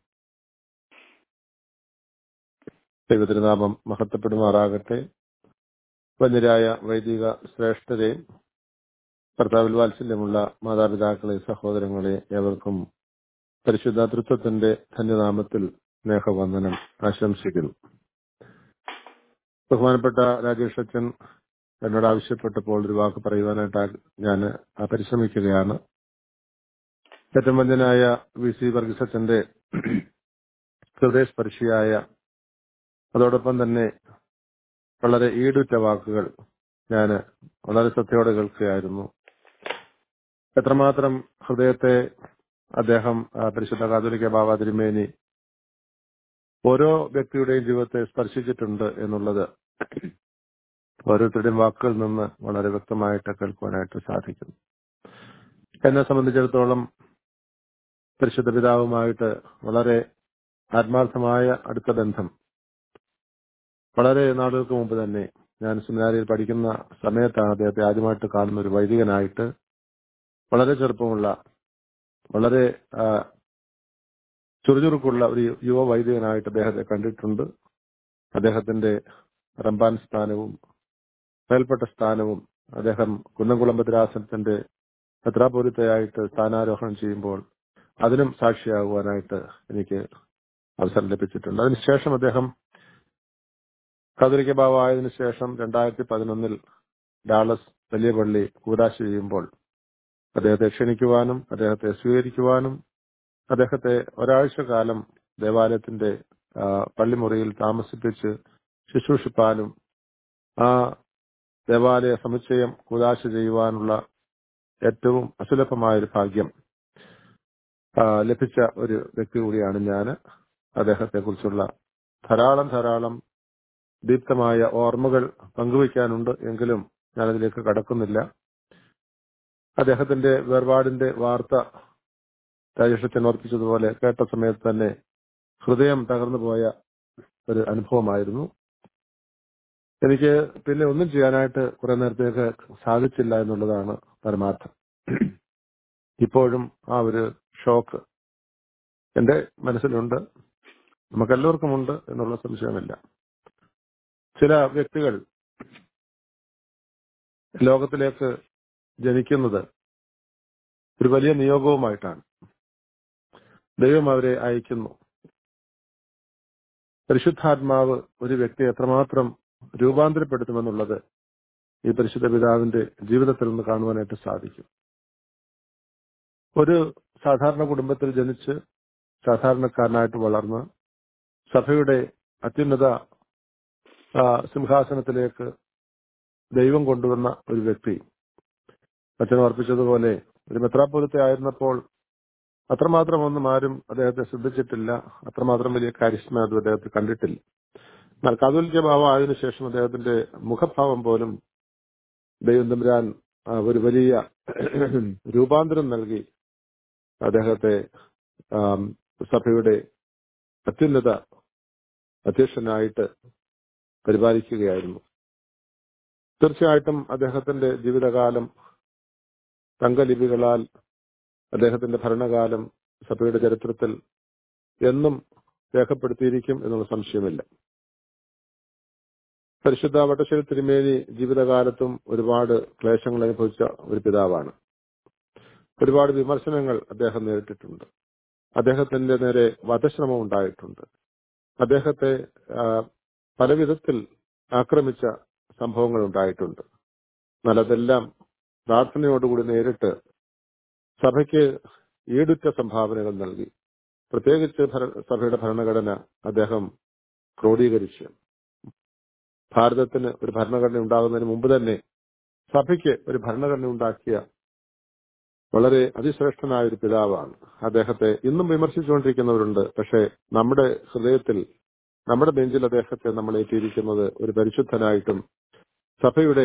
ദൈവത്തിരുനാമം മഹത്വപ്പെടുമാറാകട്ടെ വന്യരായ വൈദിക ശ്രേഷ്ഠരെ കർത്താവിൽ വാത്സല്യമുള്ള മാതാപിതാക്കളെ സഹോദരങ്ങളെ ഏവർക്കും പരിശുദ്ധ തൃത്വത്തിന്റെ ധന്യനാമത്തിൽ സ്നേഹവന്ദനം ആശംസിക്കുന്നു ബഹുമാനപ്പെട്ട രാജേഷ് അച്ഛൻ എന്നോട് ആവശ്യപ്പെട്ടപ്പോൾ ഒരു വാക്ക് പറയുവാനായിട്ട് ഞാൻ പരിശ്രമിക്കുകയാണ് ഏറ്റവും വന്യനായ വി സി വർഗീസ് അച്ഛന്റെ ഹൃദയസ്പർശിയായ അതോടൊപ്പം തന്നെ വളരെ ഈടുറ്റ വാക്കുകൾ ഞാൻ വളരെ ശ്രദ്ധയോടെ കേൾക്കുകയായിരുന്നു എത്രമാത്രം ഹൃദയത്തെ അദ്ദേഹം ആ, പരിശുദ്ധ കാതോലിക്ക ബാബ തിരുമേനി ഓരോ വ്യക്തിയുടെയും ജീവിതത്തെ സ്പർശിച്ചിട്ടുണ്ട് എന്നുള്ളത് ഓരോരുത്തരുടെയും വാക്കുകളിൽ നിന്ന് വളരെ വ്യക്തമായിട്ട് കേൾക്കുവാനായിട്ട് സാധിക്കുന്നു എന്നെ സംബന്ധിച്ചിടത്തോളം പരിശുദ്ധ പിതാവുമായിട്ട് വളരെ ആത്മാർത്ഥമായ അടുത്ത ബന്ധം വളരെ നാളുകൾക്ക് മുമ്പ് തന്നെ ഞാൻ സെമിനാരിയിൽ പഠിക്കുന്ന സമയത്താണ് അദ്ദേഹത്തെ ആദ്യമായിട്ട് കാണുന്ന ഒരു വൈദികനായിട്ട് വളരെ ചെറുപ്പമുള്ള വളരെ ആ, ചുറുചുറുക്കുള്ള ഒരു യുവ വൈദികനായിട്ട് അദ്ദേഹത്തെ കണ്ടിട്ടുണ്ട് അദ്ദേഹത്തിന്റെ റംബാൻ സ്ഥാനവും മേൽപ്പെട്ട സ്ഥാനവും അദ്ദേഹം കുന്നംകുളം ഭദ്രാസനത്തിന്റെ പത്രാപൂരിത്തയായിട്ട് സ്ഥാനാരോഹണം ചെയ്യുമ്പോൾ അതിനും സാക്ഷിയാകുവാനായിട്ട് എനിക്ക് അവസരം ലഭിച്ചിട്ടുണ്ട് അതിനുശേഷം അദ്ദേഹം കത്തോലിക്ക ബാബായതിനു ശേഷം രണ്ടായിരത്തി പതിനൊന്നിൽ ഡാളസ് വലിയ പള്ളി കൂടാശ ചെയ്യുമ്പോൾ അദ്ദേഹത്തെ ക്ഷണിക്കുവാനും അദ്ദേഹത്തെ സ്വീകരിക്കുവാനും അദ്ദേഹത്തെ ഒരാഴ്ച കാലം ദേവാലയത്തിന്റെ ആ, പള്ളിമുറിയിൽ താമസിപ്പിച്ച് ശുശ്രൂഷിപ്പാനും ആ ദേവാലയ സമുച്ചയം കുദാശ ചെയ്യുവാനുള്ള ഏറ്റവും അസുലഭമായ ഒരു ഭാഗ്യം ആ, ലഭിച്ച ഒരു വ്യക്തി കൂടിയാണ് ഞാൻ അദ്ദേഹത്തെ കുറിച്ചുള്ള ധാരാളം ധാരാളം ദീപ്തമായ ഓർമ്മകൾ പങ്കുവയ്ക്കാനുണ്ട് എങ്കിലും ഞാനതിലേക്ക് കടക്കുന്നില്ല അദ്ദേഹത്തിന്റെ വേർപാടിന്റെ വാർത്ത രാജേഷച്ചൻ ഓർപ്പിച്ചതുപോലെ കേട്ട സമയത്ത് തന്നെ ഹൃദയം തകർന്നു പോയ ഒരു അനുഭവമായിരുന്നു എനിക്ക് പിന്നെ ഒന്നും ചെയ്യാനായിട്ട് കുറെ നേരത്തേക്ക് സാധിച്ചില്ല എന്നുള്ളതാണ് പരമാർത്ഥം ഇപ്പോഴും ആ ഒരു ഷോക്ക് എന്റെ മനസ്സിലുണ്ട് നമുക്കെല്ലാവർക്കും ഉണ്ട് എന്നുള്ള സംശയമില്ല ചില വ്യക്തികൾ ലോകത്തിലേക്ക് ജനിക്കുന്നത് ഒരു വലിയ നിയോഗവുമായിട്ടാണ് ദൈവം അവരെ അയക്കുന്നു പരിശുദ്ധാത്മാവ് ഒരു വ്യക്തിയെ എത്രമാത്രം രൂപാന്തരപ്പെടുത്തുമെന്നുള്ളത് ഈ പരിശുദ്ധ പിതാവിന്റെ ജീവിതത്തിൽ നിന്ന് കാണുവാനായിട്ട് സാധിക്കും ഒരു സാധാരണ കുടുംബത്തിൽ ജനിച്ച് സാധാരണക്കാരനായിട്ട് വളർന്ന് സഭയുടെ അത്യുന്നത ആ, സിംഹാസനത്തിലേക്ക് ദൈവം കൊണ്ടുവന്ന ഒരു വ്യക്തി അച്ഛൻ ഓർപ്പിച്ചതുപോലെ ഒരു മെത്രാപൊലത്തെ ആയിരുന്നപ്പോൾ അത്രമാത്രം ഒന്നും ആരും അദ്ദേഹത്തെ ശ്രദ്ധിച്ചിട്ടില്ല അത്രമാത്രം വലിയ കാരിസ്മ അത് അദ്ദേഹത്തെ കണ്ടിട്ടില്ല എന്നാൽ കാതോലിക്ക ഭാവം ആയതിനു ശേഷം അദ്ദേഹത്തിന്റെ മുഖഭാവം പോലും ദൈവം തമ്പുരാൻ ആ, ഒരു വലിയ രൂപാന്തരം നൽകി അദ്ദേഹത്തെ ആം, സഭയുടെ അത്യുന്നത അധ്യക്ഷനായിട്ട് പരിപാലിക്കുകയായിരുന്നു തീർച്ചയായിട്ടും അദ്ദേഹത്തിന്റെ ജീവിതകാലം തങ്കലിപികളാൽ അദ്ദേഹത്തിന്റെ ഭരണകാലം സഭയുടെ ചരിത്രത്തിൽ എന്നും രേഖപ്പെടുത്തിയിരിക്കും എന്നുള്ള സംശയമില്ല പരിശുദ്ധ വട്ടശ്ശേരി തിരുമേനി ജീവിതകാലത്തും ഒരുപാട് ക്ലേശങ്ങൾ അനുഭവിച്ച ഒരു പിതാവാണ് ഒരുപാട് വിമർശനങ്ങൾ അദ്ദേഹം നേരിട്ടിട്ടുണ്ട് അദ്ദേഹത്തിന്റെ നേരെ വധശ്രമം ഉണ്ടായിട്ടുണ്ട് അദ്ദേഹത്തെ ആ, പല വിധത്തിൽ ആക്രമിച്ച സംഭവങ്ങൾ ഉണ്ടായിട്ടുണ്ട് എന്നാൽ അതെല്ലാം പ്രാർത്ഥനയോടുകൂടി നേരിട്ട് സഭയ്ക്ക് ഈടുറ്റ സംഭാവനകൾ നൽകി പ്രത്യേകിച്ച് ഭര- സഭയുടെ ഭരണഘടന അദ്ദേഹം ക്രോഡീകരിച്ചു ഭാരതത്തിന് ഒരു ഭരണഘടന ഉണ്ടാകുന്നതിന് മുമ്പ് തന്നെ സഭയ്ക്ക് ഒരു ഭരണഘടന ഉണ്ടാക്കിയ വളരെ അതിശ്രേഷ്ഠനായ ഒരു പിതാവാണ് അദ്ദേഹത്തെ ഇന്നും വിമർശിച്ചുകൊണ്ടിരിക്കുന്നവരുണ്ട് പക്ഷേ നമ്മുടെ ഹൃദയത്തിൽ നമ്മുടെ ബെഞ്ചിൽ അദ്ദേഹത്തെ നമ്മൾ ഏറ്റിയിരിക്കുന്നത് ഒരു പരിശുദ്ധനായിട്ടും സഭയുടെ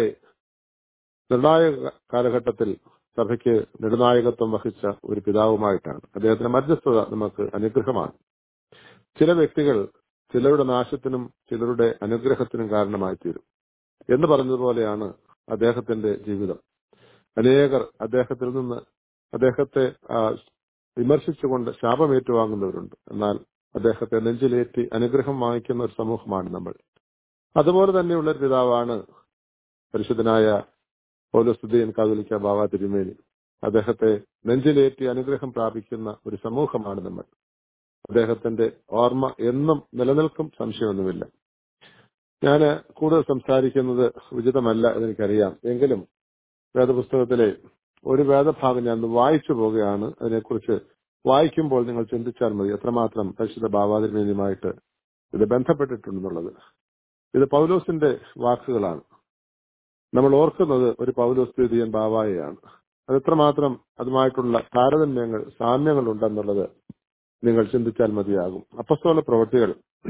നിർണായക കാലഘട്ടത്തിൽ സഭയ്ക്ക് നിർണായകത്വം വഹിച്ച ഒരു പിതാവുമായിട്ടാണ് അദ്ദേഹത്തിന്റെ മധ്യസ്ഥത നമുക്ക് അനുഗ്രഹമാണ് ചില വ്യക്തികൾ ചിലരുടെ നാശത്തിനും ചിലരുടെ അനുഗ്രഹത്തിനും കാരണമായി തീരും എന്ന് പറഞ്ഞതുപോലെയാണ് അദ്ദേഹത്തിന്റെ ജീവിതം അനേകർ അദ്ദേഹത്തിൽ നിന്ന് അദ്ദേഹത്തെ ആ, വിമർശിച്ചുകൊണ്ട് ശാപം ഏറ്റുവാങ്ങുന്നവരുണ്ട് എന്നാൽ അദ്ദേഹത്തെ നെഞ്ചിലേറ്റി അനുഗ്രഹം വാങ്ങിക്കുന്ന ഒരു സമൂഹമാണ് നമ്മൾ അതുപോലെ തന്നെയുള്ള ഒരു പിതാവാണ് പരിശുദ്ധനായ പൗലോസ്തുതിയൻ കാതോലിക്ക ബാബ തിരുമേനി അദ്ദേഹത്തെ നെഞ്ചിലേറ്റി അനുഗ്രഹം പ്രാപിക്കുന്ന ഒരു സമൂഹമാണ് നമ്മൾ അദ്ദേഹത്തിന്റെ ഓർമ്മ എന്നും നിലനിൽക്കും സംശയമൊന്നുമില്ല ഞാൻ കൂടുതൽ സംസാരിക്കുന്നത് ഉചിതമല്ല എന്നെനിക്കറിയാം എങ്കിലും വേദപുസ്തകത്തിലെ ഒരു വേദഭാഗം ഞാൻ ഒന്ന് വായിച്ചു പോവുകയാണ് അതിനെക്കുറിച്ച് വായിക്കുമ്പോൾ നിങ്ങൾ ചിന്തിച്ചാൽ മതി എത്രമാത്രം പരിശുദ്ധ ഭാവാതിരുമേനിയുമായിട്ട് ഇത് ബന്ധപ്പെട്ടിട്ടുണ്ടെന്നുള്ളത് ഇത് പൗലോസിന്റെ വാക്കുകളാണ് നമ്മൾ ഓർക്കുന്നത് ഒരു പൗലോസ് തീതിയൻ ബാവായെയാണ് അത് എത്രമാത്രം അതുമായിട്ടുള്ള താരതമ്യങ്ങൾ സാമ്യങ്ങൾ ഉണ്ടെന്നുള്ളത് നിങ്ങൾ ചിന്തിച്ചാൽ മതിയാകും അപ്പസ്തോല പ്രവൃത്തികൾ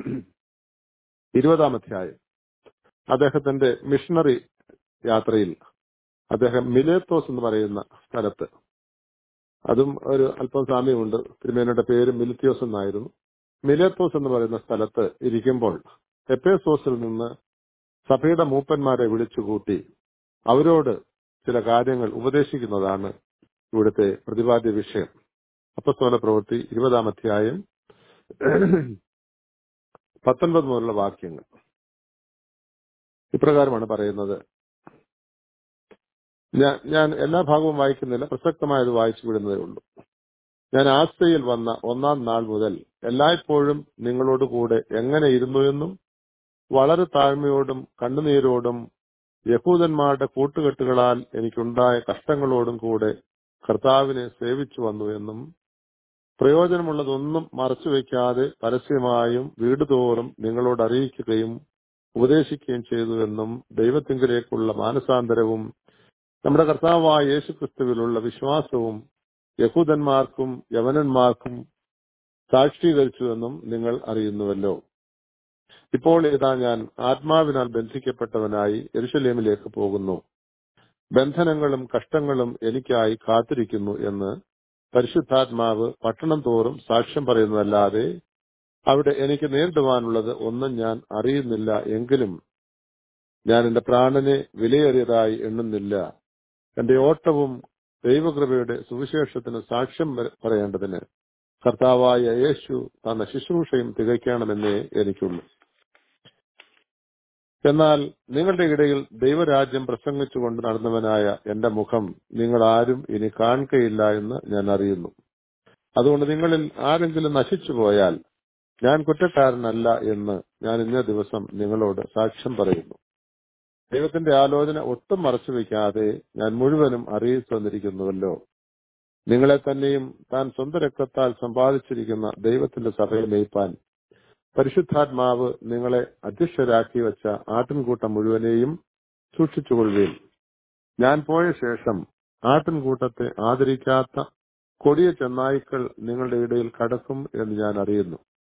ഇരുപതാം അധ്യായം അദ്ദേഹത്തിന്റെ മിഷണറി യാത്രയിൽ അദ്ദേഹം മിലേത്തോസ് എന്ന് പറയുന്ന സ്ഥലത്ത് അതും ഒരു അല്പം സാമ്യമുണ്ട് തിരുമേനയുടെ പേര് മിലിത്തിയോസ് എന്നായിരുന്നു മിലേത്തോസ് എന്ന് പറയുന്ന സ്ഥലത്ത് ഇരിക്കുമ്പോൾ എപ്പേസോസിൽ നിന്ന് സഭയുടെ മൂപ്പന്മാരെ വിളിച്ചുകൂട്ടി അവരോട് ചില കാര്യങ്ങൾ ഉപദേശിക്കുന്നതാണ് ഇവിടുത്തെ പ്രതിപാദ്യ വിഷയം അപ്പസ്തോല പ്രവൃത്തി ഇരുപതാം അധ്യായം പത്തൊൻപത് മുതലുള്ള വാക്യങ്ങൾ ഇപ്രകാരമാണ് പറയുന്നത് ഞാൻ ഞാൻ എല്ലാ ഭാഗവും വായിക്കുന്നില്ല പ്രസക്തമായത് വായിച്ചു വിടുന്നതേ ഉള്ളൂ ഞാൻ ആസ്തയിൽ വന്ന ഒന്നാം നാൾ മുതൽ എല്ലായ്പ്പോഴും നിങ്ങളോട് കൂടെ എങ്ങനെ ഇരുന്നു എന്നും വളരെ താഴ്മയോടും കണ്ണുനീരോടും യഹൂദന്മാരുടെ കൂട്ടുകെട്ടുകളാൽ എനിക്കുണ്ടായ കഷ്ടങ്ങളോടും കൂടെ കർത്താവിനെ സേവിച്ചു വന്നു എന്നും പ്രയോജനമുള്ളതൊന്നും മറച്ചുവെക്കാതെ പരസ്യമായും വീടുതോറും നിങ്ങളോട് അറിയിക്കുകയും ഉപദേശിക്കുകയും ചെയ്തു എന്നും ദൈവത്തിങ്കിലേക്കുള്ള മാനസാന്തരവും നമ്മുടെ കർത്താവായ യേശുക്രിസ്തുവിലുള്ള വിശ്വാസവും യഹൂദന്മാർക്കും യവനന്മാർക്കും സാക്ഷീകരിച്ചുവെന്നും നിങ്ങൾ അറിയുന്നുവല്ലോ ഇപ്പോൾ ഇതാ ഞാൻ ആത്മാവിനാൽ ബന്ധിക്കപ്പെട്ടവനായി എരുശലേമിലേക്ക് പോകുന്നു ബന്ധനങ്ങളും കഷ്ടങ്ങളും എനിക്കായി കാത്തിരിക്കുന്നു എന്ന് പരിശുദ്ധാത്മാവ് പട്ടണം തോറും സാക്ഷ്യം പറയുന്നതല്ലാതെ അവിടെ എനിക്ക് നേരിടുവാനുള്ളത് ഒന്നും ഞാൻ അറിയുന്നില്ല എങ്കിലും ഞാൻ എന്റെ പ്രാണനെ വിലയേറിയതായി എണ്ണുന്നില്ല എന്റെ ഓട്ടവും ദൈവകൃപയുടെ സുവിശേഷത്തിന് സാക്ഷ്യം വര- പറയേണ്ടതിന് കർത്താവായ യേശു തന്ന ശുശ്രൂഷയും തികയ്ക്കണമെന്നേ എനിക്കുള്ളൂ എന്നാൽ നിങ്ങളുടെ ഇടയിൽ ദൈവരാജ്യം പ്രസംഗിച്ചുകൊണ്ട് നടന്നവനായ എന്റെ മുഖം നിങ്ങൾ ആരും ഇനി കാണുകയില്ല എന്ന് ഞാൻ അറിയുന്നു അതുകൊണ്ട് നിങ്ങളിൽ ആരെങ്കിലും നശിച്ചു പോയാൽ ഞാൻ കുറ്റക്കാരനല്ല എന്ന് ഞാൻ ഇന്നേ ദിവസം നിങ്ങളോട് സാക്ഷ്യം പറയുന്നു ദൈവത്തിന്റെ ആലോചന ഒട്ടും മറച്ചു വയ്ക്കാതെ ഞാൻ മുഴുവനും അറിയിച്ചു തന്നിരിക്കുന്നുവല്ലോ നിങ്ങളെ തന്നെയും താൻ സ്വന്തം രക്തത്താൽ സമ്പാദിച്ചിരിക്കുന്ന ദൈവത്തിന്റെ സഭയെ മേയ്പാൻ പരിശുദ്ധാത്മാവ് നിങ്ങളെ അധ്യക്ഷരാക്കി വെച്ച ആട്ടിൻകൂട്ടം മുഴുവനെയും സൂക്ഷിച്ചുകൊള്ളുകയും ഞാൻ പോയ ശേഷം ആട്ടിൻകൂട്ടത്തെ ആദരിക്കാത്ത കൊടിയ ചെന്നായ്ക്കൾ നിങ്ങളുടെ ഇടയിൽ കടക്കും എന്ന് ഞാൻ അറിയുന്നു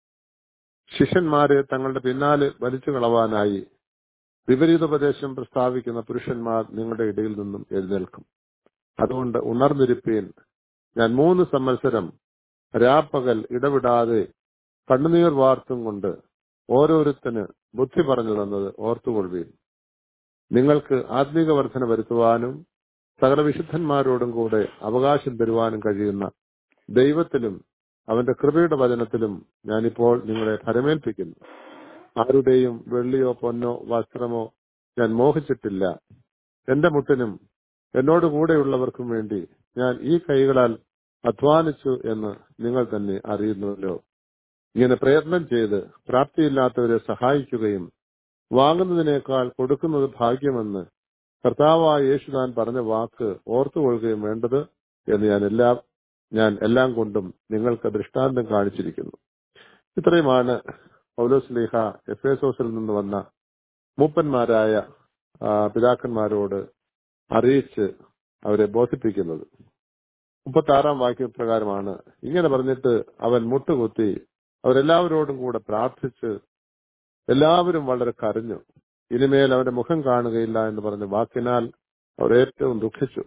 ശിഷ്യന്മാരെ തങ്ങളുടെ പിന്നാലെ വലിച്ചു കളവാനായി വിപരീതോപദേശം പ്രസ്താവിക്കുന്ന പുരുഷന്മാർ നിങ്ങളുടെ ഇടയിൽ നിന്നും എഴുന്നേൽക്കും അതുകൊണ്ട് ഉണർന്നിരിപ്പീൻ ഞാൻ മൂന്ന് സംവത്സരം രാപ്പകൽ ഇടവിടാതെ കണ്ണുനീർ വാർത്തും കൊണ്ട് ഓരോരുത്തന് ബുദ്ധി പറഞ്ഞു തന്നത് ഓർത്തുകൊള്ളുകയും നിങ്ങൾക്ക് ആത്മീക വർധന വരുത്തുവാനും സകല വിശുദ്ധന്മാരോടും കൂടെ അവകാശം തരുവാനും കഴിയുന്ന ദൈവത്തിലും അവന്റെ കൃപയുടെ വചനത്തിലും ഞാനിപ്പോൾ നിങ്ങളെ ഭരമേൽപ്പിക്കുന്നു ആരുടെയും വെള്ളിയോ പൊന്നോ വസ്ത്രമോ ഞാൻ മോഹിച്ചിട്ടില്ല എന്റെ മുട്ടിനും എന്നോട് കൂടെയുള്ളവർക്കും വേണ്ടി ഞാൻ ഈ കൈകളാൽ അധ്വാനിച്ചു എന്ന് നിങ്ങൾ തന്നെ അറിയുന്നുവല്ലോ ഇങ്ങനെ പ്രയത്നം ചെയ്ത് പ്രാപ്തിയില്ലാത്തവരെ സഹായിക്കുകയും വാങ്ങുന്നതിനേക്കാൾ കൊടുക്കുന്നത് ഭാഗ്യമെന്ന് കർത്താവായ യേശുദാൻ പറഞ്ഞ വാക്ക് ഓർത്തുകൊള്ളുകയും വേണ്ടത് എന്ന് ഞാൻ എല്ലാം ഞാൻ എല്ലാം കൊണ്ടും നിങ്ങൾക്ക് ദൃഷ്ടാന്തം കാണിച്ചിരിക്കുന്നു ഇത്രയുമാണ് പൗലോസ് ലീഹ എഫേസോസിൽ നിന്ന് വന്ന മൂപ്പന്മാരായ ആ, പിതാക്കന്മാരോട് അറിയിച്ച് അവരെ ബോധിപ്പിക്കുന്നത് മുപ്പത്തി ആറാം വാക്യപ്രകാരമാണ് ഇങ്ങനെ പറഞ്ഞിട്ട് അവൻ മുട്ടുകുത്തി അവരെല്ലാവരോടും കൂടെ പ്രാർത്ഥിച്ച് എല്ലാവരും വളരെ കരഞ്ഞു ഇനിമേൽ അവന്റെ മുഖം കാണുകയില്ല എന്ന് പറഞ്ഞ വാക്കിനാൽ അവർ ഏറ്റവും ദുഃഖിച്ചു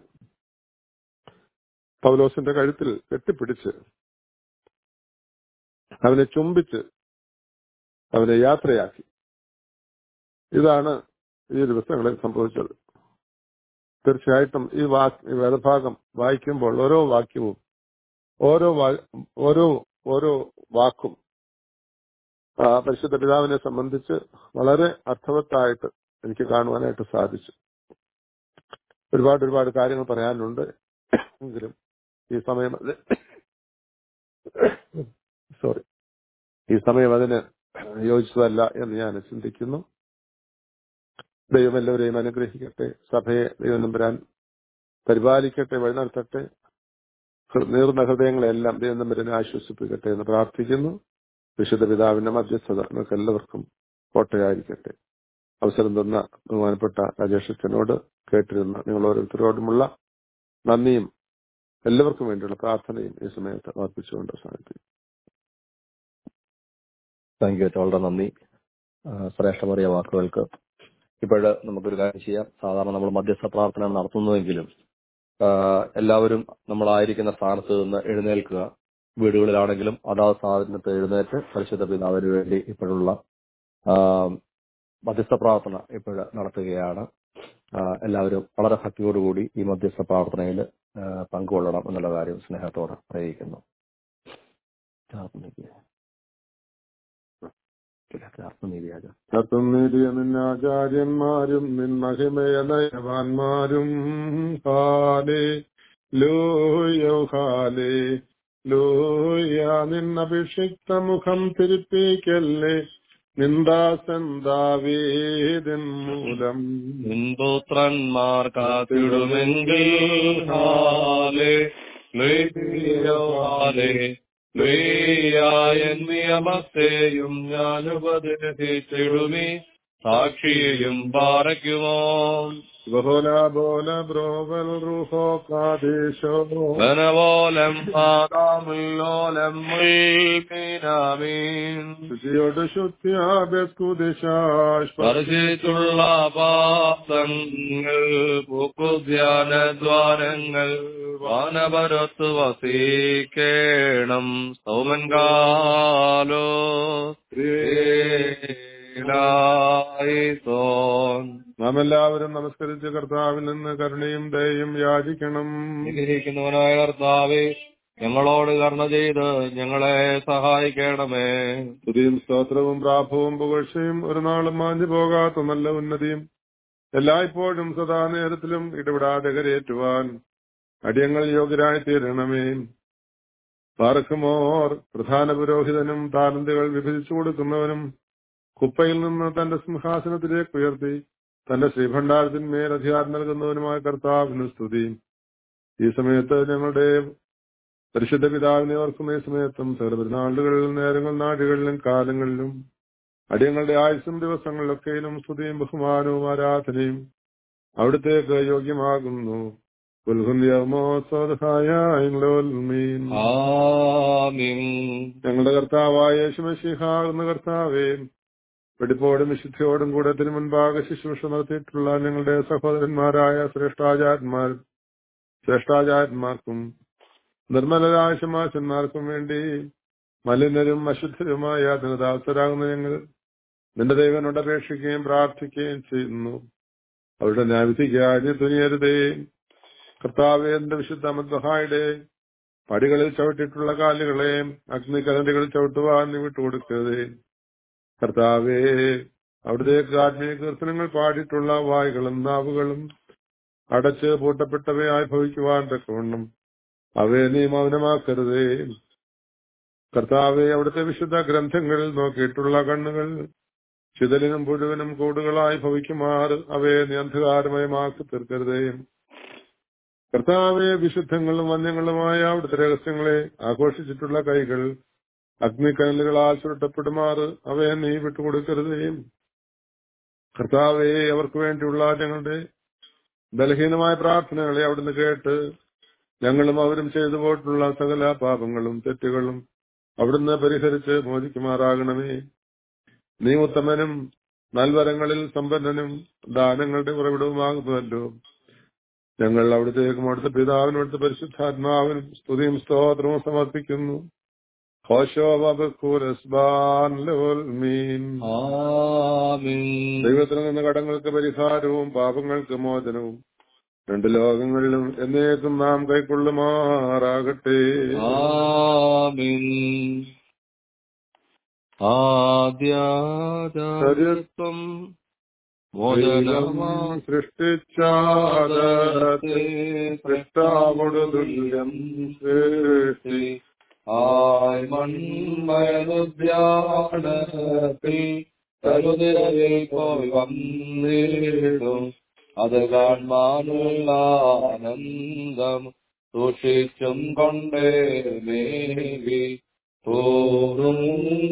പൗലോസിന്റെ കഴുത്തിൽ കെട്ടിപ്പിടിച്ച് അവനെ ചുംബിച്ച് അവനെ യാത്രയാക്കി ഇതാണ് ഈ ദിവസങ്ങളിൽ സംഭവിച്ചത് തീർച്ചയായിട്ടും ഈ വാക്ക് ഈ വേദഭാഗം വായിക്കുമ്പോൾ ഓരോ വാക്യവും ഓരോ വാ- ഓരോ ഓരോ വാക്കും ആ, പരിശുദ്ധ പിതാവിനെ സംബന്ധിച്ച് വളരെ അർത്ഥവത്തായിട്ട് എനിക്ക് കാണുവാനായിട്ട് സാധിച്ചു ഒരുപാട് ഒരുപാട് കാര്യങ്ങൾ പറയാനുണ്ട് എങ്കിലും ഈ സമയം അത് സോറി ഈ സമയം അതിന് യോജിച്ചതല്ല എന്ന് ഞാൻ ചിന്തിക്കുന്നു ദൈവം എല്ലാവരെയും അനുഗ്രഹിക്കട്ടെ സഭയെ ദൈവം നമ്പരാൻ പരിപാലിക്കട്ടെ വഴി നടത്തട്ടെ ഹൃ- നീർന്ന ഹൃദയങ്ങളെല്ലാം ദൈവം നമ്പരനെ ആശ്വസിപ്പിക്കട്ടെ എന്ന് പ്രാർത്ഥിക്കുന്നു വിശുദ്ധ പിതാവിന്റെ മധ്യസ്ഥത നമുക്ക് എല്ലാവർക്കും കോട്ടയായിരിക്കട്ടെ അവസരം തന്ന ബഹുമാനപ്പെട്ട രാജേഷ് അച്ഛനോട് കേട്ടിരുന്ന നിങ്ങൾ ഓരോരുത്തരോടുമുള്ള നന്ദിയും എല്ലാവർക്കും വേണ്ടിയുള്ള പ്രാർത്ഥനയും ഈ സമയത്ത് അർപ്പിച്ചുകൊണ്ട് അവസാനിപ്പിക്കും താങ്ക് യു വളരെ നന്ദി ആ, ശ്രേഷ്ഠമറിയ വാക്കുകൾക്ക് ഇപ്പോഴ് നമുക്കൊരു കാര്യം ചെയ്യാം സാധാരണ നമ്മൾ മധ്യസ്ഥ പ്രാർത്ഥന നടത്തുന്നുവെങ്കിലും ആ, എല്ലാവരും നമ്മളായിരിക്കുന്ന സ്ഥാനത്ത് നിന്ന് എഴുന്നേൽക്കുക വീടുകളിലാണെങ്കിലും അതാത് സ്ഥാനത്ത് എഴുന്നേറ്റ് പരിശുദ്ധ പിതാവിന് വേണ്ടി ഇപ്പോഴുള്ള ആ, മധ്യസ്ഥ പ്രാർത്ഥന ഇപ്പോഴ് നടത്തുകയാണ് ആ, എല്ലാവരും വളരെ ഭക്തിയോടുകൂടി ഈ മധ്യസ്ഥ പ്രാർത്ഥനയിൽ ആ, പങ്കുകൊള്ളണം എന്നുള്ള കാര്യം സ്നേഹത്തോടെ അറിയിക്കുന്നു ആത്മനീതിയാചാരം കത്തുന്നേരിയ നിന്നാചാര്യന്മാരും നിൻ മഹിമയ നയവാന്മാരും ഹാലേ ലൂയോ ഹാലേ ലൂയ നിന്നഭിഷിക്ത മുഖം തിരുപ്പിക്കല്ലേ നിന്ദാസന്താവേദൻ മൂലം നിൻപുത്രന്മാർ കാത്തിടുമെങ്കിൽ ഹാലേ ഹാലേ ലുയ്യായ നിയമത്തെയും ഞാൻ ഉപദേശിച്ചിടുമേ സാക്ഷിയെയും പാറയ്ക്കുമോ ബഹോല ബോല ബ്രോവൽ റൂഹോ കാദേശോ വനപോലം പാതാമുല്ലോലം മുൽക്കിനാമീൻ ശുചിയോട് ശുദ്ധ്യാഭ്യസ്കുദിശാശ്വ സ്പർശിച്ചുള്ള പാത്രങ്ങൾ പൂക്കുധ്യാന ദ്വാരങ്ങൾ വാനപരത്ത് വസിക്കേണം സൗമൻ കാലോ ോൻ നാം എല്ലാവരും നമസ്കരിച്ച് കർത്താവിൽ നിന്ന് കരുണയും ദയയും യാചിക്കണം അനുഗ്രഹിക്കുന്നവനായ കർത്താവേ ഞങ്ങളോട് കരുണ ചെയ്ത് ഞങ്ങളെ സഹായിക്കണമേ സ്തുതിയും സ്തോത്രവും പ്രാഭവും പുകഴ്ചയും ഒരു നാളും മാഞ്ഞു പോകാത്ത നല്ല ഉന്നതിയും എല്ലായ്പ്പോഴും സദാ നേരത്തിലും ഇടപെടാതെ കരയേറ്റുവാൻ അടിയങ്ങൾ യോഗ്യരായി തീരണമേ പാർക്കുമോർ പ്രധാന പുരോഹിതനും താലന്തുകൾ വിഭജിച്ചു കൊടുക്കുന്നവനും കുപ്പയിൽ നിന്ന് തന്റെ സിംഹാസനത്തിലേക്ക് ഉയർത്തി തന്റെ ശ്രീഭണ്ഡാരത്തിന്മേൽ അധികാരം നൽകുന്നവനുമായ കർത്താവിന് സ്തുതി ഈ സമയത്ത് ഞങ്ങളുടെ പരിശുദ്ധ പിതാവിനെ ഓർക്കുന്ന ഈ സമയത്തും സർവനാളുകളിലും നേരങ്ങൾ നാടുകളിലും കാലങ്ങളിലും അടിയങ്ങളുടെ ആയുസും ദിവസങ്ങളിലൊക്കെയും സ്തുതിയും ബഹുമാനവും ആരാധനയും അവിടുത്തേക്ക് യോഗ്യമാകുന്നു ആമീൻ ഞങ്ങളുടെ കർത്താവായ യേശുമശിഹാകുന്ന കർത്താവേ വെടിപ്പോടും വിശുദ്ധിയോടും കൂടെ തിരുമുൻപാകെ ശുശ്രൂഷ നടത്തിയിട്ടുള്ള ഞങ്ങളുടെ സഹോദരന്മാരായ ശ്രേഷ്ഠാചാര്യന്മാർ ശ്രേഷ്ഠാചാര്യന്മാർക്കും നിർമ്മലരായ ശമാശന്മാർക്കും വേണ്ടി മലിനരും അശുദ്ധരുമായ ധനദാസരാകുന്ന ഞങ്ങൾ നിന്റെ ദൈവനോട് അപേക്ഷിക്കുകയും പ്രാർത്ഥിക്കുകയും ചെയ്യുന്നു അവരുടെ ന്യായവിധിക്കാരി തുനിയരുതേ കർത്താവേ എന്റെ വിശുദ്ധ മദ്ബഹായുടെ പടികളിൽ ചവിട്ടിയിട്ടുള്ള കാലുകളെ അഗ്നികലണ്ടികളിൽ ചവിട്ടുവാൻ നീ വിട്ടുകൊടുക്കരുതേ കർത്താവേ അവിടത്തേക്ക് ആത്മീയ കീർത്തനങ്ങൾ പാടിയിട്ടുള്ള വായുകളും നാവുകളും അടച്ച് പൂട്ടപ്പെട്ടവയായി ഭവിക്കുവാൻ തക്കവണ്ണം അവയെ നീ മൗനമാക്കരുതേ കർത്താവെ അവിടുത്തെ വിശുദ്ധ ഗ്രന്ഥങ്ങളിൽ നോക്കിയിട്ടുള്ള കണ്ണുകൾ ചിതലിനും പുഴുവിനും കൂടുകളായി ഭവിക്കുമാറ് അവയെ നീ അന്ധകാരമയമാക്കി തീർക്കരുതേ കർത്താവെ വിശുദ്ധങ്ങളും വന്യങ്ങളുമായ അവിടുത്തെ രഹസ്യങ്ങളെ ആഘോഷിച്ചിട്ടുള്ള കൈകൾ അഗ്നിക്കനലുകളാൽ ചുരുട്ടപ്പെടുമാറ് അവയെ നീ വിട്ടുകൊടുക്കരുതേ കർത്താവെ അവർക്ക് വേണ്ടിയുള്ള ഞങ്ങളുടെ ബലഹീനമായ പ്രാർത്ഥനകളെ അവിടുന്ന് കേട്ട് ഞങ്ങളും അവരും ചെയ്തു പോയിട്ടുള്ള സകല പാപങ്ങളും തെറ്റുകളും അവിടുന്ന് പരിഹരിച്ച് മോചിക്കുമാറാകണമേ നീ ഉത്തമനും നൽവരങ്ങളിൽ സമ്പന്നനും ദാനങ്ങളുടെ ഉറവിടവുമാകുന്നുവല്ലോ ഞങ്ങൾ അവിടുത്തേക്കും അവിടുത്തെ പിതാവിനും അവിടുത്തെ പരിശുദ്ധാത്മാവിനും സ്തുതിയും സ്തോത്രവും സമർപ്പിക്കുന്നു ആമീൻ ദൈവത്തിൽ നിന്ന് കടങ്ങൾക്ക് പരിഹാരവും പാപങ്ങൾക്ക് മോചനവും രണ്ട് ലോകങ്ങളിലും എന്നേക്കും നാം കൈക്കൊള്ളുമാറാകട്ടെ ആമീൻ ആദ്യാചാര്യത്വം മോചനമാ സൃഷ്ടിച്ചാദരത്തെ സൃഷ്ടാവോട് തുല്യം സൃഷ്ടി ആയ് മൺമയനുദ്യാനത്തിൽ കരുതിരയിൽ പോയി വന്നിടും അത് കാണാനുള്ള ആനന്ദം സൂക്ഷിച്ചും കൊണ്ടേ മേവി തോറും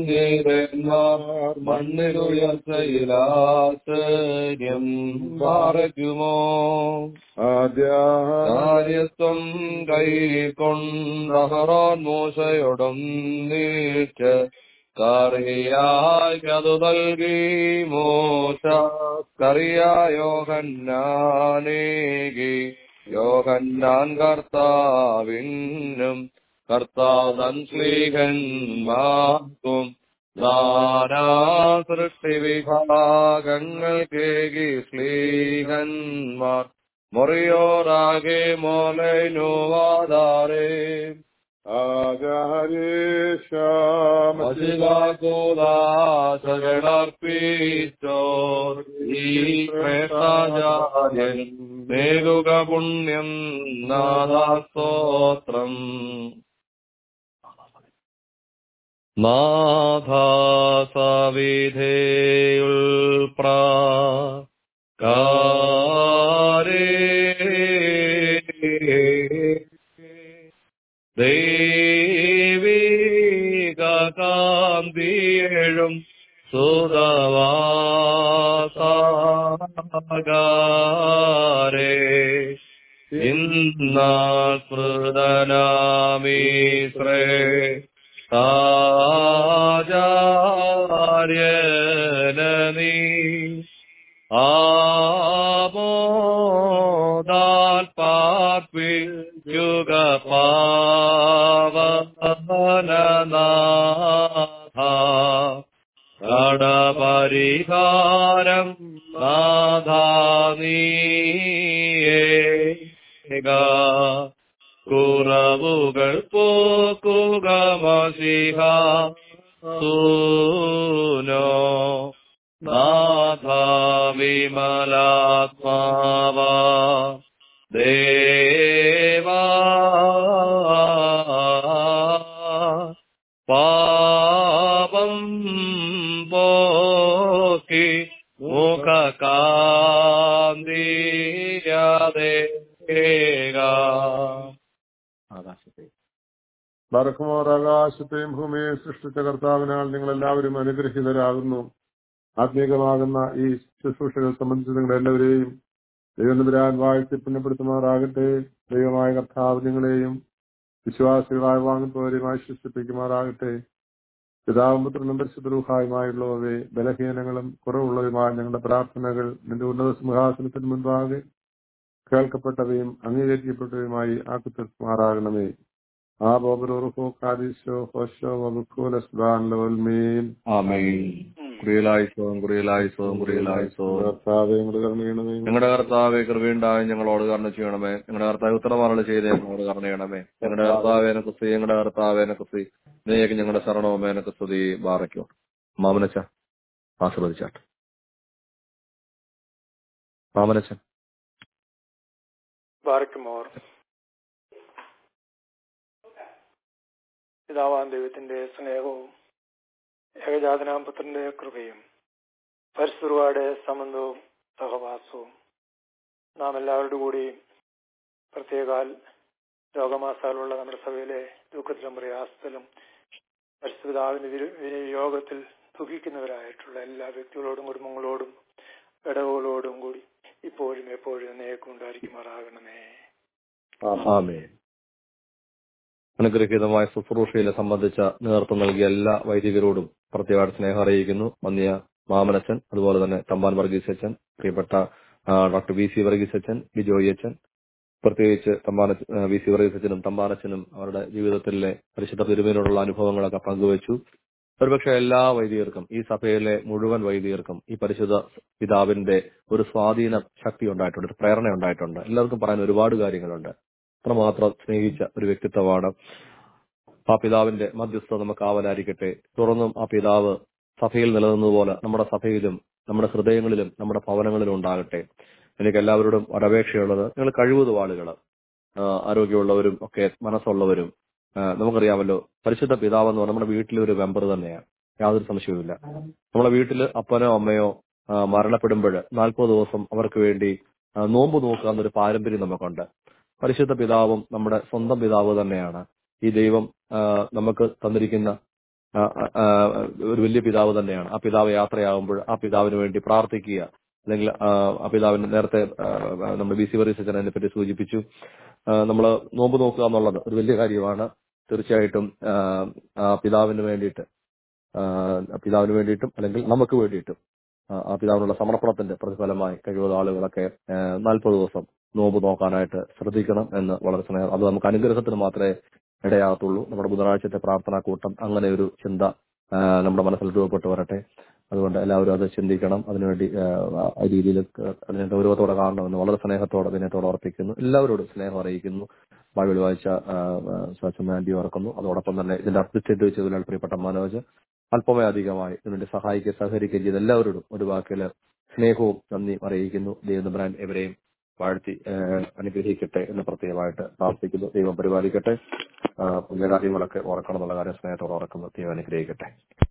മണ്ണിലുയർച്ചയിലാശ്ചര്യം പാറയ്ക്കുമോ ആദ്യ കാര്യത്വം കൈക്കൊണ്ടഹറോൻ മൂശയോടും നീച്ച് കറിയായ്ക്കതു നൽകി മൂശ കറിയായോഹന്നാനേകി യോഹന്നാൻ കർത്താവിനും കർത്താവ് തൻ ശ്ലീഹന്മാർക്കും നാനാ സൃഷ്ടി വിഭാഗങ്ങൾക്കേകി ശ്ലീഹന്മാർ മൊറിയോറാകെ മോലൈനുവാദാരേ മതിലാകൂദാശകളർപ്പിച്ചോർ ഈ പ്രേതാചാര്യൻ നേരുക പുണ്യം നാദാസ്തോത്രം നാഥാസവിധേയുൾപ്രാ ദൈവിക കാന്തിയേഴും സുതവാസാകാരേ ഇന്നാൾ സ്മൃതനാമീശ്രേ ആചാര്യനീ ആമോദാൽ പാർപ്പി യുഗ പാവനനാഥ കടപരിഹാരം നാഥാനീയേക കുറവുകൾ പോക്കുക മസിഹ സൂനോ നാഥ വിമലാത്മാവ ദേവാ പാപം പോക്കി മുഖകാന്തിയാതേക ആകാശത്തെ ബറക്കുമോർ ആകാശത്തെയും ഭൂമിയെയും സൃഷ്ടിച്ച കർത്താവിനാൽ നിങ്ങൾ എല്ലാവരും അനുഗ്രഹീതരാകുന്നു ആത്മീകമാകുന്ന ഈ ശുശ്രൂഷകൾ സംബന്ധിച്ച് നിങ്ങൾ എല്ലാവരെയും ദൈവനിവരാൻ വാഴ്ത്തി പുണ്യപ്പെടുത്തുമാറാകട്ടെ ദൈവമായ കർത്താവ് നിങ്ങളെയും വിശ്വാസികളായി വാങ്ങുന്നവരെയും ആശ്വസിപ്പിക്കുമാറാകട്ടെ പിതാവും പുത്രനും പരിശുദ്ധരൂഹായുമായുള്ളവയെ ബലഹീനങ്ങളും കുറവുള്ളതുമായ ഞങ്ങളുടെ പ്രാർത്ഥനകൾ നിന്റെ ഉന്നത സിംഹാസനത്തിന് മുൻപാകെ കേൾക്കപ്പെട്ടവയും അംഗീകരിക്കപ്പെട്ടവയുമായി ആക്കി തീർക്കുമാറാകണമേ ആ ബോബറോർഹോ കാദിശോ ഹോശോ വബുഖോലസ്ബാൻ ലോൽമീൻ ആമേൻ കുറിയലായിസോം കുറിയലായിസോം കുറിയലായിസോം കർത്താവേ ഞങ്ങളുടെ കരുണയണമേ ഞങ്ങളുടെ കർത്താവെ കൃപയുണ്ടായി ഞങ്ങളോട് കർണ ചെയ്യണമേ ഞങ്ങളുടെ കർത്താവ് ഉത്തരവാറുകൾ ചെയ്ത് ഞങ്ങളോട് കർണ ചെയ്യണമേ ഞങ്ങളുടെ കർത്താവേനെ കുസ്തി ഞങ്ങളുടെ കർത്താവേനെ കുസ്തി നീയൊക്കെ ഞങ്ങളുടെ ശരണവുമേനെ കുസ്തുതി ബാറയ്ക്കോ മാമനച്ച ആശ്രവദിച്ചാട്ട് മാമനച്ചൻ ബാറയ്ക്കുമോർ പിതാവാൻ ദൈവത്തിന്റെ സ്നേഹവും ഏകജാതനാം പുത്രന്റെ കൃപയും പരിസ്ഥിതിയുടെ സംബന്ധവും സഹവാസവും നാം എല്ലാവരുടെ കൂടി പ്രത്യേകാൽ രോഗമാസാലുള്ള നമ്മുടെ സഭയിലെ ദുഃഖത്തിലും പ്രയാസത്തിലും പരിസ്ഥിതിതാവിന്റെ വിനിയോഗത്തിൽ ദുഃഖിക്കുന്നവരായിട്ടുള്ള എല്ലാ വ്യക്തികളോടും കുടുംബങ്ങളോടും ഇടവുകളോടും കൂടി ഇപ്പോഴും എപ്പോഴും എന്നേക്കും ഉണ്ടായിരിക്കുമാറാകണമേ ആമേൻ അനുഗ്രഹീതമായ ശുശ്രൂഷയിലെ സംബന്ധിച്ച നേതൃത്വം നൽകിയ എല്ലാ വൈദികരോടും പ്രത്യേകമായിട്ട് സ്നേഹം അറിയിക്കുന്നു മന്നിയ മാമനച്ചൻ അതുപോലെ തന്നെ തമ്പാൻ വർഗീസ് അച്ഛൻ പ്രിയപ്പെട്ട ആ, ഡോക്ടർ വി സി വർഗീസ് അച്ഛൻ ബിജോയി അച്ഛൻ പ്രത്യേകിച്ച് തമ്പാന വി സി വർഗീസ് അച്ഛനും തമ്പാനച്ഛനും അവരുടെ ജീവിതത്തിലെ പരിശുദ്ധ തിരുമേനോടുള്ള അനുഭവങ്ങളൊക്കെ പങ്കുവച്ചു ഒരുപക്ഷെ എല്ലാ വൈദികർക്കും ഈ സഭയിലെ മുഴുവൻ വൈദികർക്കും ഈ പരിശുദ്ധ പിതാവിന്റെ ഒരു സ്വാധീന ശക്തി ഉണ്ടായിട്ടുണ്ട് ഒരു പ്രേരണ ഉണ്ടായിട്ടുണ്ട് എല്ലാവർക്കും പറയാൻ ഒരുപാട് കാര്യങ്ങളുണ്ട് അത്രമാത്രം സ്നേഹിച്ച ഒരു വ്യക്തിത്വമാണ് ആ പിതാവിന്റെ മധ്യസ്ഥ നമുക്ക് ആവലായിരിക്കട്ടെ തുറന്നും ആ പിതാവ് സഭയിൽ നിലനിന്നതുപോലെ നമ്മുടെ സഭയിലും നമ്മുടെ ഹൃദയങ്ങളിലും നമ്മുടെ ഭവനങ്ങളിലും ഉണ്ടാകട്ടെ എനിക്ക് എല്ലാവരോടും ഒരപേക്ഷയുള്ളത് നിങ്ങൾ കഴിവതും ആളുകൾ ആരോഗ്യമുള്ളവരും ഒക്കെ മനസ്സുള്ളവരും ആ, നമുക്കറിയാമല്ലോ പരിശുദ്ധ പിതാവ് എന്ന് പറഞ്ഞാൽ നമ്മുടെ വീട്ടിലെ ഒരു മെമ്പർ തന്നെയാണ് യാതൊരു സംശയവുമില്ല നമ്മളെ വീട്ടിൽ അപ്പനോ അമ്മയോ ആ, മരണപ്പെടുമ്പോൾ നാൽപ്പത് ദിവസം അവർക്ക് വേണ്ടി ആ, നോമ്പ് നോക്കുക എന്നൊരു പാരമ്പര്യം നമുക്കുണ്ട് പരിശുദ്ധ പിതാവും നമ്മുടെ സ്വന്തം പിതാവ് തന്നെയാണ് ഈ ദൈവം ആ, നമുക്ക് തന്നിരിക്കുന്ന ആ, ആ, ഒരു വലിയ പിതാവ് തന്നെയാണ് ആ പിതാവ് യാത്രയാകുമ്പോൾ ആ പിതാവിന് വേണ്ടി പ്രാർത്ഥിക്കുക അല്ലെങ്കിൽ ആ, ആ പിതാവിന് നേരത്തെ ആ, നമ്മുടെ ബി സി വറീസ് അതിനെ പറ്റി സൂചിപ്പിച്ചു നമ്മൾ നോമ്പ് നോക്കുക എന്നുള്ളത് ഒരു വലിയ കാര്യമാണ് തീർച്ചയായിട്ടും ആ, ആ പിതാവിന് വേണ്ടിയിട്ട് ആ, പിതാവിന് വേണ്ടിയിട്ടും അല്ലെങ്കിൽ നമുക്ക് വേണ്ടിയിട്ടും ആ, ആ പിതാവിനുള്ള സമർപ്പണത്തിന്റെ പ്രതിഫലമായി കഴിവുള്ള ആളുകളൊക്കെ നാൽപ്പത് ദിവസം നോമ്പ് നോക്കാനായിട്ട് ശ്രദ്ധിക്കണം എന്ന് വളരെ സ്നേഹം അത് നമുക്ക് അനുഗ്രഹത്തിന് മാത്രമേ ഇടയാകത്തുള്ളൂ നമ്മുടെ ബുധനാഴ്ചത്തെ പ്രാർത്ഥനാ കൂട്ടം അങ്ങനെ ഒരു ചിന്ത ആ, നമ്മുടെ മനസ്സിൽ രൂപപ്പെട്ടു വരട്ടെ അതുകൊണ്ട് എല്ലാവരും അത് ചിന്തിക്കണം അതിനുവേണ്ടി ആ, ആ രീതിയിൽ അതിനെ ഗൗരവത്തോടെ കാണണമെന്ന് വളരെ സ്നേഹത്തോടെ അതിനോട് ഓർപ്പിക്കുന്നു എല്ലാവരോടും സ്നേഹം അറിയിക്കുന്നു ബൈബിൾ വായിച്ച സ്വച്ഛമാൻഡി ഓർക്കുന്നു അതോടൊപ്പം തന്നെ ഇതിന്റെ അസിസ്റ്റന്റ് ചെയ്തതിനാൽ പ്രിയപ്പെട്ട മനോജ് അല്പമേ അധികമായി ഇതിനുവേണ്ടി സഹായിക്കുകയും സഹകരിക്കുകയും ചെയ്ത എല്ലാവരോടും ഒരു വാക്കില് സ്നേഹവും നന്ദി അറിയിക്കുന്നു ദൈവം ബ്രാൻഡ് എവരെയും വാഴ്ത്തി ആ, അനുഗ്രഹിക്കട്ടെ എന്ന് പ്രത്യേകമായിട്ട് പ്രാർത്ഥിക്കുന്നു ദൈവം പരിപാലിക്കട്ടെ ആ, പുണ്യകാര്യങ്ങളൊക്കെ ഓർക്കണം എന്നുള്ള കാര്യം സ്നേഹത്തോടെ ഓർക്കുന്നു ദൈവം അനുഗ്രഹിക്കട്ടെ